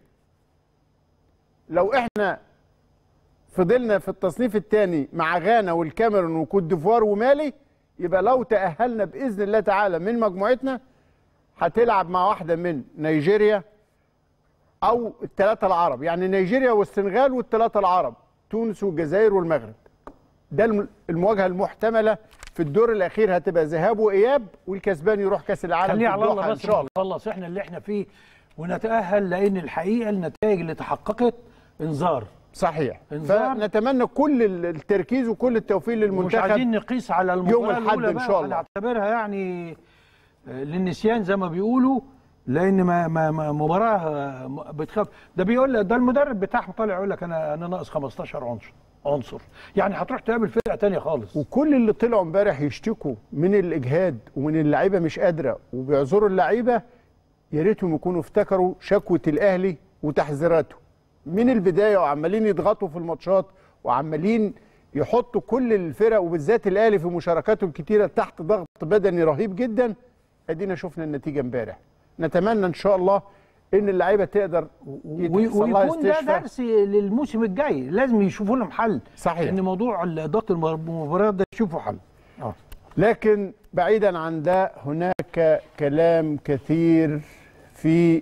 لو احنا فضلنا في التصنيف الثاني مع غانا والكاميرون وكوت ديفوار ومالي يبقى لو تأهلنا بإذن الله تعالى من مجموعتنا هتلعب مع واحدة من نيجيريا أو الثلاثة العرب يعني نيجيريا والسنغال والثلاثة العرب تونس والجزائر والمغرب ده الم- المواجهة المحتملة في الدور الأخير هتبقى ذهاب وإياب والكسبان يروح كأس العالم خليه في على الدوحة الله إن بس شاء الله نخلص احنا اللي احنا فيه ونتأهل لأن الحقيقة النتائج اللي تحققت انذار صحيح انذار. فنتمنى كل ال- التركيز وكل التوفيق مش للمنتخب عايزين نقيس على المباراة يوم الأحد الأولى إن بقى شاء الله. هنعتبرها يعني آه، للنسيان زي ما بيقولوا لأن ما ما ما مباراة آه، م- بتخاف ده بيقول لك ده المدرب بتاعهم طالع يقول لك أنا أنا ناقص 15 عنصر عنصر يعني هتروح تقابل فرقة تانية خالص وكل اللي طلعوا امبارح يشتكوا من الاجهاد ومن اللعيبه مش قادره وبيعذروا اللعيبه يا ريتهم يكونوا افتكروا شكوى الاهلي وتحذيراته من البدايه وعمالين يضغطوا في الماتشات وعمالين يحطوا كل الفرق وبالذات الاهلي في مشاركاته الكتيره تحت ضغط بدني رهيب جدا ادينا شفنا النتيجه امبارح نتمنى ان شاء الله ان اللعيبه تقدر و- يحصل لها ويكون ده استشفاء. درس للموسم الجاي لازم يشوفوا لهم حل صحيح. ان موضوع ضغط المباريات ده يشوفوا حل اه لكن بعيدا عن ده هناك كلام كثير في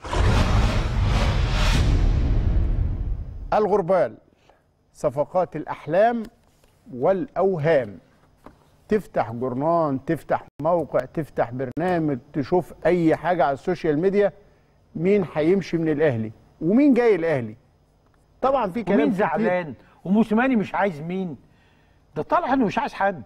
الغربال صفقات الأحلام والأوهام تفتح جورنان تفتح موقع تفتح برنامج تشوف أي حاجة على السوشيال ميديا مين هيمشي من الأهلي ومين جاي الأهلي طبعا في كلام ومين كتير. زعلان وموسيماني مش عايز مين ده طالع انه مش عايز حد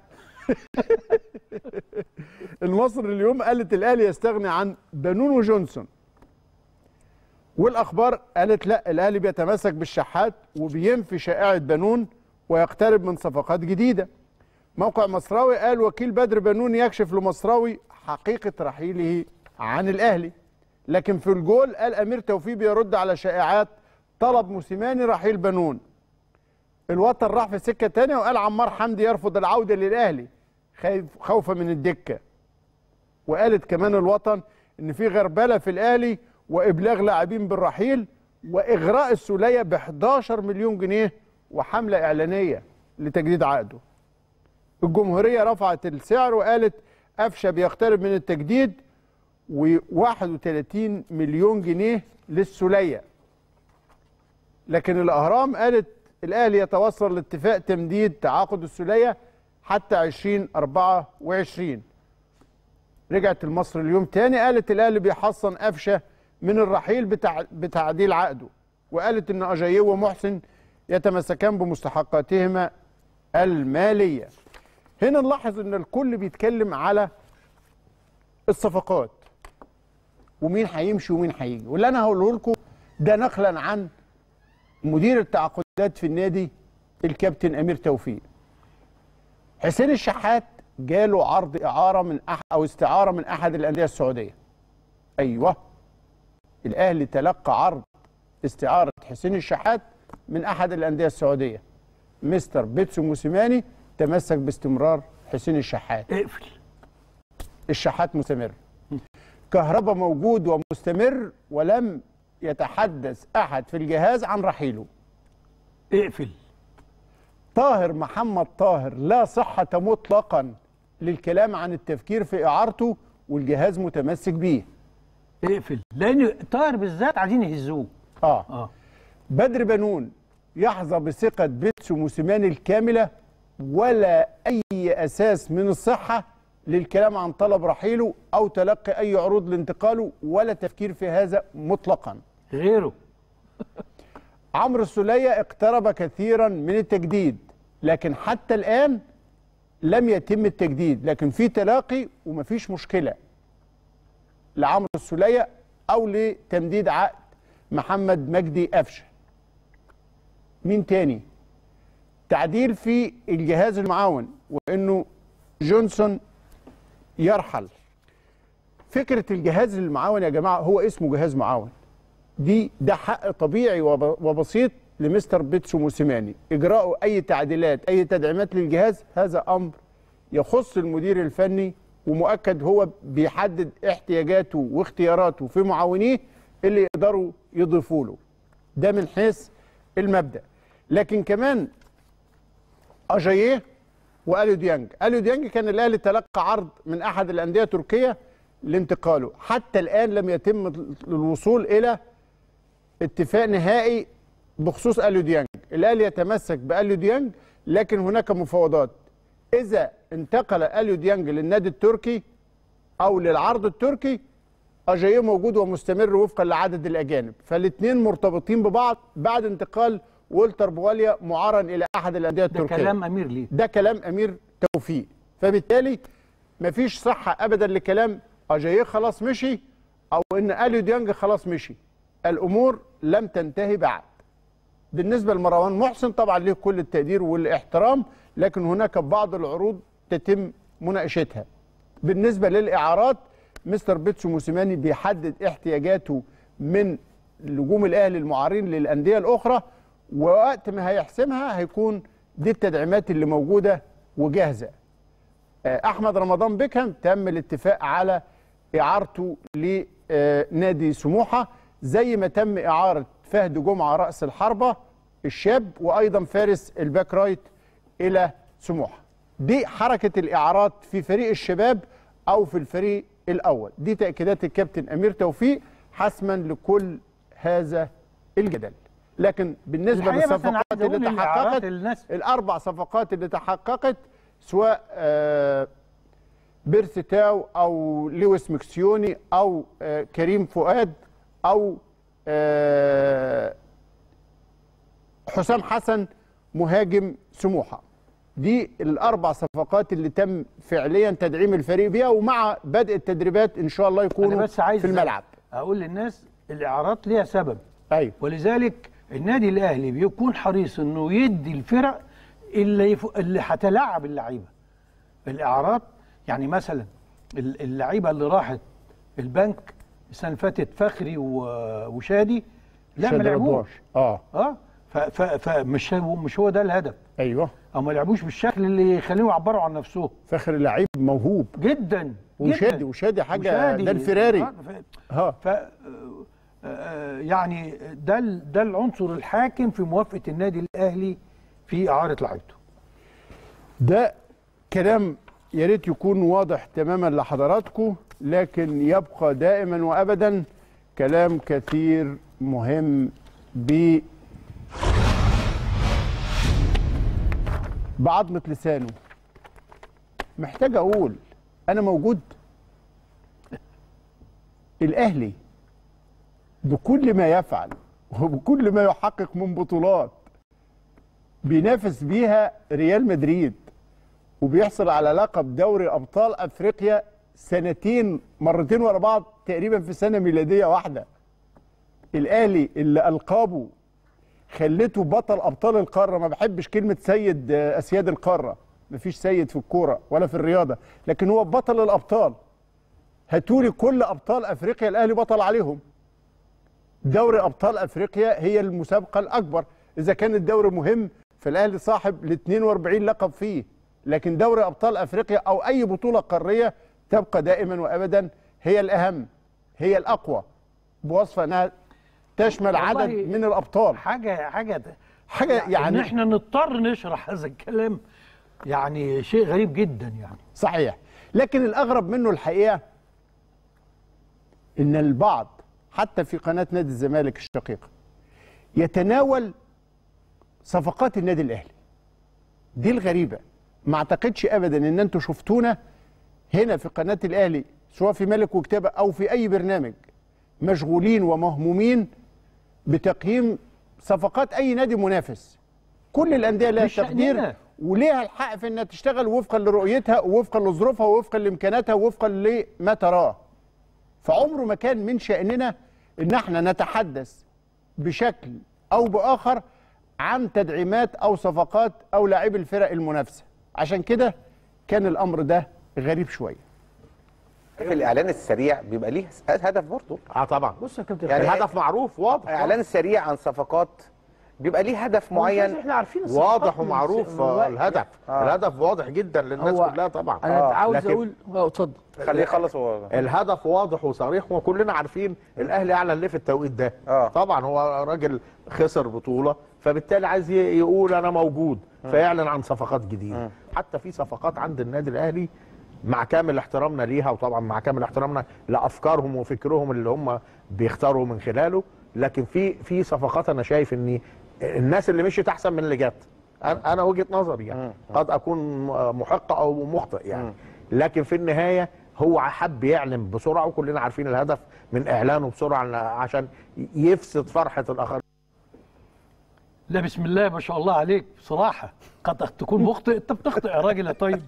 المصري اليوم قالت الاهلي يستغني عن بنون وجونسون والاخبار قالت لا الاهلي بيتمسك بالشحات وبينفي شائعه بنون ويقترب من صفقات جديده موقع مصراوي قال وكيل بدر بنون يكشف لمصراوي حقيقه رحيله عن الاهلي لكن في الجول قال امير توفيق بيرد على شائعات طلب موسيماني رحيل بنون الوتر راح في سكه تانية وقال عمار حمدي يرفض العوده للاهلي خايف خوفا من الدكه وقالت كمان الوطن ان في غربله في الاهلي وابلاغ لاعبين بالرحيل واغراء السوليه ب 11 مليون جنيه وحمله اعلانيه لتجديد عقده. الجمهوريه رفعت السعر وقالت قفشه بيقترب من التجديد و31 مليون جنيه للسوليه. لكن الاهرام قالت الاهلي يتوصل لاتفاق تمديد تعاقد السوليه حتى 2024 رجعت المصري اليوم تاني قالت الاهلي بيحصن قفشه من الرحيل بتع... بتعديل عقده وقالت ان اجاييه ومحسن يتمسكان بمستحقاتهما الماليه هنا نلاحظ ان الكل بيتكلم على الصفقات ومين هيمشي ومين هيجي واللي انا هقوله لكم ده نقلا عن مدير التعاقدات في النادي الكابتن امير توفيق حسين الشحات جاله عرض اعاره من أح او استعاره من احد الانديه السعوديه ايوه الاهلي تلقى عرض استعاره حسين الشحات من احد الانديه السعوديه مستر بيتسو موسيماني تمسك باستمرار حسين الشحات اقفل الشحات مستمر كهربا موجود ومستمر ولم يتحدث احد في الجهاز عن رحيله اقفل طاهر محمد طاهر لا صحة مطلقا للكلام عن التفكير في إعارته والجهاز متمسك بيه اقفل لان طاهر بالذات عايزين يهزوه آه. اه بدر بنون يحظى بثقة بيتسو موسيماني الكاملة ولا أي أساس من الصحة للكلام عن طلب رحيله أو تلقي أي عروض لانتقاله ولا تفكير في هذا مطلقا غيره عمرو السولية اقترب كثيرا من التجديد لكن حتى الآن لم يتم التجديد لكن في تلاقي ومفيش مشكلة لعمرو السولية أو لتمديد عقد محمد مجدي قفشه مين تاني تعديل في الجهاز المعاون وانه جونسون يرحل فكره الجهاز المعاون يا جماعه هو اسمه جهاز معاون دي ده حق طبيعي وب- وبسيط لمستر بيتسو موسيماني اجراء اي تعديلات اي تدعيمات للجهاز هذا امر يخص المدير الفني ومؤكد هو بيحدد احتياجاته واختياراته في معاونيه اللي يقدروا يضيفوا له ده من حيث المبدا لكن كمان اجاييه واليو ديانج اليو ديانج كان الاهلي تلقى عرض من احد الانديه التركيه لانتقاله حتى الان لم يتم الوصول الى اتفاق نهائي بخصوص اليو ديانج الاهلي يتمسك باليو ديانج لكن هناك مفاوضات اذا انتقل اليو ديانج للنادي التركي او للعرض التركي اجاييه موجود ومستمر وفقا لعدد الاجانب فالاثنين مرتبطين ببعض بعد انتقال والتر بواليا معارا الى احد الانديه ده التركيه كلام امير ليه ده كلام امير توفيق فبالتالي مفيش صحه ابدا لكلام اجاييه خلاص مشي او ان اليو ديانج خلاص مشي الامور لم تنتهي بعد بالنسبه لمروان محسن طبعا له كل التقدير والاحترام لكن هناك بعض العروض تتم مناقشتها بالنسبه للاعارات مستر بيتسو موسيماني بيحدد احتياجاته من نجوم الاهلي المعارين للانديه الاخرى ووقت ما هيحسمها هيكون دي التدعيمات اللي موجوده وجاهزه آه، احمد رمضان بيكهام تم الاتفاق على اعارته لنادي سموحه زي ما تم اعاره فهد جمعه راس الحربه الشاب وايضا فارس الباك رايت الى سموحه دي حركه الاعارات في فريق الشباب او في الفريق الاول دي تاكيدات الكابتن امير توفيق حسما لكل هذا الجدل لكن بالنسبه الحقيقة بس أنا للصفقات عايز اللي أقول الإعارات تحققت الناس- الاربع صفقات اللي تحققت سواء آه، بيرسي تاو او لويس مكسيوني او آه، كريم فؤاد او آه، حسام حسن مهاجم سموحه دي الاربع صفقات اللي تم فعليا تدعيم الفريق بيها ومع بدء التدريبات ان شاء الله انا يكونوا بس عايز في الملعب اقول للناس الاعارات ليها سبب ايوه ولذلك النادي الاهلي بيكون حريص انه يدي الفرق اللي يف... اللي هتلاعب اللعيبه الاعارات يعني مثلا ال- اللعيبه اللي راحت البنك السنه اللي فاتت فخري و... وشادي لا ما شادي لعبوش رضوان. اه اه ف... ف... فمش هو مش هو ده الهدف ايوه او ما لعبوش بالشكل اللي يخليهم يعبروا عن نفسهم فخر لعيب موهوب جدا وشادي جداً. وشادي حاجه وشادي. ده الفراري آه، ف... ها ف آه، آه، يعني ده ال- ده العنصر الحاكم في موافقه النادي الاهلي في اعاره لعيبته ده كلام يا ريت يكون واضح تماما لحضراتكم لكن يبقى دائما وابدا كلام كثير مهم ب بعظمة لسانه محتاج اقول انا موجود الاهلي بكل ما يفعل وبكل ما يحقق من بطولات بينافس بيها ريال مدريد وبيحصل على لقب دوري ابطال افريقيا سنتين مرتين ورا بعض تقريبا في سنه ميلاديه واحده الاهلي اللي القابه خلته بطل ابطال القاره ما بحبش كلمه سيد آه، اسياد القاره مفيش سيد في الكوره ولا في الرياضه لكن هو بطل الابطال هاتولي كل ابطال افريقيا الاهلي بطل عليهم دوري ابطال افريقيا هي المسابقه الاكبر اذا كان الدوري مهم فالاهلي صاحب ال 42 لقب فيه لكن دوري ابطال افريقيا او اي بطوله قاريه تبقى دائما وابدا هي الاهم هي الاقوى بوصف انها تشمل والله عدد من الابطال حاجه حاجه حاجه يعني يعني ان احنا نضطر نشرح هذا الكلام يعني شيء غريب جدا يعني صحيح لكن الاغرب منه الحقيقه ان البعض حتى في قناه نادي الزمالك الشقيقه يتناول صفقات النادي الاهلي دي الغريبه ما اعتقدش ابدا ان انتوا شفتونا هنا في قناه الاهلي سواء في ملك وكتابه او في اي برنامج مشغولين ومهمومين بتقييم صفقات اي نادي منافس كل الانديه لها مش تقدير شأننا. وليها الحق في انها تشتغل وفقا لرؤيتها ووفقا لظروفها ووفقا لامكاناتها ووفقا لما تراه فعمره ما كان من شأننا ان احنا نتحدث بشكل او باخر عن تدعيمات او صفقات او لاعبي الفرق المنافسه عشان كده كان الامر ده غريب شويه في الاعلان السريع بيبقى ليه هدف برضه اه طبعا بص يا كابتن يعني الهدف معروف واضح اعلان سريع عن صفقات بيبقى ليه هدف معين احنا عارفين الصفقات واضح من- ومعروف من آه، وقت. الهدف آه. الهدف واضح جدا للناس هو كلها طبعا انا آه، عاوز لكن- اقول اه اتفضل خليه يخلص هو الهدف واضح وصريح وكلنا عارفين الاهلي اعلن ليه في التوقيت ده آه. طبعا هو راجل خسر بطوله فبالتالي عايز ي- يقول انا موجود فيعلن عن صفقات جديده حتى في صفقات عند النادي الاهلي مع كامل احترامنا ليها وطبعا مع كامل احترامنا لافكارهم وفكرهم اللي هم بيختاروا من خلاله لكن في في صفقات انا شايف ان الناس اللي مشيت احسن من اللي جت انا أنا وجهه نظري يعني قد اكون محق او مخطئ يعني لكن في النهايه هو حب يعلن بسرعه وكلنا عارفين الهدف من اعلانه بسرعه عشان يفسد فرحه الاخرين لا بسم الله ما شاء الله عليك بصراحه قد تكون مخطئ انت بتخطئ يا راجل يا طيب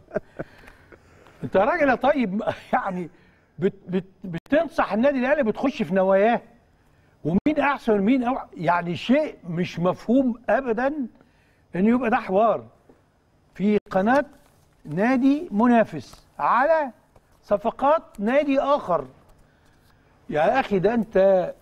انت يا راجل يا طيب يعني بت بت بتنصح النادي الاهلي بتخش في نواياه ومين احسن ومين أو يعني شيء مش مفهوم ابدا ان يبقى ده حوار في قناه نادي منافس على صفقات نادي اخر يا اخي ده انت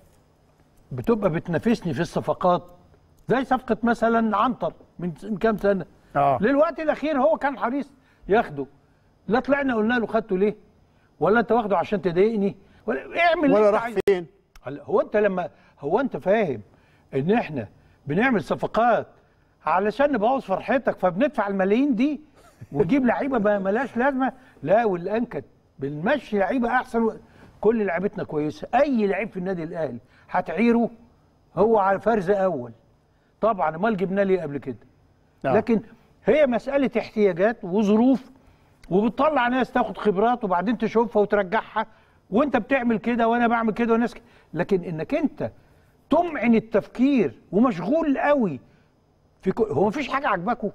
بتبقى بتنافسني في الصفقات زي صفقه مثلا عنتر من من كام سنه اه للوقت الاخير هو كان حريص ياخده لا طلعنا قلنا له خدته ليه ولا انت واخده عشان تضايقني ولا اعمل اللي ولا انت راح عايزه. فين هلا هو انت لما هو انت فاهم ان احنا بنعمل صفقات علشان نبوظ فرحتك فبندفع الملايين دي ونجيب لعيبه ما ملاش لازمه لا والانكد بنمشي لعيبه احسن و... كل لعيبتنا كويسه اي لعيب في النادي الاهلي هتعيره هو على فرز اول طبعا امال جبنا ليه قبل كده آه. لكن هي مساله احتياجات وظروف وبتطلع ناس تاخد خبرات وبعدين تشوفها وترجعها وانت بتعمل كده وانا بعمل كده وناس كده. لكن انك انت تمعن التفكير ومشغول قوي في كو... هو مفيش حاجه عجباكوا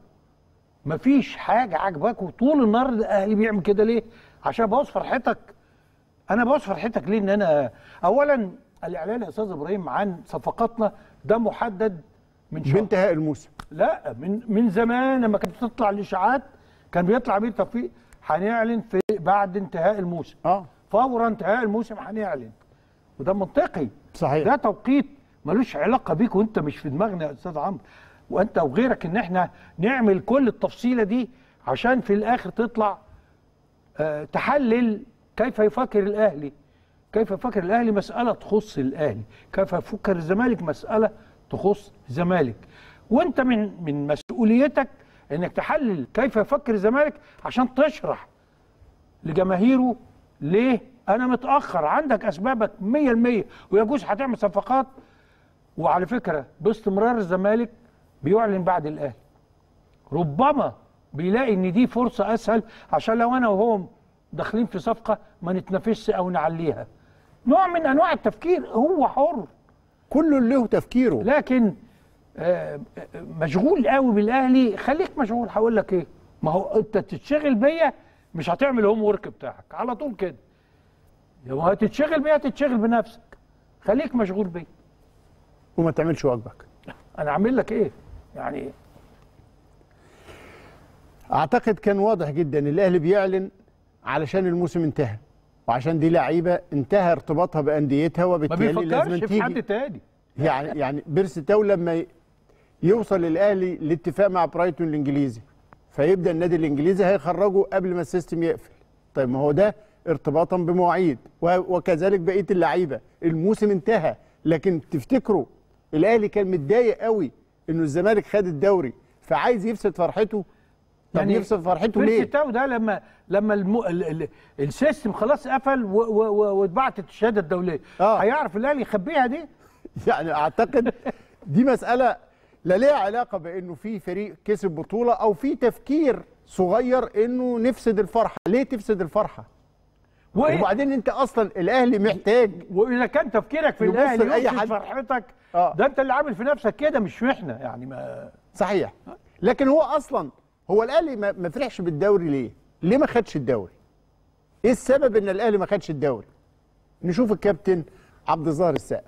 مفيش حاجه عجباكوا طول النهار الاهلي بيعمل كده ليه عشان ابوظ فرحتك انا بوظ فرحتك ليه ان انا اولا الاعلان يا استاذ ابراهيم عن صفقاتنا ده محدد من شهر بانتهاء الموسم لا من من زمان لما كانت بتطلع الاشاعات كان بيطلع بيه توفيق هنعلن في بعد انتهاء الموسم اه فور انتهاء الموسم هنعلن وده منطقي صحيح ده توقيت ملوش علاقه بيك وانت مش في دماغنا يا استاذ عمرو وانت وغيرك ان احنا نعمل كل التفصيله دي عشان في الاخر تطلع آه تحلل كيف يفكر الاهلي كيف يفكر الاهلي مساله تخص الاهلي كيف يفكر الزمالك مساله تخص الزمالك وانت من من مسؤوليتك انك تحلل كيف يفكر الزمالك عشان تشرح لجماهيره ليه انا متاخر عندك اسبابك 100% ويجوز هتعمل صفقات وعلى فكره باستمرار الزمالك بيعلن بعد الاهلي ربما بيلاقي ان دي فرصه اسهل عشان لو انا وهو داخلين في صفقه ما نتنافسش او نعليها نوع من انواع التفكير هو حر كل له تفكيره لكن آه، آه، مشغول قوي بالاهلي خليك مشغول هقول لك ايه ما هو انت تتشغل بيا مش هتعمل الهوم ورك بتاعك على طول كده لو هتتشغل بيا تتشغل بنفسك خليك مشغول بيا وما تعملش واجبك انا اعمل لك ايه يعني ايه اعتقد كان واضح جدا الاهلي بيعلن علشان الموسم انتهى وعشان دي لعيبه انتهى ارتباطها بانديتها ما وبالتالي لازم بيفكرش في حد تيجي تاني يعني يعني بيرسي تاو لما ي- يوصل الاهلي لاتفاق مع برايتون الانجليزي فيبدا النادي الانجليزي هيخرجه قبل ما السيستم يقفل طيب ما هو ده ارتباطا بمواعيد و- وكذلك بقيه اللعيبه الموسم انتهى لكن تفتكروا الاهلي كان متضايق قوي انه الزمالك خد الدوري فعايز يفسد فرحته طب يعني يفسد فرحته بيرسي ليه؟ تاو ده لما لما المو... ال... ال... السيستم خلاص قفل و... و... و... واتبعتت الشهاده الدوليه آه. هيعرف الاهلي يخبيها دي يعني اعتقد دي مساله لا ليها علاقه بانه في فريق كسب بطوله او في تفكير صغير انه نفسد الفرحه ليه تفسد الفرحه وإيه؟ وبعدين انت اصلا الاهلي محتاج واذا كان تفكيرك في يبص الاهلي لأي يفسد حد. فرحتك آه. ده انت اللي عامل في نفسك كده مش احنا يعني ما صحيح لكن هو اصلا هو الاهلي ما ما فرحش بالدوري ليه ليه ما خدش الدوري ايه السبب ان الاهلي ما خدش الدوري نشوف الكابتن عبد الظاهر السقا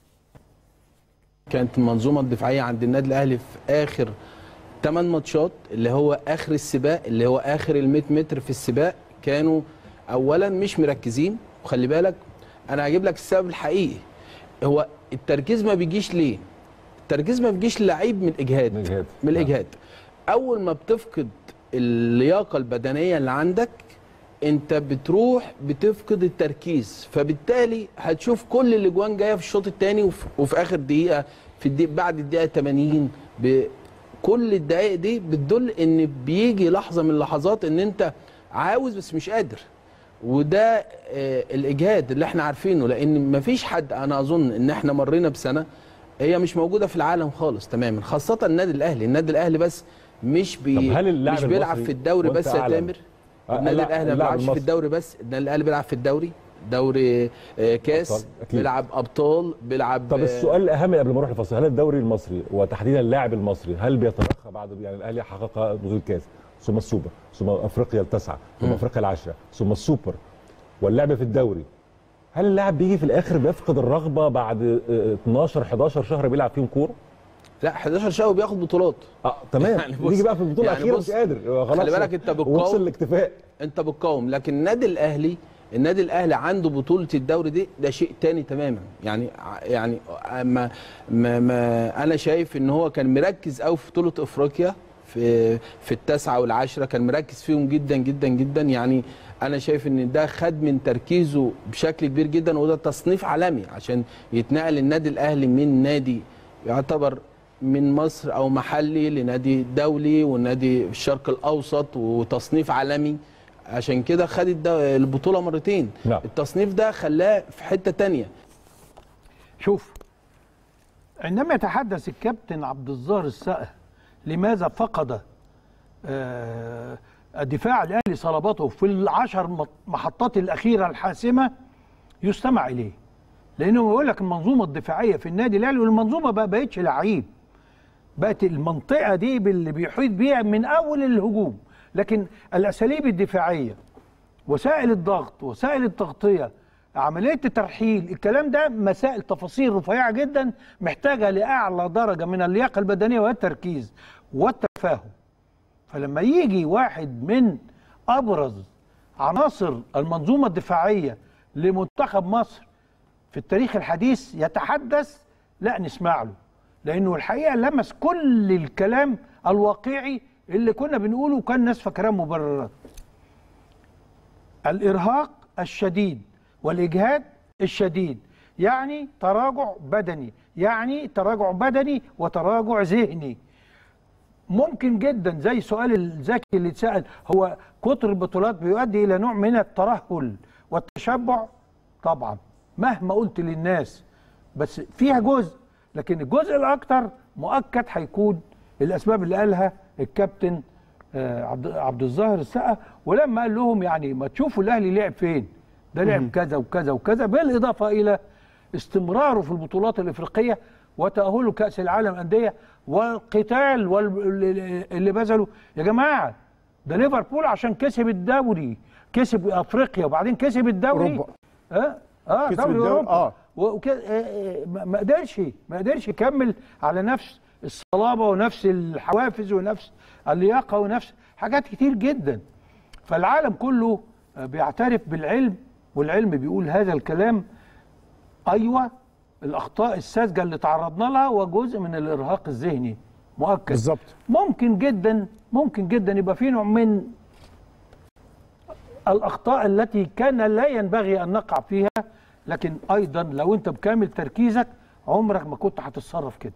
كانت المنظومه الدفاعيه عند النادي الاهلي في اخر 8 ماتشات اللي هو اخر السباق اللي هو اخر ال 100 متر في السباق كانوا اولا مش مركزين وخلي بالك انا هجيب لك السبب الحقيقي هو التركيز ما بيجيش ليه؟ التركيز ما بيجيش للعيب من الاجهاد من الاجهاد من الاجهاد اول ما بتفقد اللياقه البدنيه اللي عندك انت بتروح بتفقد التركيز فبالتالي هتشوف كل الاجوان جايه في الشوط الثاني وفي, وفي اخر دقيقه في الدقيقة بعد الدقيقه 80 ب- كل الدقائق دي بتدل ان بيجي لحظه من اللحظات ان انت عاوز بس مش قادر وده آه، الاجهاد اللي احنا عارفينه لان مفيش حد انا اظن ان احنا مرينا بسنه هي مش موجوده في العالم خالص تماما خاصه النادي الاهلي النادي الاهلي بس مش بي طب هل اللاعب مش بيلعب المصري في الدوري وأنت بس يا أعلم؟ تامر آه، النادي لا، الاهلي ما اللاعب بيلعبش في المصري. الدوري بس النادي الاهلي بيلعب في الدوري دوري آه، كاس أبطال، أكيد. بيلعب ابطال بيلعب طب آه، السؤال الاهم قبل ما نروح لفاصل هل الدوري المصري وتحديدا اللاعب المصري هل بيترقى بعد يعني الاهلي حقق بطوله الكاس ثم السوبر ثم افريقيا التاسعه ثم مم. افريقيا العاشره ثم السوبر واللعب في الدوري هل اللاعب بيجي في الاخر بيفقد الرغبه بعد آه، 12 11 شهر بيلعب فيهم كوره؟ لا 11 شهر بياخد بطولات اه تمام يعني بص- نيجي بقى في البطوله يعني الاخيره بص، مش قادر خلاص خلي بالك انت بتقاوم وصل الاكتفاء انت بتقاوم لكن النادي الاهلي النادي الاهلي عنده بطوله الدوري دي ده شيء تاني تماما يعني ع- يعني ما ما, ما انا شايف ان هو كان مركز قوي في بطوله افريقيا في في التاسعه والعاشره كان مركز فيهم جدا جدا جدا يعني انا شايف ان ده خد من تركيزه بشكل كبير جدا وده تصنيف عالمي عشان يتنقل النادي الاهلي من نادي يعتبر من مصر او محلي لنادي دولي ونادي الشرق الاوسط وتصنيف عالمي عشان كده خد الد- البطوله مرتين نعم. التصنيف ده خلاه في حته تانية شوف عندما يتحدث الكابتن عبد الظاهر السقا لماذا فقد آه، الدفاع الاهلي صلابته في العشر مط- محطات الاخيره الحاسمه يستمع اليه لانه بيقول لك المنظومه الدفاعيه في النادي الاهلي والمنظومه بقى بقتش لعيب بقت المنطقه دي باللي بيحيط بيها من اول الهجوم لكن الاساليب الدفاعيه وسائل الضغط وسائل التغطيه عمليه الترحيل الكلام ده مسائل تفاصيل رفيعه جدا محتاجه لاعلى درجه من اللياقه البدنيه والتركيز والتفاهم فلما يجي واحد من ابرز عناصر المنظومه الدفاعيه لمنتخب مصر في التاريخ الحديث يتحدث لا نسمع له لانه الحقيقه لمس كل الكلام الواقعي اللي كنا بنقوله وكان الناس فاكراه مبررات الارهاق الشديد والاجهاد الشديد يعني تراجع بدني يعني تراجع بدني وتراجع ذهني ممكن جدا زي سؤال الذكي اللي اتسال هو كتر البطولات بيؤدي الى نوع من الترهل والتشبع طبعا مهما قلت للناس بس فيها جزء لكن الجزء الاكثر مؤكد هيكون الاسباب اللي قالها الكابتن آه، عبد عبد الظاهر السقا ولما قال لهم يعني ما تشوفوا الاهلي لعب فين ده لعب كذا وكذا وكذا بالاضافه الى استمراره في البطولات الافريقيه وتاهله كاس العالم انديه والقتال وال- اللي بذله يا جماعه ده ليفربول عشان كسب الدوري كسب افريقيا وبعدين كسب الدوري أوروبا. اه اه كسب دوري الدوري، اوروبا آه. وك- آه، آه، ما ما قدرش ما قدرش يكمل على نفس الصلابه ونفس الحوافز ونفس اللياقه ونفس حاجات كتير جدا فالعالم كله آه، بيعترف بالعلم والعلم بيقول هذا الكلام ايوه الاخطاء الساذجه اللي تعرضنا لها وجزء من الارهاق الذهني مؤكد بالظبط ممكن جدا ممكن جدا يبقى في نوع من الاخطاء التي كان لا ينبغي ان نقع فيها لكن ايضا لو انت بكامل تركيزك عمرك ما كنت هتتصرف كده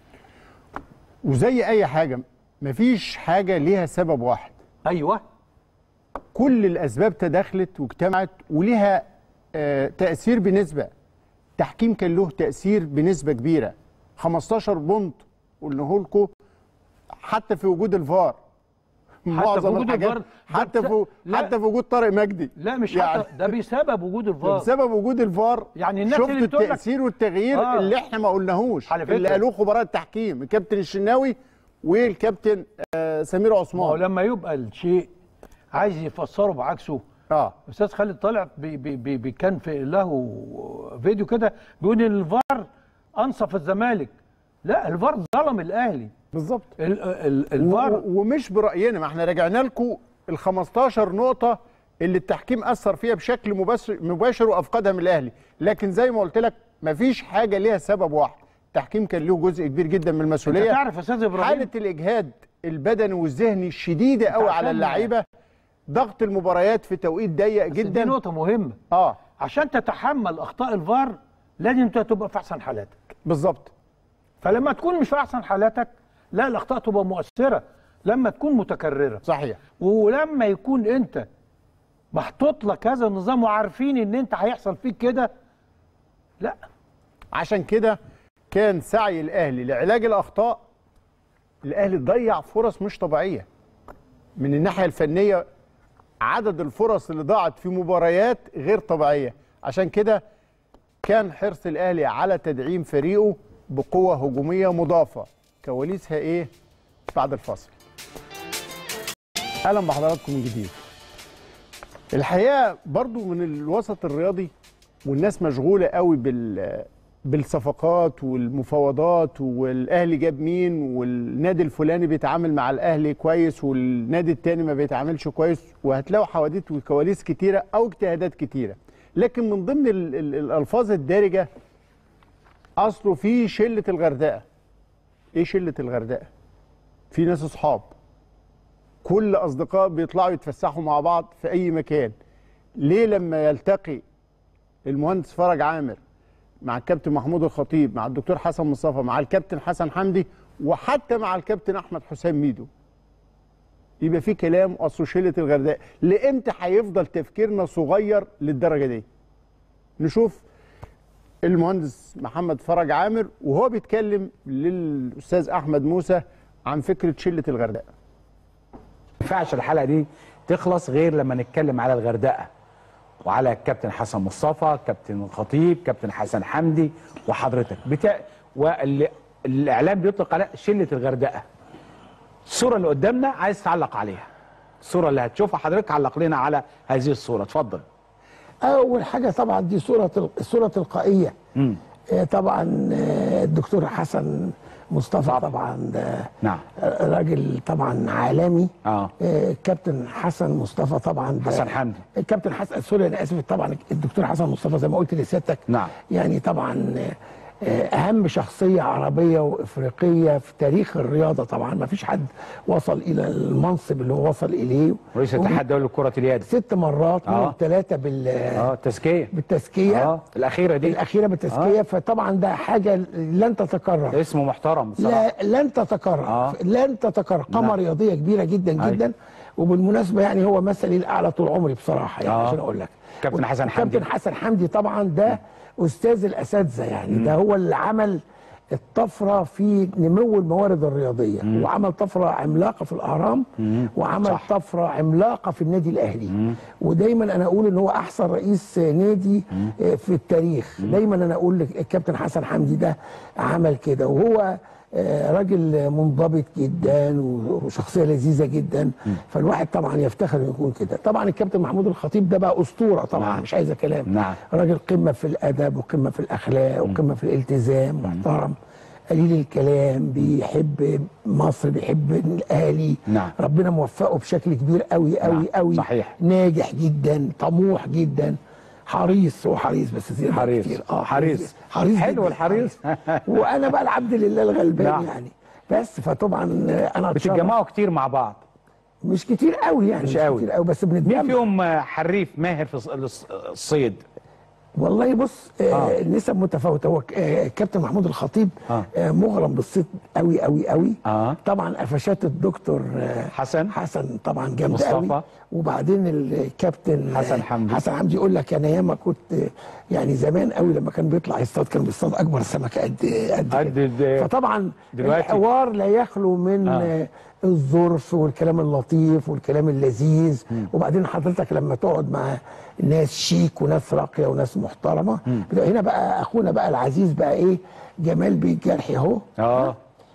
وزي اي حاجه مفيش حاجه ليها سبب واحد ايوه كل الاسباب تداخلت واجتمعت وليها آه تاثير بنسبه تحكيم كان له تاثير بنسبه كبيره 15 بونت قلناه لكم حتى في وجود الفار حتى في وجود الفار حتى في لا. حتى في وجود طارق مجدي لا مش يعني حتى ده بسبب وجود الفار بسبب وجود الفار يعني الناس شفت اللي بتقول لك- التاثير والتغيير آه. آه. اللي احنا ما قلناهوش على فكرة. اللي قالوه خبراء التحكيم الكابتن الشناوي والكابتن آه سمير ما هو عثمان لما يبقى الشيء عايز يفسره بعكسه اه استاذ خالد طالع بي بي بي بي كان في له فيديو كده بيقول ان الفار انصف الزمالك لا الفار ظلم الاهلي بالظبط ال- ال- و- الفار و- ومش براينا ما احنا رجعنا لكم ال 15 نقطه اللي التحكيم اثر فيها بشكل مباشر مباشر وافقدها من الاهلي لكن زي ما قلت لك مفيش حاجه ليها سبب واحد التحكيم كان له جزء كبير جدا من المسؤوليه انت تعرف يا استاذ ابراهيم حاله الاجهاد البدني والذهني الشديده قوي على عشان- اللعيبه ضغط المباريات في توقيت ضيق بس دي جدا نقطه مهمه اه عشان تتحمل اخطاء الفار لازم انت تبقى في احسن حالاتك بالظبط فلما تكون مش في احسن حالاتك لا الاخطاء تبقى مؤثره لما تكون متكرره صحيح ولما يكون انت محطوط لك هذا النظام وعارفين ان انت هيحصل فيك كده لا عشان كده كان سعي الاهلي لعلاج الاخطاء الاهلي ضيع فرص مش طبيعيه من الناحيه الفنيه عدد الفرص اللي ضاعت في مباريات غير طبيعيه عشان كده كان حرص الاهلي على تدعيم فريقه بقوه هجوميه مضافه كواليسها ايه بعد الفاصل اهلا بحضراتكم من جديد الحقيقه برضو من الوسط الرياضي والناس مشغوله قوي بال بالصفقات والمفاوضات والاهلي جاب مين والنادي الفلاني بيتعامل مع الاهلي كويس والنادي التاني ما بيتعاملش كويس وهتلاقوا حواديت وكواليس كتيره او اجتهادات كتيره لكن من ضمن ال- ال- الالفاظ الدارجه اصله في شله الغردقه ايه شله الغردقه في ناس اصحاب كل اصدقاء بيطلعوا يتفسحوا مع بعض في اي مكان ليه لما يلتقي المهندس فرج عامر مع الكابتن محمود الخطيب مع الدكتور حسن مصطفى مع الكابتن حسن حمدي وحتى مع الكابتن احمد حسام ميدو يبقى في كلام اصل شله الغردقه لامتى هيفضل تفكيرنا صغير للدرجه دي نشوف المهندس محمد فرج عامر وهو بيتكلم للاستاذ احمد موسى عن فكره شله الغردقه ما ينفعش الحلقه دي تخلص غير لما نتكلم على الغردقه وعلى الكابتن حسن مصطفى كابتن الخطيب كابتن حسن حمدي وحضرتك بتاع والاعلام بيطلق على شله الغردقه الصوره اللي قدامنا عايز تعلق عليها الصوره اللي هتشوفها حضرتك علق لنا على هذه الصوره اتفضل اول حاجه طبعا دي صوره تل- صوره تلقائيه مم. آه، طبعا آه، الدكتور حسن مصطفى طبعا ده نعم راجل طبعا عالمي اه آه، الكابتن حسن مصطفى طبعا ده حسن حمدي الكابتن حسن سوري انا اسف طبعا الدكتور حسن مصطفى زي ما قلت لسيادتك نعم يعني طبعا آه، اهم شخصيه عربيه وافريقيه في تاريخ الرياضه طبعا ما فيش حد وصل الى المنصب اللي هو وصل اليه رئيس الاتحاد الدولي لكره اليد ست مرات منهم آه. ثلاثه بال اه التزكيه بالتزكيه اه الاخيره دي الاخيره بالتزكيه آه. فطبعا ده حاجه لن تتكرر اسمه محترم بصراحه لا لن تتكرر آه. لن تتكرر قامه نعم. رياضيه كبيره جدا أي. جدا وبالمناسبه يعني هو مثلي الاعلى طول عمري بصراحه يعني آه. عشان اقول لك كابتن حسن حمدي. كابتن حسن حمدي طبعا ده استاذ الاساتذه يعني ده هو اللي عمل الطفره في نمو الموارد الرياضيه مم. وعمل طفره عملاقه في الاهرام مم. وعمل صح. صح. طفره عملاقه في النادي الاهلي ودايما انا اقول ان هو احسن رئيس نادي آه، في التاريخ دايما انا اقول لك الكابتن حسن حمدي ده عمل كده وهو آه، راجل منضبط جدا وشخصيه لذيذه جدا فالواحد طبعا يفتخر انه يكون كده طبعا الكابتن محمود الخطيب ده بقى اسطوره طبعا نعم. مش عايزه كلام نعم راجل قمه في الادب وقمه في الاخلاق وقمه في الالتزام محترم قليل الكلام بيحب مصر بيحب الاهلي نعم ربنا موفقه بشكل كبير قوي قوي نعم. قوي صحيح. ناجح جدا طموح جدا حريص هو حريص بس زي حريص. كتير اه حريص. حريص حلو جداً. الحريص. وانا بقى العبد لله الغلبان نعم. يعني بس فطبعا انا أتشرف. بتتجمعوا كتير مع بعض مش كتير قوي يعني مش قوي. كتير قوي بس بنتجمع مين فيهم آه، حريف ماهر في الص- الص- الصيد والله بص آه آه. النسب متفاوته هو آه كابتن محمود الخطيب آه. آه مغرم بالصيد قوي قوي قوي اه طبعا قفشات الدكتور آه حسن حسن طبعا جامده مصطفى. قوي وبعدين الكابتن آه، حسن حمدي. حسن حمدي يقول لك انا ياما كنت آه، يعني زمان قوي لما كان بيطلع يصطاد كان بيصطاد اكبر سمكه قد قد قد كده. ال- فطبعا دلوقتي. الحوار لا يخلو من آه. آه. الظرف والكلام اللطيف والكلام اللذيذ وبعدين حضرتك لما تقعد مع ناس شيك وناس راقيه وناس محترمه بتبقى هنا بقى اخونا بقى العزيز بقى ايه جمال بيه الجرحي اهو اه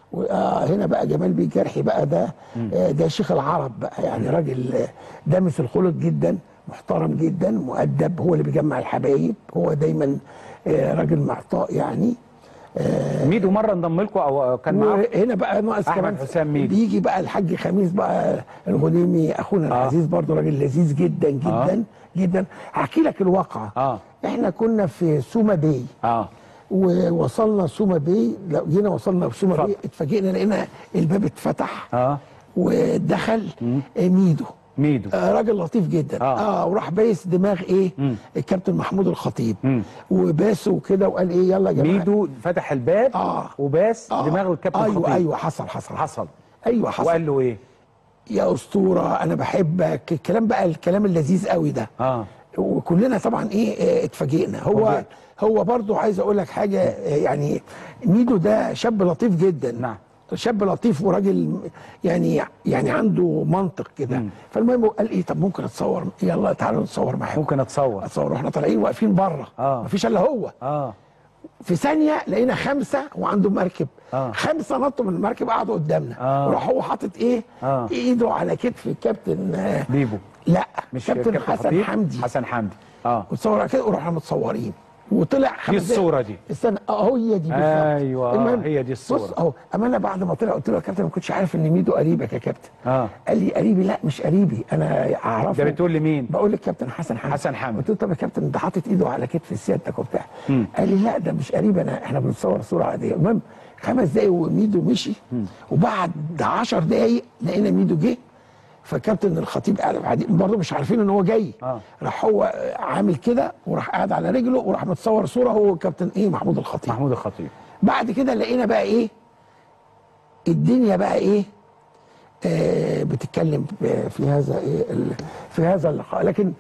آه هنا بقى جمال بيه الجرحي بقى ده آه ده شيخ العرب بقى يعني راجل آه، دامس الخلق جدا محترم جدا مؤدب هو اللي بيجمع الحبايب هو دايما آه راجل معطاء يعني ميدو مره انضم لكم او كان معاكم وهنا بقى ناقص أحمد كمان حسام ميدو. بيجي بقى الحاج خميس بقى الغنيمي اخونا آه. العزيز برضه راجل لذيذ جدا جدا جدا هحكي لك الواقعه اه احنا كنا في سوما باي اه ووصلنا سوما باي لو جينا وصلنا في سوما اتفضل. باي اتفاجئنا لقينا الباب اتفتح اه ودخل ميدو ميدو آه راجل لطيف جدا آه. اه, وراح بايس دماغ ايه مم. الكابتن محمود الخطيب مم. وباسه كده وقال ايه يلا يا جماعه ميدو فتح الباب آه. وباس آه. دماغ الكابتن ايوه خطيب. ايوه حصل حصل حصل ايوه حصل وقال له ايه يا اسطوره انا بحبك الكلام بقى الكلام اللذيذ قوي ده اه وكلنا طبعا ايه آه، اتفاجئنا هو فوجئت. هو برضو عايز اقول لك حاجه آه، يعني ميدو ده شاب لطيف جدا نعم. شاب لطيف وراجل يعني يعني عنده منطق كده فالمهم هو قال ايه طب ممكن اتصور يلا تعالوا نتصور معاكم ممكن اتصور اتصور واحنا طالعين واقفين بره آه. مفيش الا هو اه في ثانيه لقينا خمسه وعنده مركب آه. خمسه نطوا من المركب قعدوا قدامنا آه. وراح هو حاطط ايه آه. ايده على كتف الكابتن آه، بيبو لا مش كابتن حسن خطيب؟ حمدي حسن حمدي اه وتصور على كده ورحنا متصورين وطلع خمس دقايق. الصورة دي. استنى اه هي دي بالظبط أيوة، المهم، هي دي الصورة. بص اهو اما انا بعد ما طلع قلت له يا كابتن ما كنتش عارف ان ميدو قريبك يا كابتن اه قال لي قريبي لا مش قريبي انا اعرفه ده بتقول لمين بقول للكابتن حسن حمدي حسن حمدي. قلت له طب يا كابتن ده حاطط ايده على كتف سيادتك وبتاع مم. قال لي لا ده مش قريب انا احنا بنصور صوره عاديه المهم خمس دقايق وميدو مشي وبعد 10 دقايق لقينا ميدو جه فكابتن الخطيب قاعد بعدين برضه مش عارفين ان هو جاي آه. راح هو عامل كده وراح قاعد على رجله وراح متصور صوره هو وكابتن ايه محمود الخطيب محمود الخطيب بعد كده لقينا بقى ايه الدنيا بقى ايه آه بتتكلم في هذا إيه ال- في هذا اللقاء لكن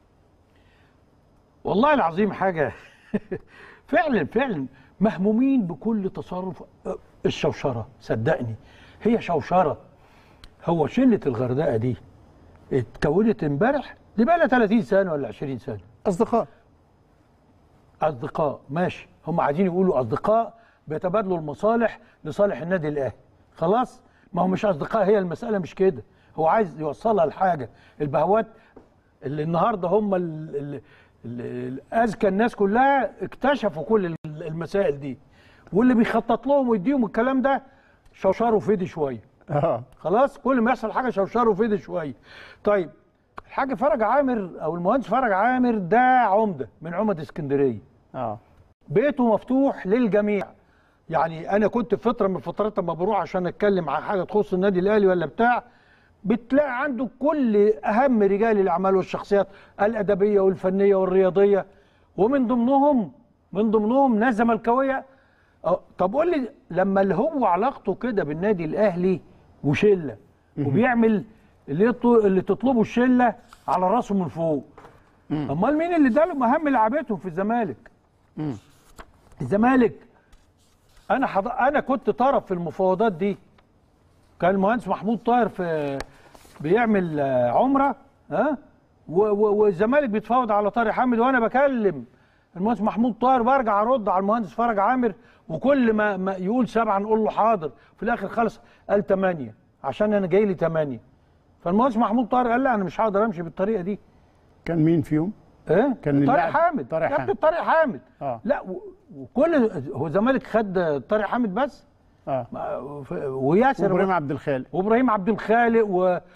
والله العظيم حاجة فعلا فعلا مهمومين بكل تصرف أه، الشوشرة صدقني هي شوشرة هو شلة الغردقة دي اتكونت امبارح دي بقى لها 30 سنة ولا 20 سنة اصدقاء أصدقاء ماشي هم عايزين يقولوا أصدقاء بيتبادلوا المصالح لصالح النادي الأهلي خلاص ما هو مش أصدقاء هي المسألة مش كده هو عايز يوصلها لحاجة البهوات اللي النهاردة هم ال- ال- ال- الأذكى الناس كلها اكتشفوا كل ال- المسائل دي واللي بيخطط لهم ويديهم الكلام ده شوشروا فيدي شوية اه خلاص كل ما يحصل حاجه شوشروا فيدي شويه طيب الحاج فرج عامر او المهندس فرج عامر ده عمده من عمد اسكندريه اه بيته مفتوح للجميع يعني انا كنت في فتره من الفترات لما بروح عشان اتكلم عن حاجه تخص النادي الاهلي ولا بتاع بتلاقي عنده كل اهم رجال الاعمال والشخصيات الادبيه والفنيه والرياضيه ومن ضمنهم من ضمنهم ناس زملكاويه أه، طب قول لي لما اللي هو علاقته كده بالنادي الاهلي وشله وبيعمل اللي يطل- اللي تطلبه الشله على راسه من فوق امال مين اللي اداله اهم لعبتهم في الزمالك الزمالك انا حض... انا كنت طرف في المفاوضات دي كان المهندس محمود طاهر في بيعمل آه، عمره ها و- و- والزمالك بيتفاوض على طارق حامد وانا بكلم المهندس محمود طاهر برجع ارد على المهندس فرج عامر وكل ما, ما يقول سبعه نقول له حاضر في الاخر خلص قال ثمانيه عشان انا جاي لي ثمانيه فالمهندس محمود طاهر قال لا انا مش هقدر امشي بالطريقه دي كان مين فيهم؟ ايه كان طارق اللاعب- حامد طارق كابتن حامد. طارق حامد اه لا و- وكل هو الزمالك خد طارق حامد بس اه ما- ف- وياسر وابراهيم عبد الخالق وابراهيم عبد الخالق و...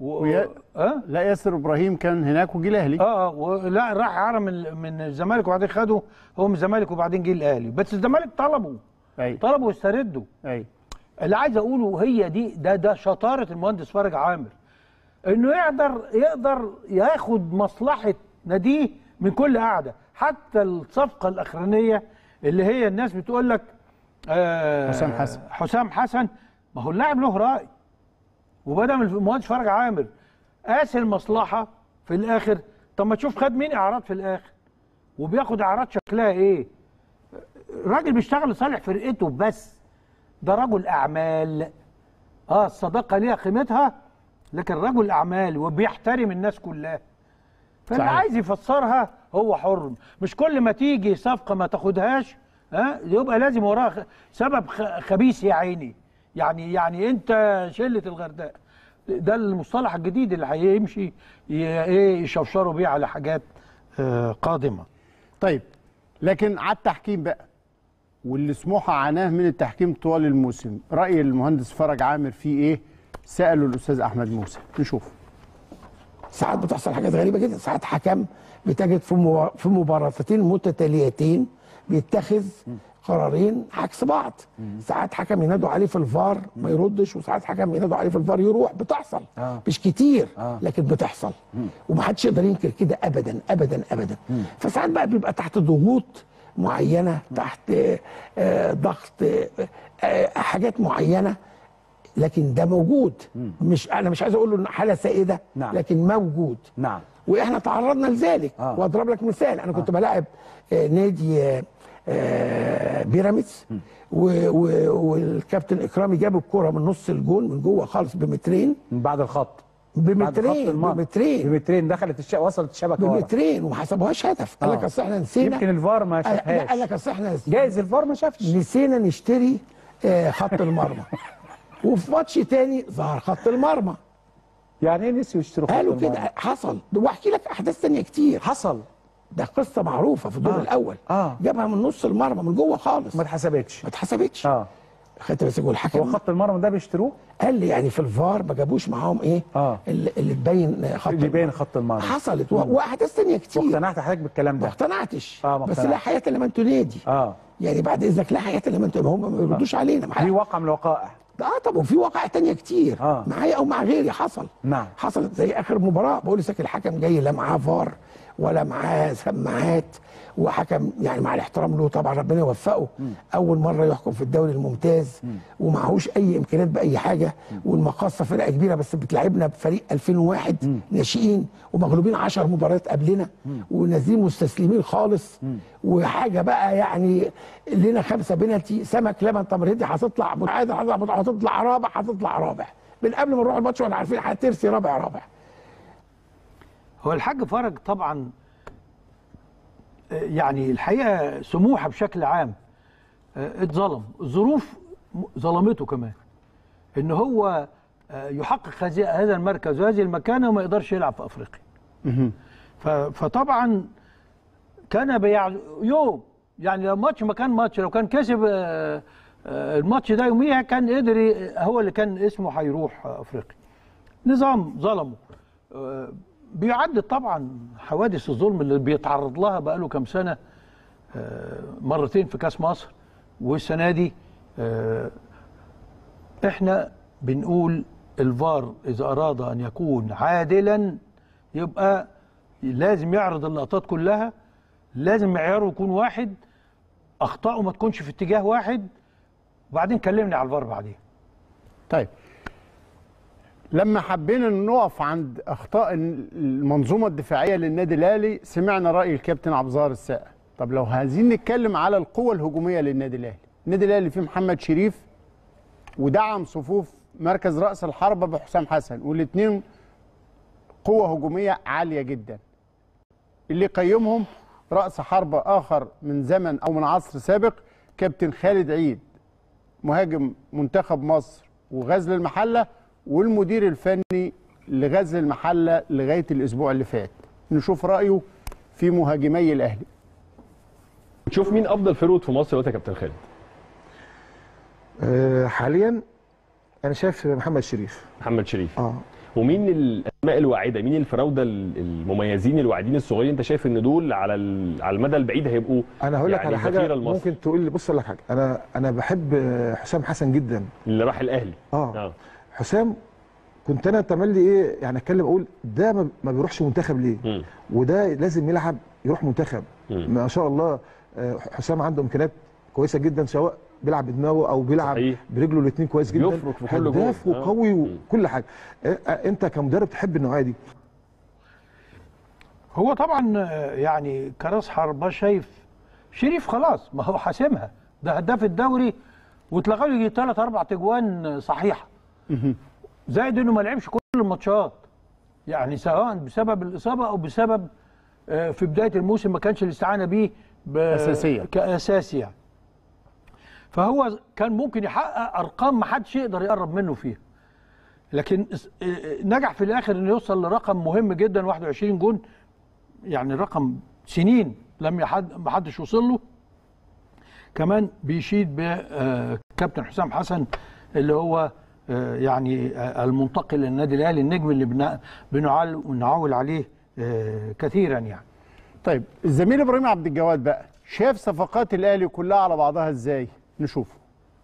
و... ويا... أه؟ لا ياسر ابراهيم كان هناك وجي الاهلي اه اه ولا راح عرى من من الزمالك وبعدين خده هو من الزمالك وبعدين جه الاهلي بس الزمالك طلبه أي. طلبوا يستردوا اي اللي عايز اقوله هي دي ده ده شطاره المهندس فرج عامر انه يقدر يقدر ياخد مصلحه ناديه من كل قاعده حتى الصفقه الاخرانيه اللي هي الناس بتقول لك آه حسام حسن. حسام حسن ما هو اللاعب له راي وبدا من المهندس فرج عامر قاس المصلحه في الاخر طب ما تشوف خد مين اعراض في الاخر وبياخد اعراض شكلها ايه راجل بيشتغل لصالح فرقته بس ده رجل اعمال اه الصداقه ليها قيمتها لكن رجل اعمال وبيحترم الناس كلها فاللي صحيح. عايز يفسرها هو حر مش كل ما تيجي صفقه ما تاخدهاش ها يبقى لازم وراها خ- سبب خ- خبيث يا عيني يعني يعني انت شله الغردقه ده المصطلح الجديد اللي هيمشي ي- ايه يشوشروا بيه على حاجات آه قادمه طيب لكن على التحكيم بقى واللي سموحه عاناه من التحكيم طوال الموسم راي المهندس فرج عامر فيه ايه ساله الاستاذ احمد موسى نشوف ساعات بتحصل حاجات غريبه جدا ساعات حكم بتجد في مبا- في مباراتين متتاليتين بيتخذ قرارين عكس بعض ساعات حكم ينادوا عليه في الفار ما يردش وساعات حكم ينادوا عليه في الفار يروح بتحصل آه. مش كتير آه. لكن بتحصل ومحدش يقدر ينكر كده ابدا ابدا ابدا فساعات بقى بيبقى تحت ضغوط معينه تحت آه، ضغط آه، آه، حاجات معينه لكن ده موجود مش انا مش عايز اقول له إن حاله سائده نعم. لكن موجود نعم واحنا تعرضنا لذلك آه. واضرب لك مثال انا كنت بلاعب آه، نادي آه، آه، بيراميدز و- و- والكابتن اكرامي جاب الكره من نص الجون من جوه خالص بمترين من بعد الخط بعد خط بمترين المرمى. بمترين بمترين دخلت الش... وصلت الشبكه ورا. بمترين وما حسبوهاش هدف قال آه. لك اصل احنا نسينا يمكن الفار ما قال- لا، شافهاش قال لك اصل احنا جايز الفار ما شافش نسينا نشتري آه، خط المرمى وفي ماتش تاني ظهر خط المرمى يعني ايه نسيوا يشتروا خط قالوا المرمى؟ كده حصل واحكي لك احداث تانية كتير حصل ده قصه معروفه في الدور آه. الاول آه. جابها من نص المرمى من جوه خالص ما اتحسبتش ما اتحسبتش اه خدت بس يقول الحكم هو خط المرمى ده بيشتروه قال لي يعني في الفار ما جابوش معاهم ايه اه اللي, اللي تبين خط اللي يبين المرمى. خط المرمى حصلت و- واحداث تانية كتير واقتنعت حضرتك بالكلام ما ده اقتنعتش آه، ما بس اقتنعتش. لا حياه لمن تنادي اه يعني بعد اذنك لا حياه لمن تنادي هم ما بيردوش علينا دي معايا واقع من الوقائع اه طب وفي واقع تانية كتير آه. معايا او مع غيري حصل نعم حصلت زي اخر مباراه بقول لسك الحكم جاي لا معاه فار ولا معاه سماعات وحكم يعني مع الاحترام له طبعا ربنا يوفقه اول مره يحكم في الدوري الممتاز ومعهوش اي امكانيات باي حاجه والمقاصه فرقه كبيره بس بتلعبنا بفريق 2001 ناشئين ومغلوبين 10 مباريات قبلنا ونازلين مستسلمين خالص وحاجه بقى يعني لنا خمسه بنالتي سمك لبن تمريدي هتطلع متعادل هتطلع هتطلع رابع هتطلع رابع من قبل ما نروح الماتش واحنا عارفين هترسي رابع رابع هو الحاج فرج طبعا آه، يعني الحقيقه سموحه بشكل عام آه، اتظلم الظروف م- ظلمته كمان ان هو آه، يحقق هذه- هذا المركز وهذه المكانه وما يقدرش يلعب في افريقيا ف- فطبعا كان بيع يوم يعني لو ماتش ما كان ماتش لو كان كسب آه، آه، الماتش ده يوميها كان قدر ي- هو اللي كان اسمه هيروح آه، افريقيا نظام ظلمه آه، بيعد طبعا حوادث الظلم اللي بيتعرض لها بقاله كام سنه آه، مرتين في كاس مصر والسنه دي آه، احنا بنقول الفار اذا اراد ان يكون عادلا يبقى لازم يعرض اللقطات كلها لازم معياره يكون واحد اخطائه ما تكونش في اتجاه واحد وبعدين كلمني على الفار بعدين طيب لما حبينا نقف عند اخطاء المنظومه الدفاعيه للنادي الاهلي سمعنا راي الكابتن عبد الظاهر السقا طب لو عايزين نتكلم على القوه الهجوميه للنادي الاهلي النادي الاهلي فيه محمد شريف ودعم صفوف مركز راس الحربه بحسام حسن والاثنين قوه هجوميه عاليه جدا اللي قيمهم راس حربه اخر من زمن او من عصر سابق كابتن خالد عيد مهاجم منتخب مصر وغزل المحله والمدير الفني لغزل المحله لغايه الاسبوع اللي فات نشوف رايه في مهاجمي الاهلي تشوف مين افضل فيرود في مصر دلوقتي يا كابتن خالد آه، حاليا انا شايف محمد شريف محمد شريف اه ومين الاسماء الواعده مين الفراوده ال- المميزين الواعدين الصغيرين انت شايف ان دول على ال- على المدى البعيد هيبقوا انا هقول لك يعني على حاجه ذخيرة لمصر. ممكن تقول لي بص اقول لك حاجه انا انا بحب حسام حسن جدا اللي راح الاهلي اه حسام كنت انا تملي ايه يعني اتكلم اقول ده ما- ما بيروحش منتخب ليه وده لازم يلعب يروح منتخب ما شاء الله آه، حسام عنده امكانيات كويسه جدا سواء بيلعب بدماغه او بيلعب صحيح. برجله الاثنين كويس جدا بيفرق في كل جول. هداف آه. وقوي وكل حاجه آه، آه، انت كمدرب تحب النوعيه دي هو طبعا آه، يعني كراس حربة شايف شريف خلاص ما هو حاسمها ده هداف الدوري واتلغى له يجي ثلاث اربع تجوان صحيحه زائد انه ما لعبش كل الماتشات يعني سواء بسبب الاصابه او بسبب آه، في بدايه الموسم ما كانش الاستعانه بيه ب- أساسيا. كاساسي يعني فهو كان ممكن يحقق ارقام ما حدش يقدر يقرب منه فيها لكن اس- آه، آه، نجح في الاخر انه يوصل لرقم مهم جدا 21 جون يعني رقم سنين لم يحد ما حدش وصل له كمان بيشيد بكابتن حسام حسن اللي هو آه، يعني آه، المنتقل للنادي الاهلي النجم اللي بنا- بنعال ونعول عليه آه، كثيرا يعني طيب الزميل ابراهيم عبد الجواد بقى شاف صفقات الاهلي كلها على بعضها ازاي نشوفه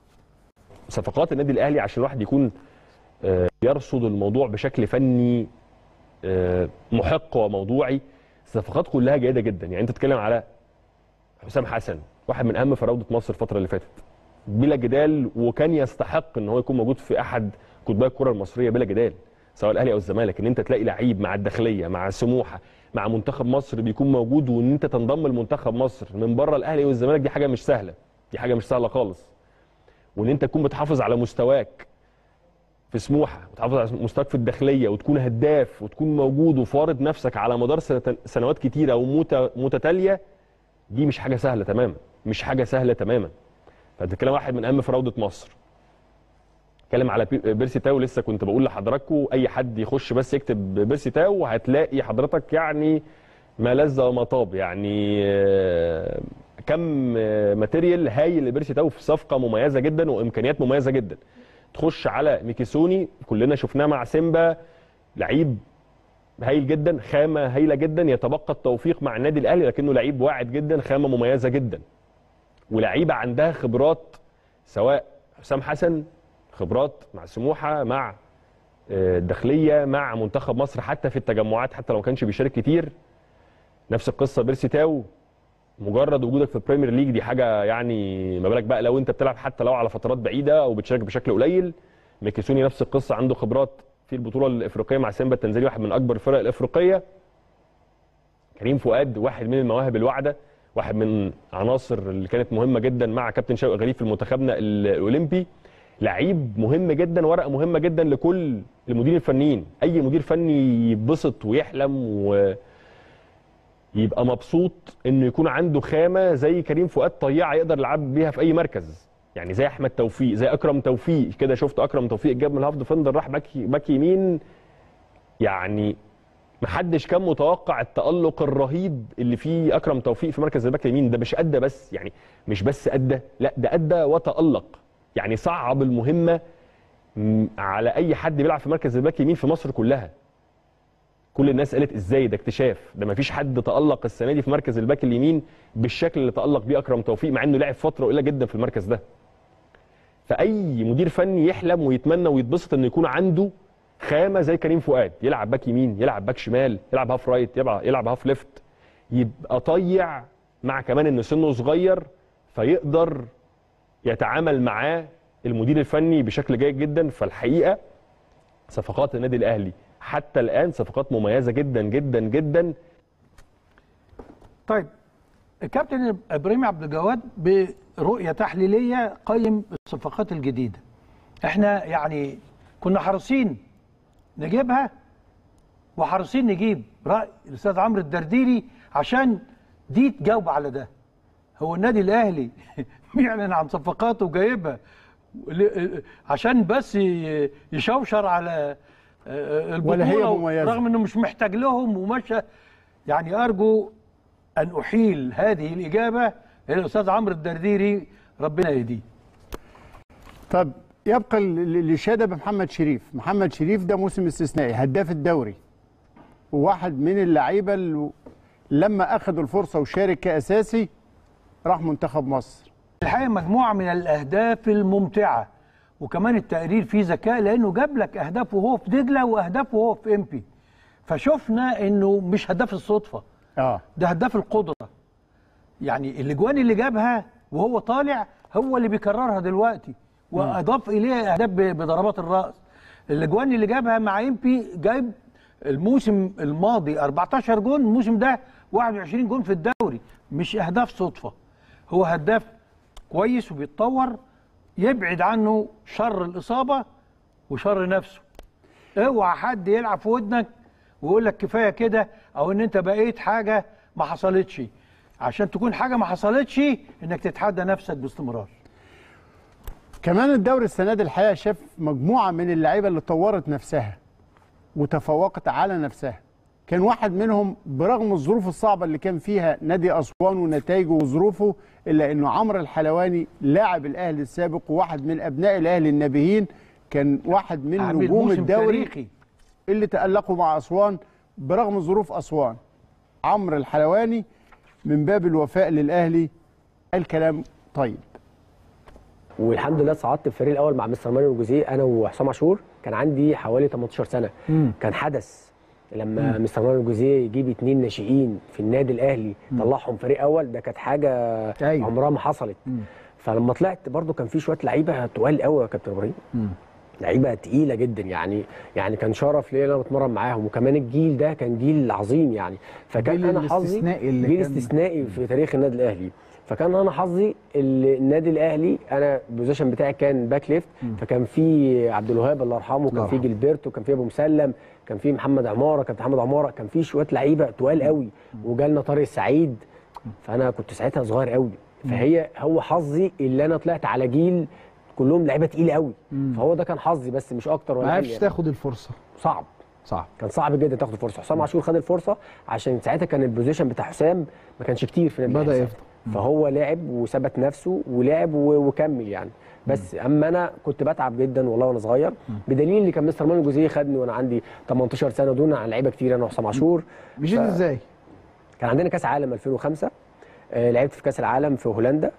صفقات النادي الاهلي عشان الواحد يكون آه، يرصد الموضوع بشكل فني آه، محق وموضوعي الصفقات كلها جيده جدا يعني انت تتكلم على حسام حسن واحد من اهم فراوده مصر الفتره اللي فاتت بلا جدال وكان يستحق ان هو يكون موجود في احد قطبي الكره المصريه بلا جدال سواء الاهلي او الزمالك ان انت تلاقي لعيب مع الداخليه مع سموحه مع منتخب مصر بيكون موجود وان انت تنضم لمنتخب مصر من بره الاهلي والزمالك دي حاجه مش سهله دي حاجه مش سهله خالص وان انت تكون بتحافظ على مستواك في سموحه وتحافظ على مستواك في الداخليه وتكون هداف وتكون موجود وفارض نفسك على مدار سنت- سنوات كتيره ومت- متتاليه دي مش حاجه سهله تماما مش حاجه سهله تماما فانت بتتكلم واحد من اهم فراوده مصر اتكلم على بي- بيرسي تاو لسه كنت بقول لحضراتكم اي حد يخش بس يكتب بيرسي تاو هتلاقي حضرتك يعني ما لذ وما طاب يعني آه، كم آه، ماتيريال هايل لبيرسي تاو في صفقه مميزه جدا وامكانيات مميزه جدا تخش على ميكيسوني كلنا شفناه مع سيمبا لعيب هايل جدا خامه هايله جدا يتبقى التوفيق مع النادي الاهلي لكنه لعيب واعد جدا خامه مميزه جدا ولعيبه عندها خبرات سواء حسام حسن خبرات مع سموحه مع آه، الداخليه مع منتخب مصر حتى في التجمعات حتى لو ما كانش بيشارك كتير نفس القصه بيرسي تاو مجرد وجودك في البريمير ليج دي حاجه يعني ما بالك بقى لو انت بتلعب حتى لو على فترات بعيده او بتشارك بشكل قليل ميكيسوني نفس القصه عنده خبرات في البطوله الافريقيه مع سيمبا التنزاني واحد من اكبر الفرق الافريقيه كريم فؤاد واحد من المواهب الواعده واحد من عناصر اللي كانت مهمه جدا مع كابتن شوقي غريب في المنتخبنا ال- الاولمبي لعيب مهم جدا ورقه مهمه جدا لكل المديرين الفنيين اي مدير فني يتبسط ويحلم و يبقى مبسوط انه يكون عنده خامه زي كريم فؤاد طيعه يقدر يلعب بيها في اي مركز يعني زي احمد توفيق زي اكرم توفيق كده شفت اكرم توفيق جاب من الهاف ديفندر راح باك باك يمين يعني محدش كان متوقع التألق الرهيب اللي فيه أكرم توفيق في مركز الباك اليمين ده مش أدى بس يعني مش بس أدى لا ده أدى وتألق يعني صعب المهمة م- على أي حد بيلعب في مركز الباك اليمين في مصر كلها كل الناس قالت ازاي ده اكتشاف ده مفيش حد تألق السنة دي في مركز الباك اليمين بالشكل اللي تألق بيه أكرم توفيق مع إنه لعب فترة قليلة جدا في المركز ده فأي مدير فني يحلم ويتمنى ويتبسط إنه يكون عنده خامه زي كريم فؤاد يلعب باك يمين يلعب باك شمال يلعب هاف رايت يلعب, يلعب هاف ليفت يبقى طيع مع كمان ان سنه صغير فيقدر يتعامل معاه المدير الفني بشكل جيد جدا فالحقيقه صفقات النادي الاهلي حتى الان صفقات مميزه جدا جدا جدا طيب الكابتن ابراهيم عبد الجواد برؤيه تحليليه قيم الصفقات الجديده احنا يعني كنا حريصين نجيبها وحريصين نجيب راي الاستاذ عمرو الدرديري عشان دي تجاوب على ده هو النادي الاهلي بيعلن عن صفقاته وجايبها ل- عشان بس ي- يشوشر على آه، ولا هي البطوله مميزة. رغم انه مش محتاج لهم ومشى يعني ارجو ان احيل هذه الاجابه الى الاستاذ عمرو الدرديري ربنا يهديه طب يبقى ال- ال- الاشاده بمحمد شريف محمد شريف ده موسم استثنائي هداف الدوري وواحد من اللعيبه اللي لما اخذوا الفرصه وشارك كاساسي راح منتخب مصر الحقيقه مجموعه من الاهداف الممتعه وكمان التقرير فيه ذكاء لانه جاب لك اهدافه وهو في دجله واهدافه وهو في امبي فشفنا انه مش هداف الصدفه اه ده هداف القدره يعني الاجوان اللي جابها وهو طالع هو اللي بيكررها دلوقتي واضاف اليها اهداف ب- بضربات الراس الاجوان اللي جابها مع امبي جايب الموسم الماضي 14 جون الموسم ده 21 جون في الدوري مش اهداف صدفه هو هداف كويس وبيتطور يبعد عنه شر الاصابه وشر نفسه اوعى حد يلعب في ودنك ويقول لك كفايه كده او ان انت بقيت حاجه ما حصلتش عشان تكون حاجه ما حصلتش انك تتحدى نفسك باستمرار كمان الدوري السنه دي الحقيقه شاف مجموعه من اللعيبه اللي طورت نفسها وتفوقت على نفسها كان واحد منهم برغم الظروف الصعبه اللي كان فيها نادي اسوان ونتائجه وظروفه الا انه عمرو الحلواني لاعب الاهلي السابق وواحد من ابناء الاهلي النابهين كان واحد من عامل نجوم موسم الدوري تاريخي. اللي تألقوا مع اسوان برغم ظروف اسوان عمرو الحلواني من باب الوفاء للاهلي الكلام طيب والحمد لله صعدت الفريق الاول مع مستر مانويل جوزيه انا وحسام عاشور كان عندي حوالي 18 سنه مم. كان حدث لما مم. مستر مانويل جوزيه يجيب اتنين ناشئين في النادي الاهلي طلعهم فريق اول ده كانت حاجه أيوة. عمرها ما حصلت فلما طلعت برضو كان في شويه لعيبه تقال قوي يا كابتن ابراهيم لعيبه تقيله جدا يعني يعني كان شرف ليا ان انا بتمرن معاهم وكمان الجيل ده كان جيل عظيم يعني فكان جيل انا حظي الاستثنائي اللي جيل كان- استثنائي في تاريخ النادي الاهلي فكان انا حظي ال- النادي الاهلي انا البوزيشن بتاعي كان باك ليفت فكان في عبد الوهاب الله يرحمه كان في جilberto كان في ابو مسلم كان في محمد عماره كان محمد عماره كان في شويه لعيبه تقال قوي وجالنا طارق السعيد فانا كنت ساعتها صغير قوي فهي هو حظي اللي انا طلعت على جيل كلهم لعيبه تقيله قوي مم. فهو ده كان حظي بس مش اكتر ولا ما أقل عرفش يعني. تاخد الفرصه صعب صعب كان صعب جدا تاخد الفرصه حسام عاشور خد الفرصه عشان ساعتها كان البوزيشن بتاع حسام ما كانش كتير في النادي بدأ الأهلي يفضل. ساعتها. فهو لعب وثبت نفسه ولعب و- وكمل يعني بس اما انا كنت بتعب جدا والله وانا صغير بدليل اللي كان مستر مانويل جوزيه خدني وانا عندي 18 سنه دون عن لعيبه كتير انا وحسام عاشور مشيت ازاي؟ كان عندنا كاس عالم 2005 آه لعبت في كاس العالم في هولندا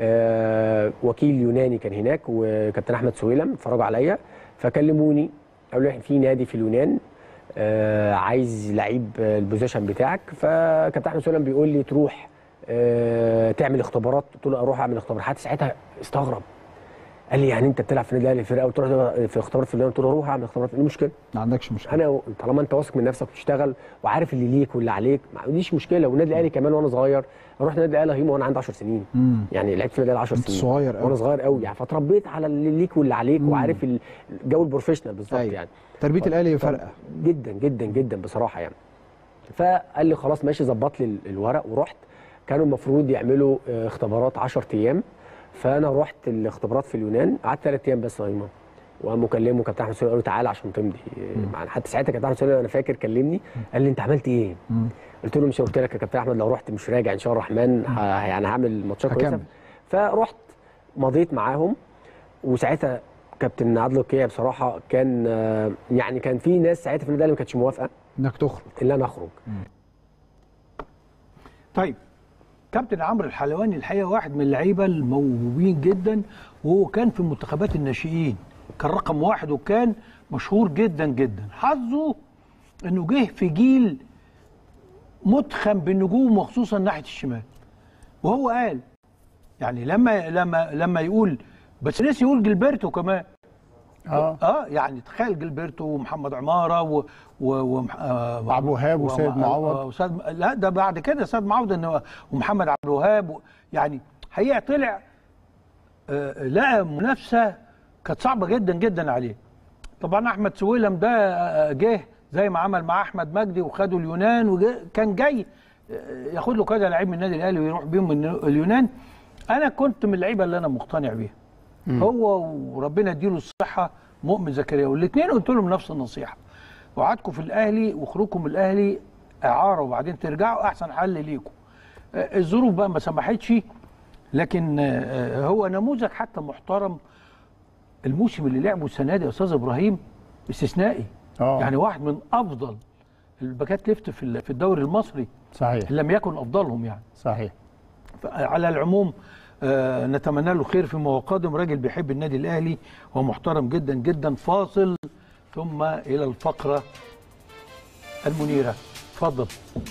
آه وكيل يوناني كان هناك وكابتن احمد سويلم اتفرجوا عليا فكلموني قالوا لي في نادي في اليونان آه عايز لعيب آه، البوزيشن بتاعك فكابتن احمد سويلم بيقول لي تروح آه تعمل اختبارات قلت له اروح اعمل اختبارات حتى ساعتها استغرب قال لي يعني انت بتلعب في النادي الاهلي الفرقه قلت له في اختبارات في اليونان قلت له روح اعمل اختبارات ايه المشكله؟ ما عندكش مشكله انا طالما انت واثق من نفسك وتشتغل وعارف اللي ليك واللي عليك ما عنديش مشكله والنادي الاهلي كمان وانا صغير رحت النادي الاهلي هيما وانا عندي 10 سنين مم. يعني لعبت في النادي الاهلي 10 انت سنين صغير قوي. وانا صغير قوي يعني فتربيت على اللي ليك واللي عليك وعارف ال- الجو البروفيشنال بالظبط أيوة. يعني تربيه ف- الاهلي ف- فارقه جدا جدا جدا بصراحه يعني فقال لي خلاص ماشي ظبط لي ال- الورق ورحت كانوا المفروض يعملوا آه، اختبارات 10 ايام فانا رحت الاختبارات في اليونان قعدت ثلاث ايام بس يا هيما وقام مكلمه كابتن احمد سوري قال له تعالى عشان تمضي معانا حتى ساعتها كابتن احمد سوري انا فاكر كلمني قال لي انت عملت ايه؟ قلت له مش قلت لك يا كابتن احمد لو رحت مش راجع ان شاء الله الرحمن ه- يعني هعمل ماتشات كويسه هكمل. فرحت مضيت معاهم وساعتها كابتن عادل القيع بصراحه كان آه، يعني كان في ناس ساعتها في النادي الأهلي ما كانتش موافقه انك تخرج الا انا اخرج طيب كابتن عمرو الحلواني الحقيقه واحد من اللعيبه الموهوبين جدا وهو كان في منتخبات الناشئين كان رقم واحد وكان مشهور جدا جدا حظه انه جه في جيل متخم بالنجوم وخصوصا ناحيه الشمال وهو قال يعني لما لما لما يقول بس نسي يقول جilberto كمان اه اه يعني تخيل جilberto ومحمد عماره و و و آه عبد الوهاب وسيد وم- معوض. آه، وسيد لا ده بعد كده سيد معوض إنه ومحمد عبد الوهاب و- يعني حقيقه طلع آه لقى منافسه كانت صعبه جدا جدا عليه طبعا احمد سويلم ده آه، جه زي ما عمل مع احمد مجدي وخدوا اليونان وكان جاي آه، ياخد له كذا لعيب من النادي الاهلي ويروح بيهم من اليونان انا كنت من اللعيبه اللي انا مقتنع بيها هو وربنا يديله الصحه مؤمن زكريا والاثنين قلت لهم نفس النصيحه وعدكم في الاهلي وخروجكم من الاهلي اعاره وبعدين ترجعوا احسن حل ليكم آه، الظروف بقى ما سمحتش لكن آه، هو نموذج حتى محترم الموسم اللي لعبه السنه دي يا استاذ ابراهيم استثنائي آه. يعني واحد من افضل الباكات ليفت في ال- في الدوري المصري صحيح إن لم يكن افضلهم يعني صحيح على العموم آه، نتمنى له خير فيما هو قادم راجل بيحب النادي الاهلي ومحترم جدا جدا فاصل ثم الى الفقره المنيره اتفضل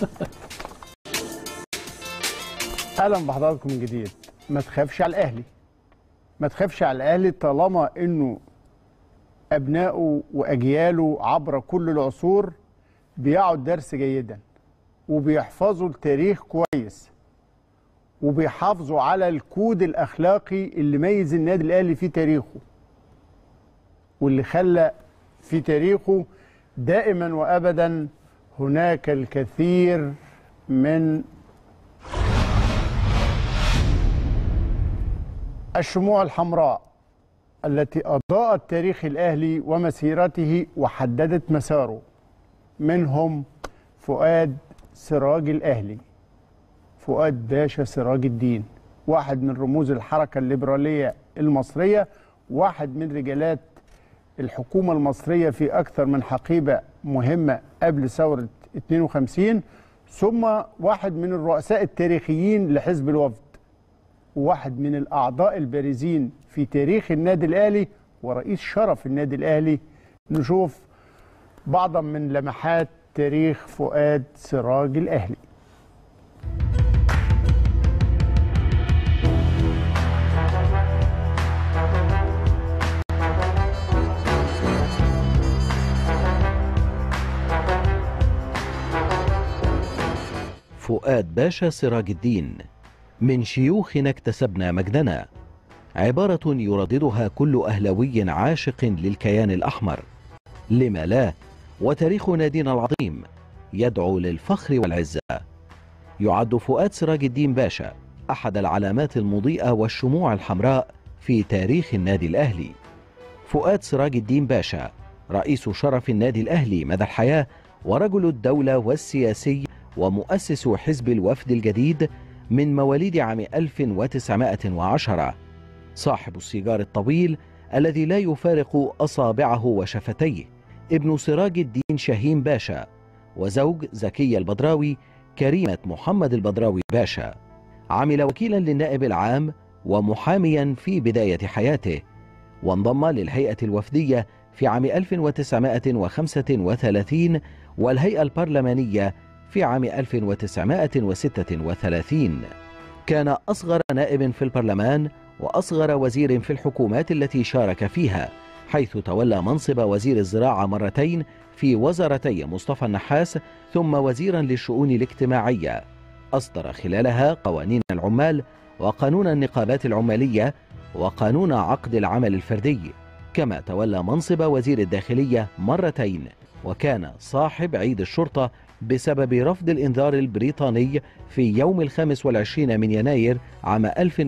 اهلا بحضراتكم من جديد ما تخافش على الاهلي ما تخافش على الاهلي طالما انه ابنائه واجياله عبر كل العصور بيعوا الدرس جيدا وبيحفظوا التاريخ كويس وبيحافظوا على الكود الاخلاقي اللي ميز النادي الاهلي في تاريخه واللي خلى في تاريخه دائما وابدا هناك الكثير من الشموع الحمراء التي أضاءت تاريخ الأهلي ومسيرته وحددت مساره منهم فؤاد سراج الأهلي فؤاد باشا سراج الدين واحد من رموز الحركة الليبرالية المصرية واحد من رجالات الحكومة المصرية في أكثر من حقيبة مهمة قبل ثورة 52 ثم واحد من الرؤساء التاريخيين لحزب الوفد وواحد من الأعضاء البارزين في تاريخ النادي الأهلي ورئيس شرف النادي الأهلي نشوف بعضا من لمحات تاريخ فؤاد سراج الأهلي فؤاد باشا سراج الدين من شيوخنا اكتسبنا مجدنا عبارة يرددها كل أهلوي عاشق للكيان الأحمر لما لا وتاريخ نادينا العظيم يدعو للفخر والعزة يعد فؤاد سراج الدين باشا أحد العلامات المضيئة والشموع الحمراء في تاريخ النادي الأهلي فؤاد سراج الدين باشا رئيس شرف النادي الأهلي مدى الحياة ورجل الدولة والسياسي ومؤسس حزب الوفد الجديد من مواليد عام 1910 صاحب السيجار الطويل الذي لا يفارق أصابعه وشفتيه ابن سراج الدين شاهين باشا وزوج زكية البدراوي كريمة محمد البدراوي باشا عمل وكيلا للنائب العام ومحاميا في بداية حياته وانضم للهيئة الوفدية في عام 1935 والهيئة البرلمانية في عام 1936 كان أصغر نائب في البرلمان وأصغر وزير في الحكومات التي شارك فيها حيث تولى منصب وزير الزراعة مرتين في وزارتي مصطفى النحاس ثم وزيرا للشؤون الاجتماعية أصدر خلالها قوانين العمال وقانون النقابات العمالية وقانون عقد العمل الفردي كما تولى منصب وزير الداخلية مرتين وكان صاحب عيد الشرطة بسبب رفض الإنذار البريطاني في يوم الخامس والعشرين من يناير عام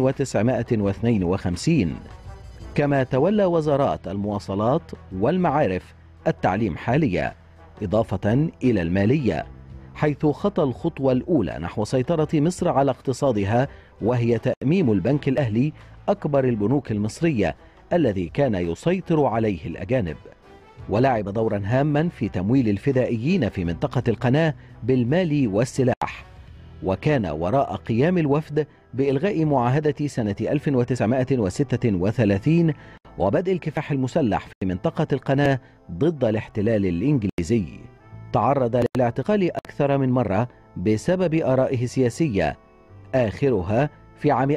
1952 كما تولى وزارات المواصلات والمعارف التعليم حاليا إضافة إلى المالية حيث خطى الخطوة الأولى نحو سيطرة مصر على اقتصادها وهي تأميم البنك الأهلي أكبر البنوك المصرية الذي كان يسيطر عليه الأجانب ولعب دورا هاما في تمويل الفدائيين في منطقة القناة بالمال والسلاح وكان وراء قيام الوفد بإلغاء معاهدة سنة 1936 وبدء الكفاح المسلح في منطقة القناة ضد الاحتلال الإنجليزي تعرض للاعتقال أكثر من مرة بسبب آرائه السياسية آخرها في عام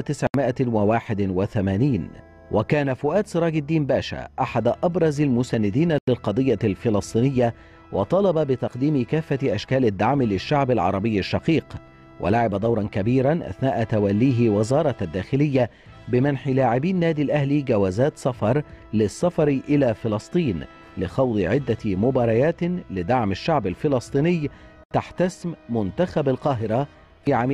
1981 وكان فؤاد سراج الدين باشا أحد أبرز المساندين للقضية الفلسطينية وطالب بتقديم كافة أشكال الدعم للشعب العربي الشقيق ولعب دورا كبيرا أثناء توليه وزارة الداخلية بمنح لاعبي النادي الأهلي جوازات سفر للسفر إلى فلسطين لخوض عدة مباريات لدعم الشعب الفلسطيني تحت اسم منتخب القاهرة في عام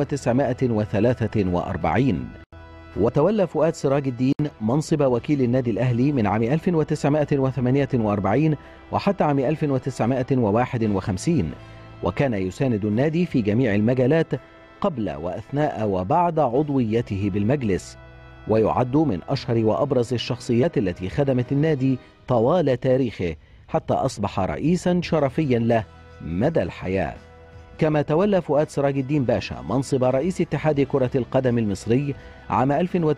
1943 وتولى فؤاد سراج الدين منصب وكيل النادي الأهلي من عام 1948 وحتى عام 1951 وكان يساند النادي في جميع المجالات قبل وأثناء وبعد عضويته بالمجلس ويعد من أشهر وأبرز الشخصيات التي خدمت النادي طوال تاريخه حتى أصبح رئيسا شرفيا له مدى الحياة كما تولى فؤاد سراج الدين باشا منصب رئيس اتحاد كرة القدم المصري عام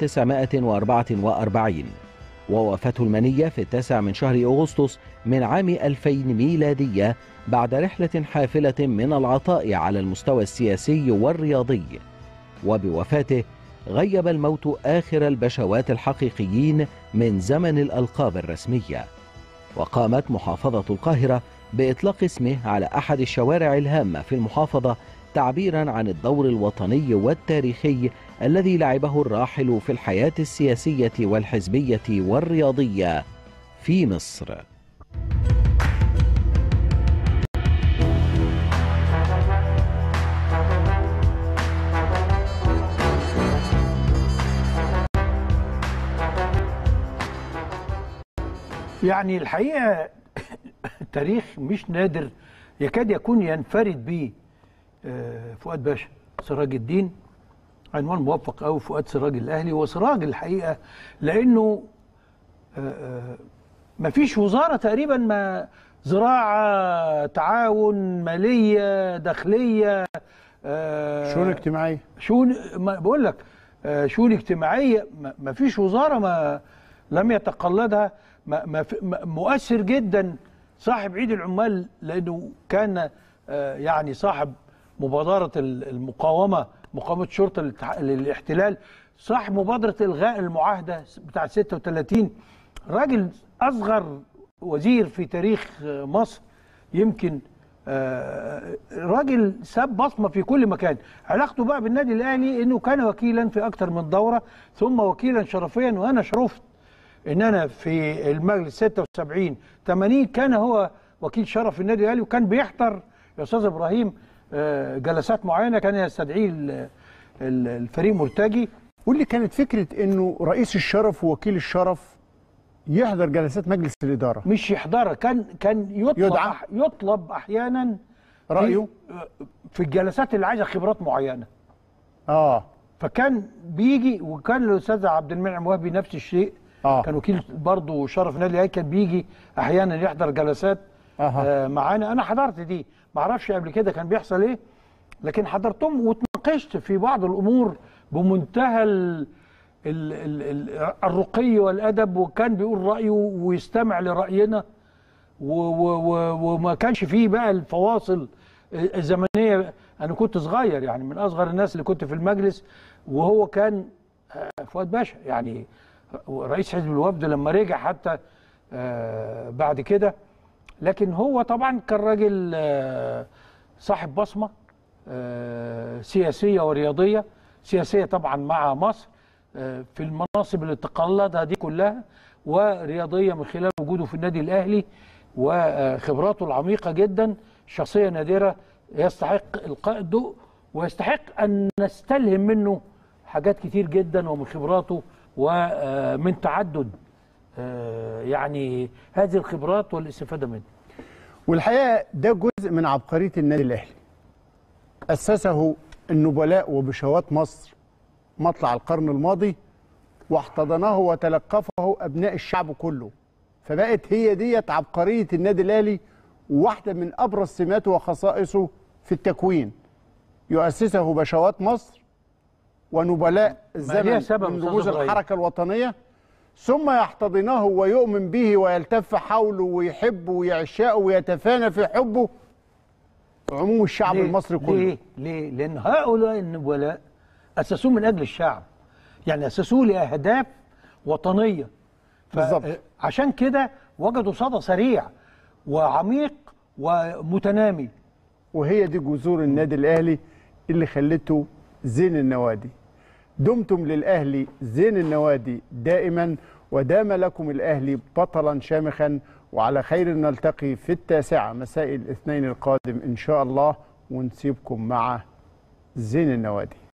1944 ووفاته المنية في التاسع من شهر أغسطس من عام 2000 ميلادية بعد رحلة حافلة من العطاء على المستوى السياسي والرياضي وبوفاته غيب الموت آخر البشوات الحقيقيين من زمن الألقاب الرسمية وقامت محافظة القاهرة بإطلاق اسمه على أحد الشوارع الهامة في المحافظة تعبيرا عن الدور الوطني والتاريخي الذي لعبه الراحل في الحياة السياسية والحزبية والرياضية في مصر يعني الحقيقه التاريخ مش نادر يكاد يكون ينفرد به آه، فؤاد باشا سراج الدين عنوان موفق قوي فؤاد سراج الاهلي وسراج الحقيقه لانه آه، آه، مفيش وزاره تقريبا ما زراعه تعاون ماليه داخليه آه، شؤون اجتماعيه شؤون ما بقول لك آه، شؤون اجتماعيه ما- ما فيش وزاره ما لم يتقلدها ما ما في- ما- مؤثر جدا صاحب عيد العمال لانه كان آه، يعني صاحب مبادره ال- المقاومه مقاومه شرطه الاتح- للاحتلال صاحب مبادره الغاء المعاهده بتاع 36 راجل اصغر وزير في تاريخ آه، مصر يمكن آه، راجل ساب بصمه في كل مكان علاقته بقى بالنادي الاهلي انه كان وكيلا في اكثر من دوره ثم وكيلا شرفيا وانا شرفت ان انا في المجلس 76 80 كان هو وكيل شرف النادي الاهلي وكان بيحضر يا استاذ ابراهيم آه، جلسات معينه كان يستدعيه ال- ال- الفريق مرتجي واللي كانت فكره انه رئيس الشرف ووكيل الشرف يحضر جلسات مجلس الاداره مش يحضرها كان كان يطلب يدعى. أح يطلب احيانا رأيه؟ في, في الجلسات اللي عايزه خبرات معينه اه فكان بيجي وكان الاستاذ عبد المنعم وهبي نفس الشيء آه. كان وكيل برضه شرف نادي الاهلي كان بيجي احيانا يحضر جلسات آه معانا انا حضرت دي ما اعرفش قبل كده كان بيحصل ايه لكن حضرتهم واتناقشت في بعض الامور بمنتهى ال ال ال ال الرقي والادب وكان بيقول رايه ويستمع لراينا و و و وما كانش فيه بقى الفواصل الزمنيه انا كنت صغير يعني من اصغر الناس اللي كنت في المجلس وهو كان آه، فؤاد باشا يعني رئيس حزب الوفد لما رجع حتى آه، بعد كده لكن هو طبعا كان راجل آه، صاحب بصمه آه، سياسيه ورياضيه سياسيه طبعا مع مصر آه، في المناصب اللي تقلدها دي كلها ورياضيه من خلال وجوده في النادي الاهلي وخبراته العميقه جدا شخصيه نادره يستحق القاء الضوء ويستحق ان نستلهم منه حاجات كتير جدا ومن خبراته ومن تعدد آه، يعني هذه الخبرات والاستفاده منها والحقيقه ده جزء من عبقريه النادي الاهلي اسسه النبلاء وبشوات مصر مطلع القرن الماضي واحتضنه وتلقفه ابناء الشعب كله فبقت هي ديت عبقريه النادي الاهلي واحده من ابرز سماته وخصائصه في التكوين يؤسسه بشوات مصر ونبلاء ليها الزمن سبب من أستاذ رموز إبراهيم. الحركه الوطنيه ثم يحتضنه ويؤمن به ويلتف حوله ويحبه ويعشقه ويتفانى في حبه عموم الشعب ليه؟ المصري كله ليه؟ ليه؟ لأن هؤلاء النبلاء أسسوه من أجل الشعب يعني أسسوه لأهداف وطنية بالظبط. عشان كده وجدوا صدى سريع وعميق ومتنامي وهي دي جذور النادي الاهلي اللي خلته زين النوادي دمتم للاهلي زين النوادي دائما ودام لكم الاهلي بطلا شامخا وعلى خير نلتقي في التاسعه مساء الاثنين القادم ان شاء الله ونسيبكم مع زين النوادي